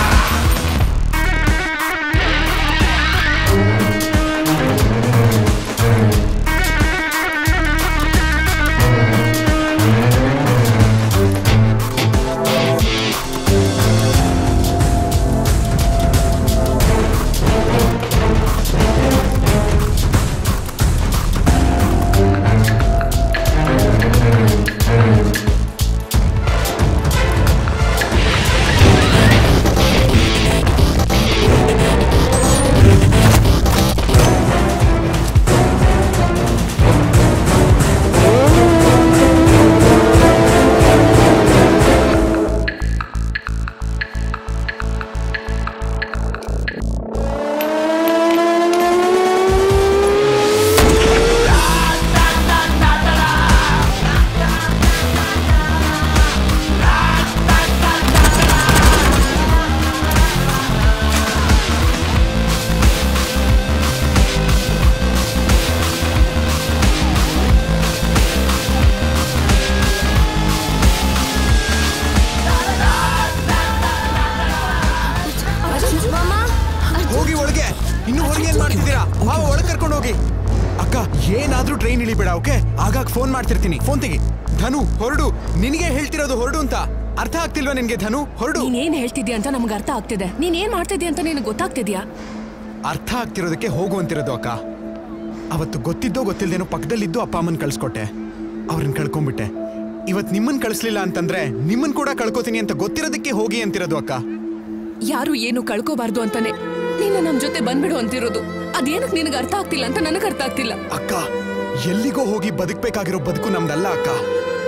ಹೋಗಿ ಒಳಗೆ ಇನ್ನು ಹೊರಗೆ ಏನ್ ಮಾಡ್ತಿದ್ದೀರಾ ಮಾವ ಒಳಗೆ ಕರ್ಕೊಂಡು ಹೋಗಿ ಅಕ್ಕ ಏನಾದ್ರೂ ಟ್ರೈನ್ ಇಳಿಬೇಡ ಓಕೆ ಆಗಾಗ ಫೋನ್ ಮಾಡ್ತಿರ್ತೀನಿ ಫೋನ್ ತೆಗಿ ಧನು ಹೊರಡು ನಿನಗೆ ಹೇಳ್ತಿರೋದು ಹೊರಡು ಅಂತ ಅರ್ಥ ಆಗ್ತಿಲ್ವಾ ನಿನ್ಗೆ ಧನು ಹೊರಡು ನೀನೇನ್ ಹೇಳ್ತಿದ್ಯಾ ಅಂತ ನಮ್ಗೆ ಅರ್ಥ ಆಗ್ತಿದೆ ನೀನ್ ಏನ್ ಮಾಡ್ತಿದ್ಯಾ ಅಂತ ನಿನಗೆ ಗೊತ್ತಾಗ್ತಿದ್ಯಾ ಅರ್ಥ ಆಗ್ತಿರೋದಕ್ಕೆ ಹೋಗು ಅಂತಿರೋದು ಅಕ್ಕ ಅವತ್ತು ಗೊತ್ತಿದ್ದೋ ಗೊತ್ತಿಲ್ದೇನೋ ಪಕ್ಕದಲ್ಲಿದ್ದು ಅಪ್ಪ ಅಮ್ಮನ್ ಕಳ್ಸ್ಕೊಟ್ಟೆ ಅವ್ರನ್ನ ಕಳ್ಕೊಂಡ್ಬಿಟ್ಟೆ ಇವತ್ ನಿಮ್ಮನ್ ಕಳಿಸ್ಲಿಲ್ಲ ಅಂತಂದ್ರೆ ನಿಮ್ಮನ್ ಕೂಡ ಕಳ್ಕೊತೀನಿ ಅಂತ ಗೊತ್ತಿರೋದಕ್ಕೆ ಹೋಗಿ ಅಂತಿರೋದು ಅಕ್ಕ ಯಾರು ಏನು ಕಳ್ಕೋಬಾರ್ದು ಅಂತಾನೆ ನೀನು ನಮ್ ಜೊತೆ ಬಂದ್ಬಿಡು ಅಂತಿರೋದು ಅದೇನಕ್ ನಿನಗೆ ಅರ್ಥ ಆಗ್ತಿಲ್ಲ ಅಂತ ನನಗೆ ಅರ್ಥ ಆಗ್ತಿಲ್ಲ ಅಕ್ಕ ಎಲ್ಲಿಗೋ ಹೋಗಿ ಬದುಕ್ಬೇಕಾಗಿರೋ ಬದುಕು ನಮ್ದಲ್ಲ ಅಕ್ಕ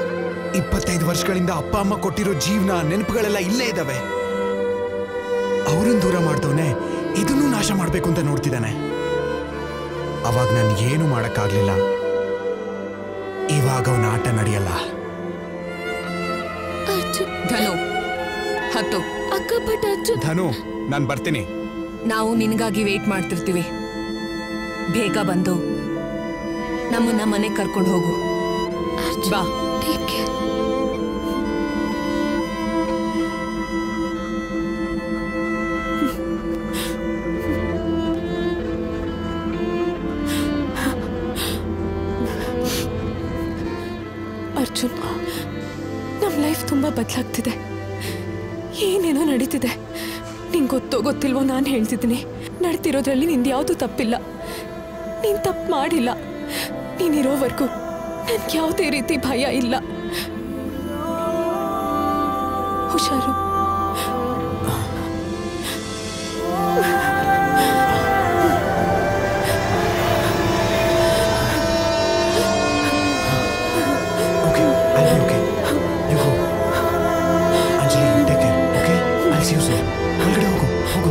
ಇಪ್ಪತ್ತೈದು ವರ್ಷಗಳಿಂದ ಅಪ್ಪ ಅಮ್ಮ ಕೊಟ್ಟಿರೋ ಜೀವನ ನೆನಪುಗಳೆಲ್ಲ ಇಲ್ಲೇ ಇದ್ದಾವೆ ಅವರನ್ನು ದೂರ ಮಾಡ್ದವನೆ ಇದನ್ನೂ ನಾಶ ಮಾಡಬೇಕು ಅಂತ ನೋಡ್ತಿದ್ದಾನೆ ಅವಾಗ ನಾನು ಏನು ಮಾಡೋಕ್ಕಾಗ್ಲಿಲ್ಲ ಇವಾಗ ಅವನ ಆಟ ನಡೆಯಲ್ಲ ಧನು ಹತ್ತು ಅಕ್ಕ ಬಟ್ ಅರ್ಜುನ್ ಧನು ನಾನು ಬರ್ತೀನಿ ನಾವು ನಿನಗಾಗಿ ವೇಟ್ ಮಾಡ್ತಿರ್ತೀವಿ ಬೇಗ ಬಂದು ನಮ್ಮನ್ನ ಮನೆಗೆ ಕರ್ಕೊಂಡು ಹೋಗು ಬಾ ಅರ್ಜುನ್ ನಮ್ಮ ಲೈಫ್ ತುಂಬಾ ಬದಲಾಗ್ತಿದೆ ಏನೇನೋ ನಡೀತಿದೆ ನಿಂಗೆ ಗೊತ್ತೋ ಗೊತ್ತಿಲ್ವೋ ನಾನು ಹೇಳ್ತಿದ್ದೀನಿ ನಡ್ತಿರೋದ್ರಲ್ಲಿ ನಿಂದು ಯಾವುದು ತಪ್ಪಿಲ್ಲ ನೀನು ತಪ್ಪು ಮಾಡಿಲ್ಲ ನೀನಿರೋವರೆಗೂ ನನ್ಗೆ ಯಾವುದೇ ರೀತಿ ಭಯ ಇಲ್ಲ ಹುಷಾರು Anjali you take care okay I see you sir ಒಳಗಡೆ ಹೋಗು ಹೋಗು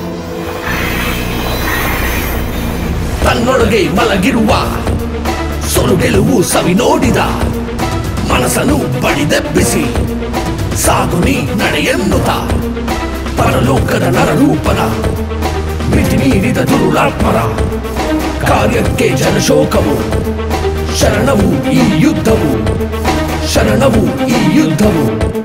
ತನ್ನೊಳಗೆ ಮಲಗಿರುವ ಸೊಲು ಗೆಲುವು ಸವಿ ನೋಡಿದ ಮನಸ್ಸನ್ನು ಬಡಿದೆಬ್ಬಿಸಿ ಸಾಗು ನೀ ನಡೆಯೆನ್ನುತ್ತ ಪರಲೋಕದ ನರರೂಪನ ಮಿತಿ ಮೀರಿದ ದುರುಳಾತ್ಮರ ಕಾರ್ಯಕ್ಕೆ ಜನಶೋಕವು ಶರಣವು ಈ ಯುದ್ಧವು ಶರಣವು ಈ ಯುದ್ಧವು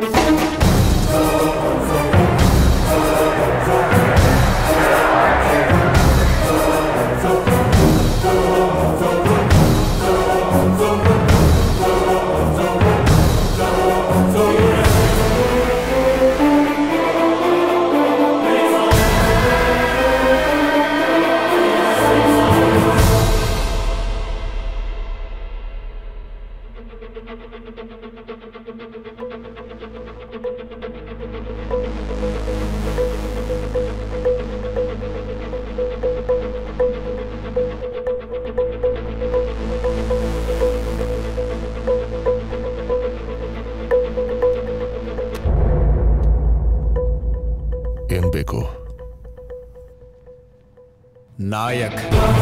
ಏನ್ ಬೇಕು ನಾಯಕ್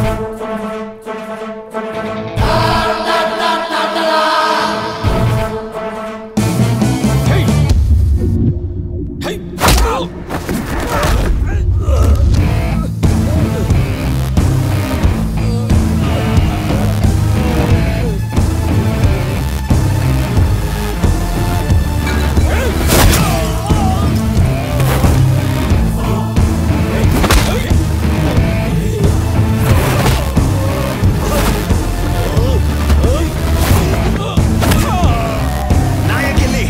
ನಾಯಕಿಲ್ಲಿ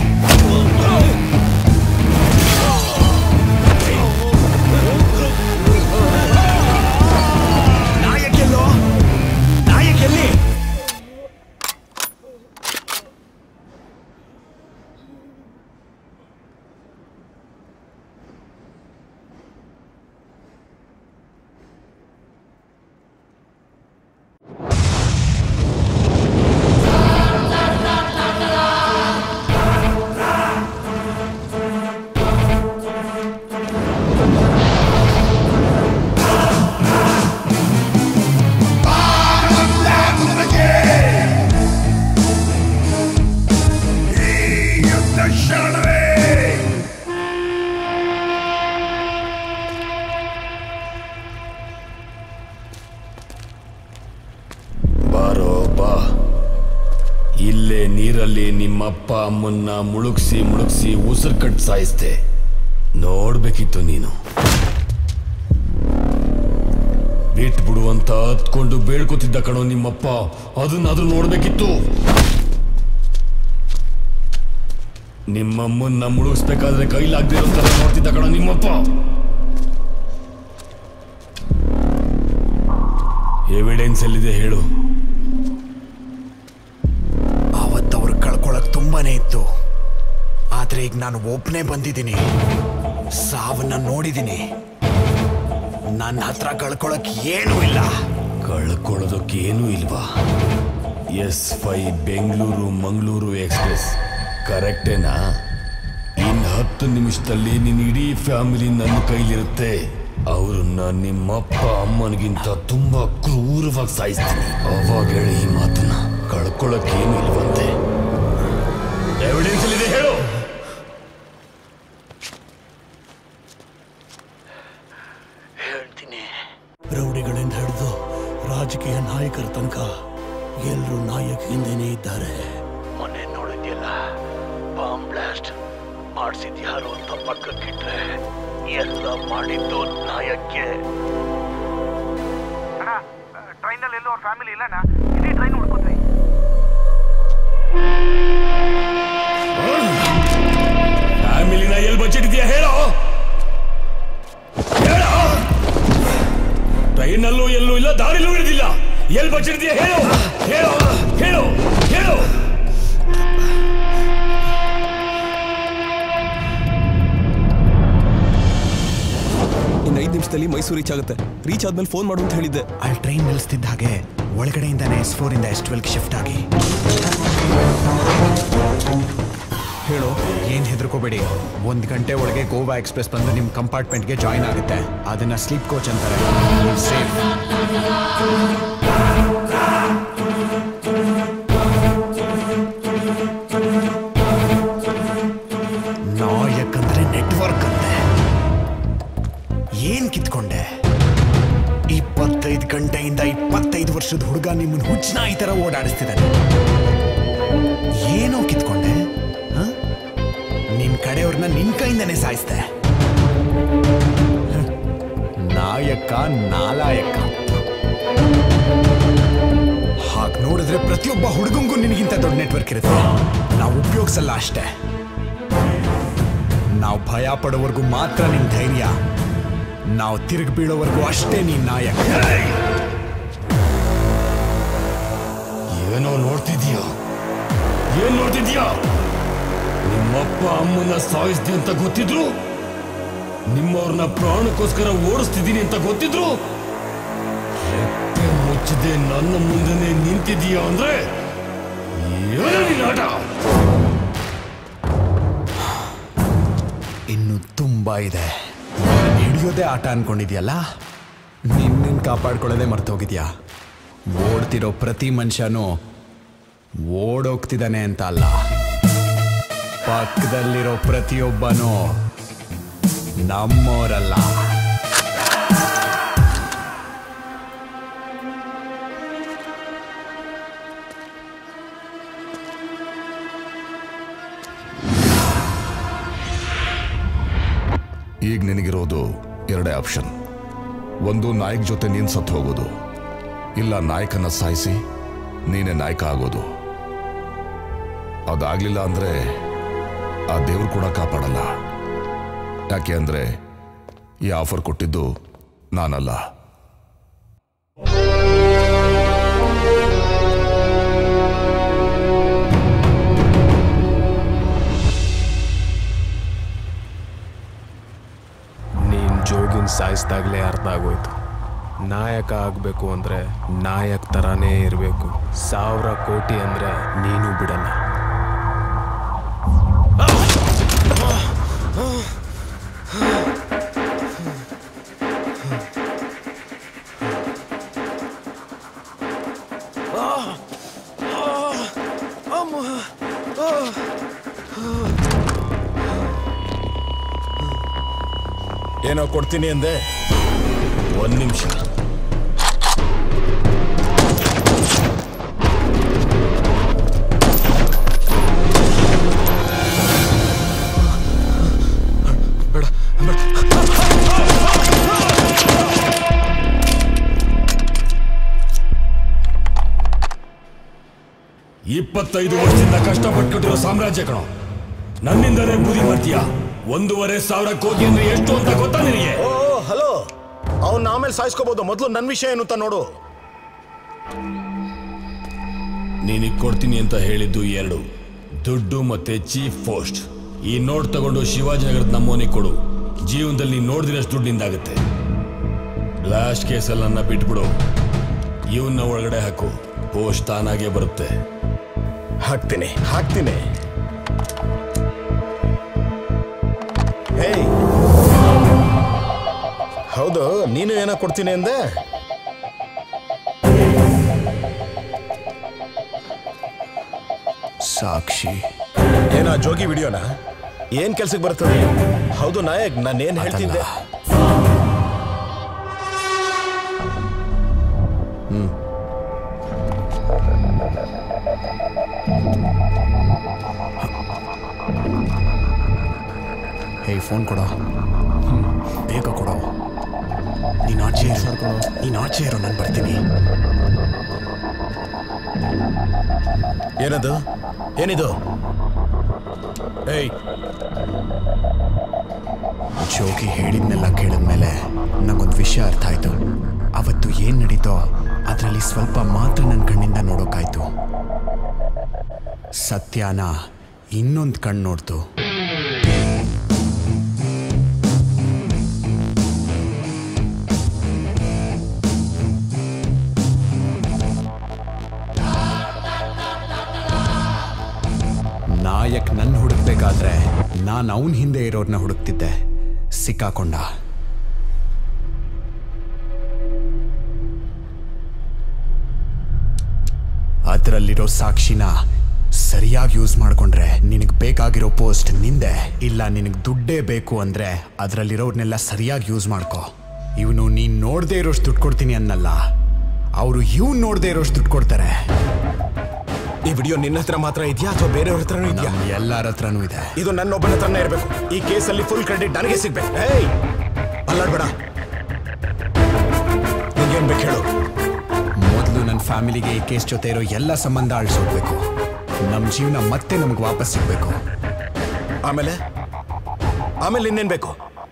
ನಾಯಕೆಲ್ಲೋ ನಾಯಕೆಲ್ಲಿ ಬಾರೋ ಬಾ ಇಲ್ಲೇ ನೀರಲ್ಲಿ ನಿಮ್ಮಪ್ಪ ಅಮ್ಮನ್ನ ಮುಳುಗ್ಸಿ ಮುಳುಗ್ಸಿ ಉಸಿರು ಕಟ್ ಸಾಯಿಸ್ದೆ ನೋಡ್ಬೇಕಿತ್ತು ನೀನು ಬಿಟ್ಬಿಡು ಅಂತ ಹತ್ಕೊಂಡು ಬೇಡ್ಕೊತಿದ್ದ ಕಣೋ ನಿಮ್ಮಪ್ಪ ಅದನ್ನಾದ್ರೂ ನೋಡ್ಬೇಕಿತ್ತು ನಿಮ್ಮಮ್ಮನ್ನ ಮುಳುಗಿಸ್ಬೇಕಾದ್ರೆ ಕೈಲಾಗ್ದಿರೋ ತರ ನೋಡ್ತಿದ್ದ ಕಣೋ ನಿಮ್ಮಪ್ಪ ಎವಿಡೆನ್ಸ್ ಎಲ್ಲಿದೆ ಹೇಳು ಅವತ್ತವ್ರು ಕಳ್ಕೊಳಕ್ ತುಂಬಾನೇ ಇತ್ತು ಆದ್ರೆ ಈಗ ನಾನು ಒಬ್ನೇ ಬಂದಿದ್ದೀನಿ ಸಾವನ್ನ ನೋಡಿದ್ದೀನಿ ನನ್ನ ಹತ್ರ ಕಳ್ಕೊಳಕ್ ಏನೂ ಇಲ್ಲ ಕಳ್ಕೊಳ್ಳೋದಕ್ಕೆ ಏನೂ ಇಲ್ವಾ S five Bengaluru Mangaluru express ಕರೆಕ್ಟೇನಾ ಇನ್ನು ಹತ್ತು ನಿಮಿಷದಲ್ಲಿ ನಿನ್ನ ಇಡೀ ಫ್ಯಾಮಿಲಿ ನನ್ನ ಕೈಲಿರುತ್ತೆ ಅವ್ರನ್ನ ನಿಮ್ಮಪ್ಪ ಅಮ್ಮನಿಗಿಂತ ತುಂಬಾ ಕ್ರೂರವಾಗಿ ಸಾಯಿಸ್ತೀನಿ ಅವಾಗ ಹೇಳಿ ಈ ಮಾತನ್ನ ಕಳ್ಕೊಳಕ್ಕೇನು ಇಲ್ವಂತೆ ಎವಿಡೆನ್ಸ್ ಇದೆ ಹೇಳು ಹೇಳ್ತೀನಿ ರೌಡಿಗಳಿಂದ ಹಿಡಿದು ರಾಜಕೀಯ ನಾಯಕರ ತನಕ ಎಲ್ಲರೂ ನಾಯಕ ಹಿಂದೆನೇ ಇದ್ದಾರೆ ಮೊನ್ನೆ ನೋಡಿದ್ಯಲ್ಲ ಬಾಂಬ್ ಬ್ಲಾಸ್ಟ್ ಮಾಡಿಸಿದ್ ಯಾರು ಅಂತ ಪಕ್ಕಕ್ಕಿಟ್ರೆ ಎಲ್ಲ ಮಾಡಿದ್ದು ನಾಯಕ್ಕೆ ಟ್ರೈನಲ್ಲಿ ಎಲ್ಲೋ ಅವ್ರ ಫ್ಯಾಮಿಲಿ ಇಲ್ಲಣ್ಣ ಇಡೀ ಟ್ರೈನ್ ಹುಡ್ಕೋತೀವಿ ಫ್ಯಾಮಿಲಿನ ಎಲ್ಲಿ ಬಚ್ಚಿಟ್ಟಿದ್ಯಾ ಹೇಳೋ ಹೇಳೋ ಟ್ರೈನಲ್ಲೂ ಎಲ್ಲೂ ಇಲ್ಲ ದಾರಿಲೂ ಇಳಿದಿಲ್ಲ ಎಲ್ಲಿ ಬಚ್ಚಿಟ್ಟಿದ್ಯಾ ಹೇಳು ಹೇಳು ಹೇಳು ಹೇಳು ಇನ್ನು ಐದು ನಿಮಿಷದಲ್ಲಿ ಮೈಸೂರು ರೀಚ್ ಆಗುತ್ತೆ ರೀಚ್ ಆದ್ಮೇಲೆ ಫೋನ್ ಮಾಡು ಅಂತ ಹೇಳಿದ್ದೆ ಅಲ್ಲಿ ಟ್ರೈನ್ ನಿಲ್ಲಿಸ್ತಿದ್ದ ಹಾಗೆ ಒಳಗಡೆಯಿಂದಾನೆ ಎಸ್ ಫೋರ್ ಇಂದ ಎಸ್ ಟ್ವೆಲ್ಗೆ ಶಿಫ್ಟ್ ಆಗಿ ಹೇಳು ಏನ್ ಹೆದರ್ಕೋಬೇಡಿ ಒಂದ್ ಗಂಟೆ ಒಳಗೆ ಗೋವಾ ಎಕ್ಸ್ಪ್ರೆಸ್ ಬಂದು ನಿಮ್ ಕಂಪಾರ್ಟ್ಮೆಂಟ್ಗೆ ಜಾಯಿನ್ ಆಗುತ್ತೆ ಅದನ್ನ ಸ್ಲೀಪ್ ಕೋಚ್ ಅಂತಾರೆ ಸೇಫ್ ನಾಯಕ್ ಅಂದ್ರೆ ನೆಟ್ವರ್ಕ್ ಅಂತೆ ಏನ್ ಕಿತ್ಕೊಂಡೆ ಇಪ್ಪತ್ತೈದು ಗಂಟೆಯಿಂದ ಇಪ್ಪತ್ತೈದು ವರ್ಷದ ಹುಡುಗ ನಿಮ್ಮನ್ನ ಹುಚ್ಚನ ಈ ತರ ಓಡಾಡಿಸ್ತಿದ್ದಾನೆ ಏನೋ ಕಿತ್ಕೊಂಡೆ ಹ? ನಿನ್ ಕಡೆಯವ್ರನ್ನ ನಿನ್ ಕೈಯಿಂದನೇ ಸಾಯಿಸ್ದೆ ಹ. ನಾಯಕ ನಾಲಾಯಕ ಹಾಗೆ ನೋಡಿದ್ರೆ ಪ್ರತಿಯೊಬ್ಬ ಹುಡುಗಂಗೂ ನಿನಗಿಂತ ದೊಡ್ಡ ನೆಟ್ವರ್ಕ್ ಇರುತ್ತೆ ನಾವು ಉಪಯೋಗಿಸಲ್ಲ ಅಷ್ಟೇ ನಾವು ಭಯ ಪಡೋವರೆಗೂ ಮಾತ್ರ ನಿನ್ ಧೈರ್ಯ ನಾವು ತಿರುಗಿ ಬೀಳೋವರೆಗೂ ಅಷ್ಟೇ ನೀನ್ ನಾಯಕ ಏನೋ ನೋಡ್ತಿದ್ಯಾ ಏನ್ ನೋಡ್ತಿದ್ಯಾ ನಿಮ್ಮಪ್ಪ ಅಮ್ಮನ ಸಾಯಿಸ್ದಿ ಅಂತ ಗೊತ್ತಿದ್ರು ನಿಮ್ಮವ್ರನ್ನ ಪ್ರಾಣಕ್ಕೋಸ್ಕರ ಓಡಿಸ್ತಿದ್ದೀನಿ ಅಂತ ಗೊತ್ತಿದ್ರು ರೆಕ್ಕೆ ಮುಚ್ಚದೆ ನನ್ನ ಮುಂದೆನೆ ನಿಂತಿದೀಯ ಅಂದ್ರೆ ಏನೋ ನಿನ್ನ ಆಟ ಇನ್ನು ತುಂಬಾ ಇದೆ ನನ್ನನ್ನ ಹಿಡಿಯೋದೇ ಆಟ ಅನ್ಕೊಂಡಿದ್ಯಲ್ಲ ನಿನ್ನ ಕಾಪಾಡ್ಕೊಳ್ಳೋದೇ ಮರ್ತೋಗಿದ್ಯಾ ಓಡ್ತಿರೋ ಪ್ರತಿ ಮನುಷ್ಯನೂ ಓಡೋಗ್ತಿದ್ದಾನೆ ಅಂತ ಅಲ್ಲ ಪಕ್ಕದಲ್ಲಿರೋ ಪ್ರತಿಯೊಬ್ಬನೂ ನಮ್ಮೋರಲ್ಲ ಈಗ ನಿನಗಿರೋದು ಎರಡೇ ಆಪ್ಷನ್ ಒಂದು ನಾಯಕ್ ಜೊತೆ ನೀನ್ ಸತ್ತು ಹೋಗೋದು ಇಲ್ಲ ನಾಯಕನ ಸಾಯಿಸಿ ನೀನೇ ನಾಯಕ ಆಗೋದು ಅದಾಗ್ಲಿಲ್ಲ ಅಂದ್ರೆ ಆ ದೇವ್ರು ಕೂಡ ಕಾಪಾಡಲ್ಲ ಯಾಕೆ ಅಂದ್ರೆ ಈ ಆಫರ್ ಕೊಟ್ಟಿದ್ದು ನಾನಲ್ಲ ನೀನ್ ಜೋಗಿನ್ ಸಾಯಿಸ್ದಾಗ್ಲೇ ಅರ್ಥ ಆಗೋಯ್ತು ನಾಯಕ ಆಗ್ಬೇಕು ಅಂದ್ರೆ ನಾಯಕ್ ತರಾನೇ ಇರಬೇಕು ಸಾವಿರ ಕೋಟಿ ಅಂದ್ರೆ ನೀನು ಬಿಡಲ್ಲ ಏನೋ ಕೊಡ್ತೀನಿ ಅಂದೆ ಒಂದ್ ನಿಮಿಷ ಇಪ್ಪತ್ತೈದು ವರ್ಷದಿಂದ ಕಷ್ಟಪಟ್ಟು ಕಟ್ಟಿರೋ ಸಾಮ್ರಾಜ್ಯ ಕಣೋ ನನ್ನಿಂದಲೇ ಬೂದಿ ಮಾಡ್ತೀಯ ಒಂದೂವರೆ ಸಾವಿರ ಕೋಟಿ ಅಂದ್ರೆ ಎಷ್ಟು ಅಂತ ಗೊತ್ತಾ ನಿನಗೆ ಓ ಹಲೋ ಅವ್ನ ಆಮೇಲೆ ಸಾಯಿಸ್ಕೋಬಹುದು ಮೊದಲು ನನ್ನ ವಿಷಯ ಏನು ಅಂತ ನೋಡು ನೀನಿಗ್ ಕೊಡ್ತೀನಿ ಅಂತ ಹೇಳಿದ್ದು ಎರಡು ದುಡ್ಡು ಮತ್ತೆ ಚೀಫ್ ಪೋಸ್ಟ್ ಈ ನೋಟ್ ತಗೊಂಡು ಶಿವಾಜಿನಗರದ ನಮ್ಮೋನಿಗೆ ಕೊಡು ಜೀವನದಲ್ಲಿ ನೀನ್ ನೋಡಿದಿರಷ್ಟು ದುಡ್ಡು ನಿಂದಾಗುತ್ತೆ ಲಾಸ್ಟ್ ಕೇಸಲ್ಲಿ ನನ್ನ ಬಿಟ್ಬಿಡು ಇವನ್ನ ಒಳಗಡೆ ಹಾಕು ಪೋಸ್ಟ್ ತಾನಾಗೆ ಬರುತ್ತೆ ಹಾಕ್ತೀನಿ ಹಾಕ್ತೀನಿ ಏಯ್ ಹೌದು ನೀನು ಏನೋ ಕೊಡ್ತೀನಿ ಅಂದೆ ಸಾಕ್ಷಿ ಏನೋ ಜೋಗಿ ವಿಡಿಯೋನಾ ಏನ್ ಕೆಲ್ಸಕ್ಕೆ ಬರ್ತದೆ ಹೌದು ನಾಯಕ್ ನಾನೇನ್ ಹೇಳ್ತಿದ್ದೆ ಹ್ಮ್ ಹೇ ಫೋನ್ ಕೊಡೋ ಹ್ಮ್, ಬೇಗ ಕೊಡೋ ನೀನು ಆಚೆ ಇರು ನೀನು ಆಚೆ ಇರು ನಾನು ಬರ್ತೀನಿ ಏನದು ಏನಿದು ಏಯ್ ಜೋಗಿ ಹೇಳಿದ್ನೆಲ್ಲ ಕೇಳಿದ್ಮೇಲೆ ನಂಗೊಂದು ವಿಷಯ ಅರ್ಥ ಆಯ್ತು ಅವತ್ತು ಏನ್ ನಡೀತೋ ಅದರಲ್ಲಿ ಸ್ವಲ್ಪ ಮಾತ್ರ ನನ್ನ ಕಣ್ಣಿಂದ ನೋಡೋಕ್ಕಾಯ್ತು ಸತ್ಯನ ಇನ್ನೊಂದು ಕಣ್ಣು ನೋಡ್ತು ನಾಯಕ್ ನನ್ನ ಹುಡುಕ್ಬೇಕಾದ್ರೆ ನಾನು ಅವನ ಹಿಂದೆ ಇರೋರ್ನ ಹುಡುಕ್ತಿದ್ದೆ ಸಿಕ್ಕಾಕೊಂಡ ಅದರಲ್ಲಿರೋ ಸಾಕ್ಷಿನ ಸರಿಯಾಗಿ ಯೂಸ್ ಮಾಡ್ಕೊಂಡ್ರೆ ನಿನಗೆ ಬೇಕಾಗಿರೋ ಪೋಸ್ಟ್ ನಿಂದೆ ಇಲ್ಲ ನಿನಗೆ ದುಡ್ಡೇ ಬೇಕು ಅಂದ್ರೆ ಅದರಲ್ಲಿರೋರ್ನೆಲ್ಲ ಸರಿಯಾಗಿ ಯೂಸ್ ಮಾಡ್ಕೋ ಇವನು ನೀನ್ ನೋಡದೇ ಇರೋಷ್ಟು ದುಡ್ಡು ಕೊಡ್ತೀನಿ ಅನ್ನಲ್ಲ ಅವರು ಇವ್ನು ನೋಡದೇ ಇರೋಷ್ಟು ದುಡ್ಡು ಕೊಡ್ತಾರೆ ಈ ವಿಡಿಯೋ ನಿನ್ನ ಹತ್ರ ಮಾತ್ರ ಇದೆಯಾ ಅಥವಾ ಬೇರೆಯವ್ರ ಹತ್ರನೂ ಇದೆಯಾ ಎಲ್ಲರ ಹತ್ರನೂ ಇದೆ ಇದು ನನ್ನೊಬ್ಬನ ಹತ್ರನೇ ಇರಬೇಕು ಈ ಕೇಸಲ್ಲಿ ಫುಲ್ ಕ್ರೆಡಿಟ್ ನನಗೆ ಸಿಗ್ಬೇಕು ಏಯ್ ಅಲ್ಲಾಡ್ಬೇಡ ನಿಂಗೇನ್ ಬೇಕು ಹೇಳು ಮೊದಲು ನನ್ನ ಫ್ಯಾಮಿಲಿಗೆ ಈ ಕೇಸ್ ಜೊತೆ ಇರೋ ಎಲ್ಲ ಸಂಬಂಧ ಅಳಿಸೋಗ್ಬೇಕು ನಮ್ಮ ಜೀವನ ಮತ್ತೆ ನಮ್ಗೆ ವಾಪಸ್ ಸಿಗ್ಬೇಕು ಆಮೇಲೆ ಆಮೇಲೆ ಇನ್ನೇನ್ ಬೇಕು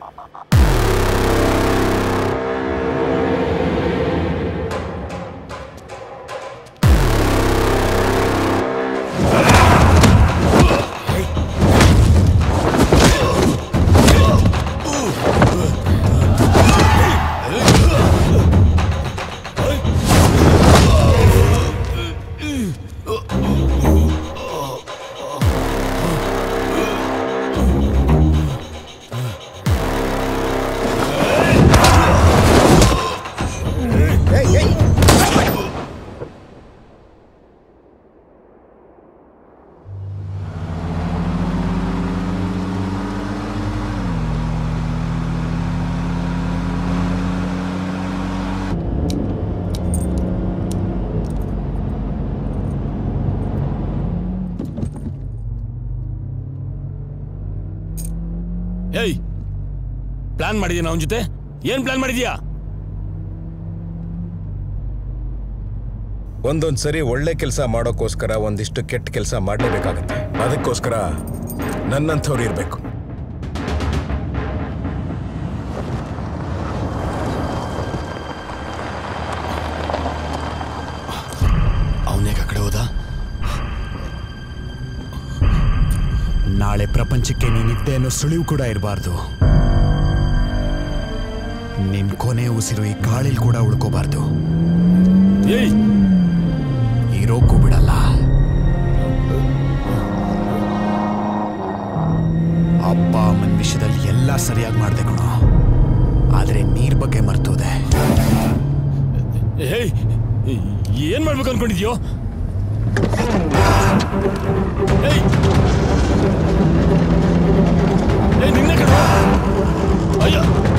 ಏಯ್ ಪ್ಲಾನ್ ಮಾಡಿದ್ಯಾ ಅವನ ಜೊತೆ ಏನ್ ಪ್ಲಾನ್ ಮಾಡಿದ್ಯಾ ಒಂದೊಂದ್ ಸರಿ ಒಳ್ಳೆ ಕೆಲಸ ಮಾಡೋಕ್ಕೋಸ್ಕರ ಒಂದಿಷ್ಟು ಕೆಟ್ಟ ಕೆಲಸ ಮಾಡಲೇಬೇಕಾಗತ್ತೆ ಅದಕ್ಕೋಸ್ಕರ ನನ್ನಂಥವ್ರು ಇರಬೇಕು ಅವನೇ ಕಡೆ ಹೋದ ನಾಳೆ ಪ್ರಪಂಚಕ್ಕೆ ನೀನಿದ್ದೆ ಅನ್ನೋ ಸುಳಿವು ಕೂಡ ಇರಬಾರ್ದು ನಿನ್ ಕೊನೆ ಉಸಿರು ಈ ಗಾಳಿಲ್ ಕೂಡ ಉಳ್ಕೋಬಾರ್ದು ಏಯ್ ಇರೋಕ್ಕೂ ಬಿಡಲ್ಲ ಅಪ್ಪ ಅಮ್ಮನ ವಿಷಯದಲ್ಲಿ ಎಲ್ಲ ಸರಿಯಾಗಿ ಮಾಡ್ದೆ ಕಣೋ ಆದ್ರೆ ನೀರ್ ಬಗ್ಗೆ ಮರ್ತೋದೆ ಏಯ್ ಏನ್ ಮಾಡ್ಬೇಕು ಅನ್ಕೊಂಡಿದ್ಯೋ ಏಯ್ ಏಯ್ ನಿನ್ನ ಕಡೆ ಅಯ್ಯ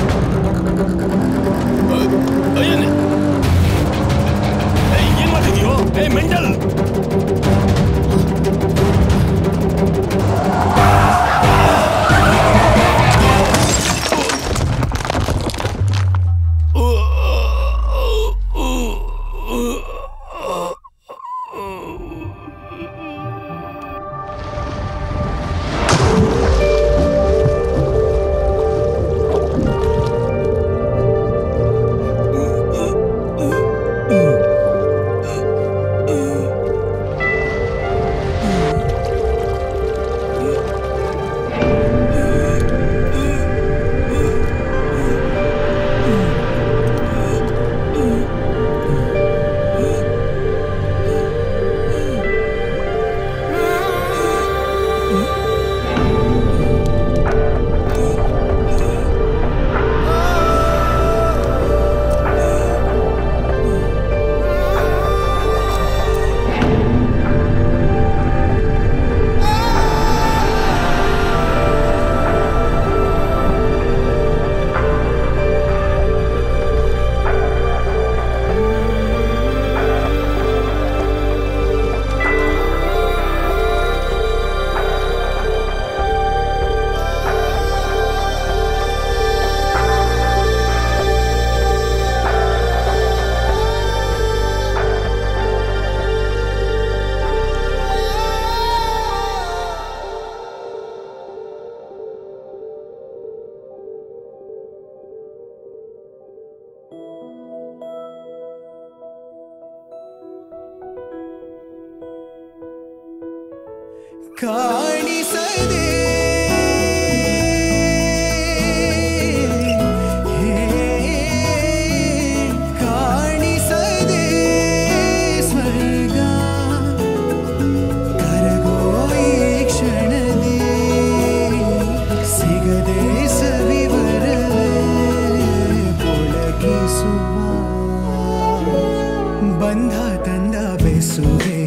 ಅಯ್ಯ ನಿ- ಏಯ್ ಏನ್ ಮಾಡ್ತಿದ್ಯೋ ಏಯ್ ಮೆಂಟಲ್ ಕಾಣಿಸದೆ ಕಾಣಿಸದೆ ಸ್ವರ್ಗ ಕರಗೋ ಈ ಕ್ಷಣದೇ ಸಿಗದೆ ಸವಿವರವೇ ಪೊಳಗಿಸುವ ಬಂಧ ತಂದ ಬೆಸುವೆ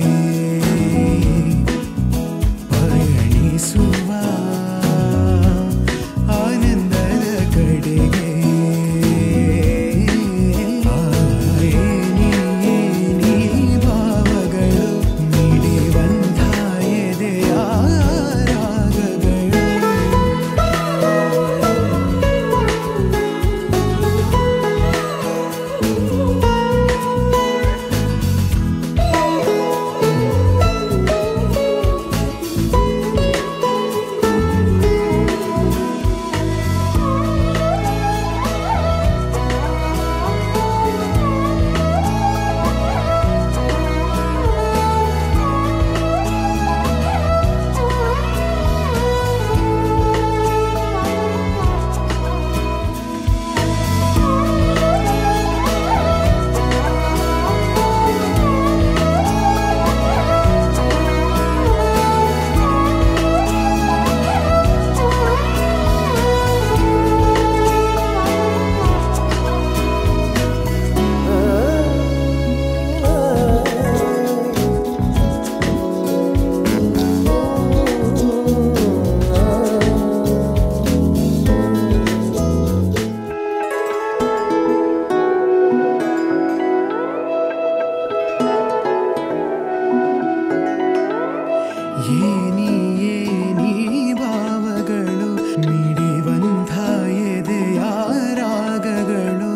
ಪಯಣಿಸುವ ಆನಂದದ ಕಡೆಗೆ ಏನಿ ಏನಿ ಭಾವಗಳು ಮಿಡಿವಂಥ ಎದೆಯ ರಾಗಗಳು ಏನಿ ಏನಿ ಭಾವಗಳು ಮಿಡಿವಂಥ ಎದೆಯ ರಾಗಗಳು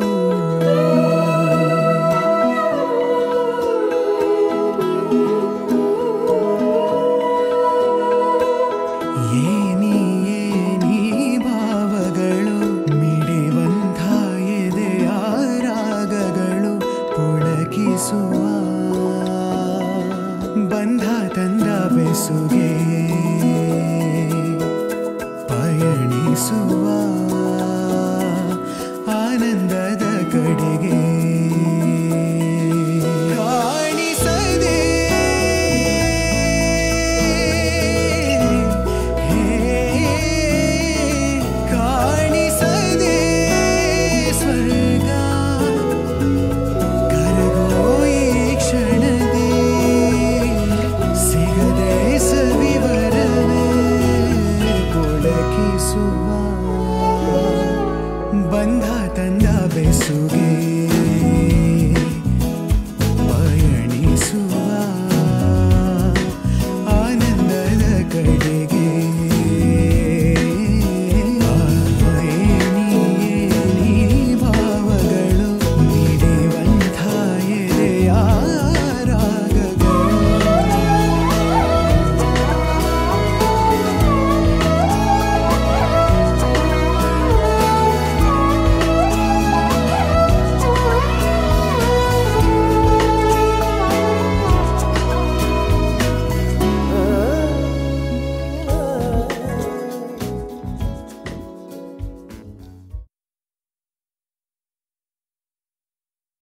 ಏನಿ ಏನಿ ಭಾವಗಳು ಮಿಡಿವಂಥ ಎದೆಯ ರಾಗಗಳು ಪುಳಕಿಸುವ ಬಂಧ ತಂದ ಬೆಸುಗೆ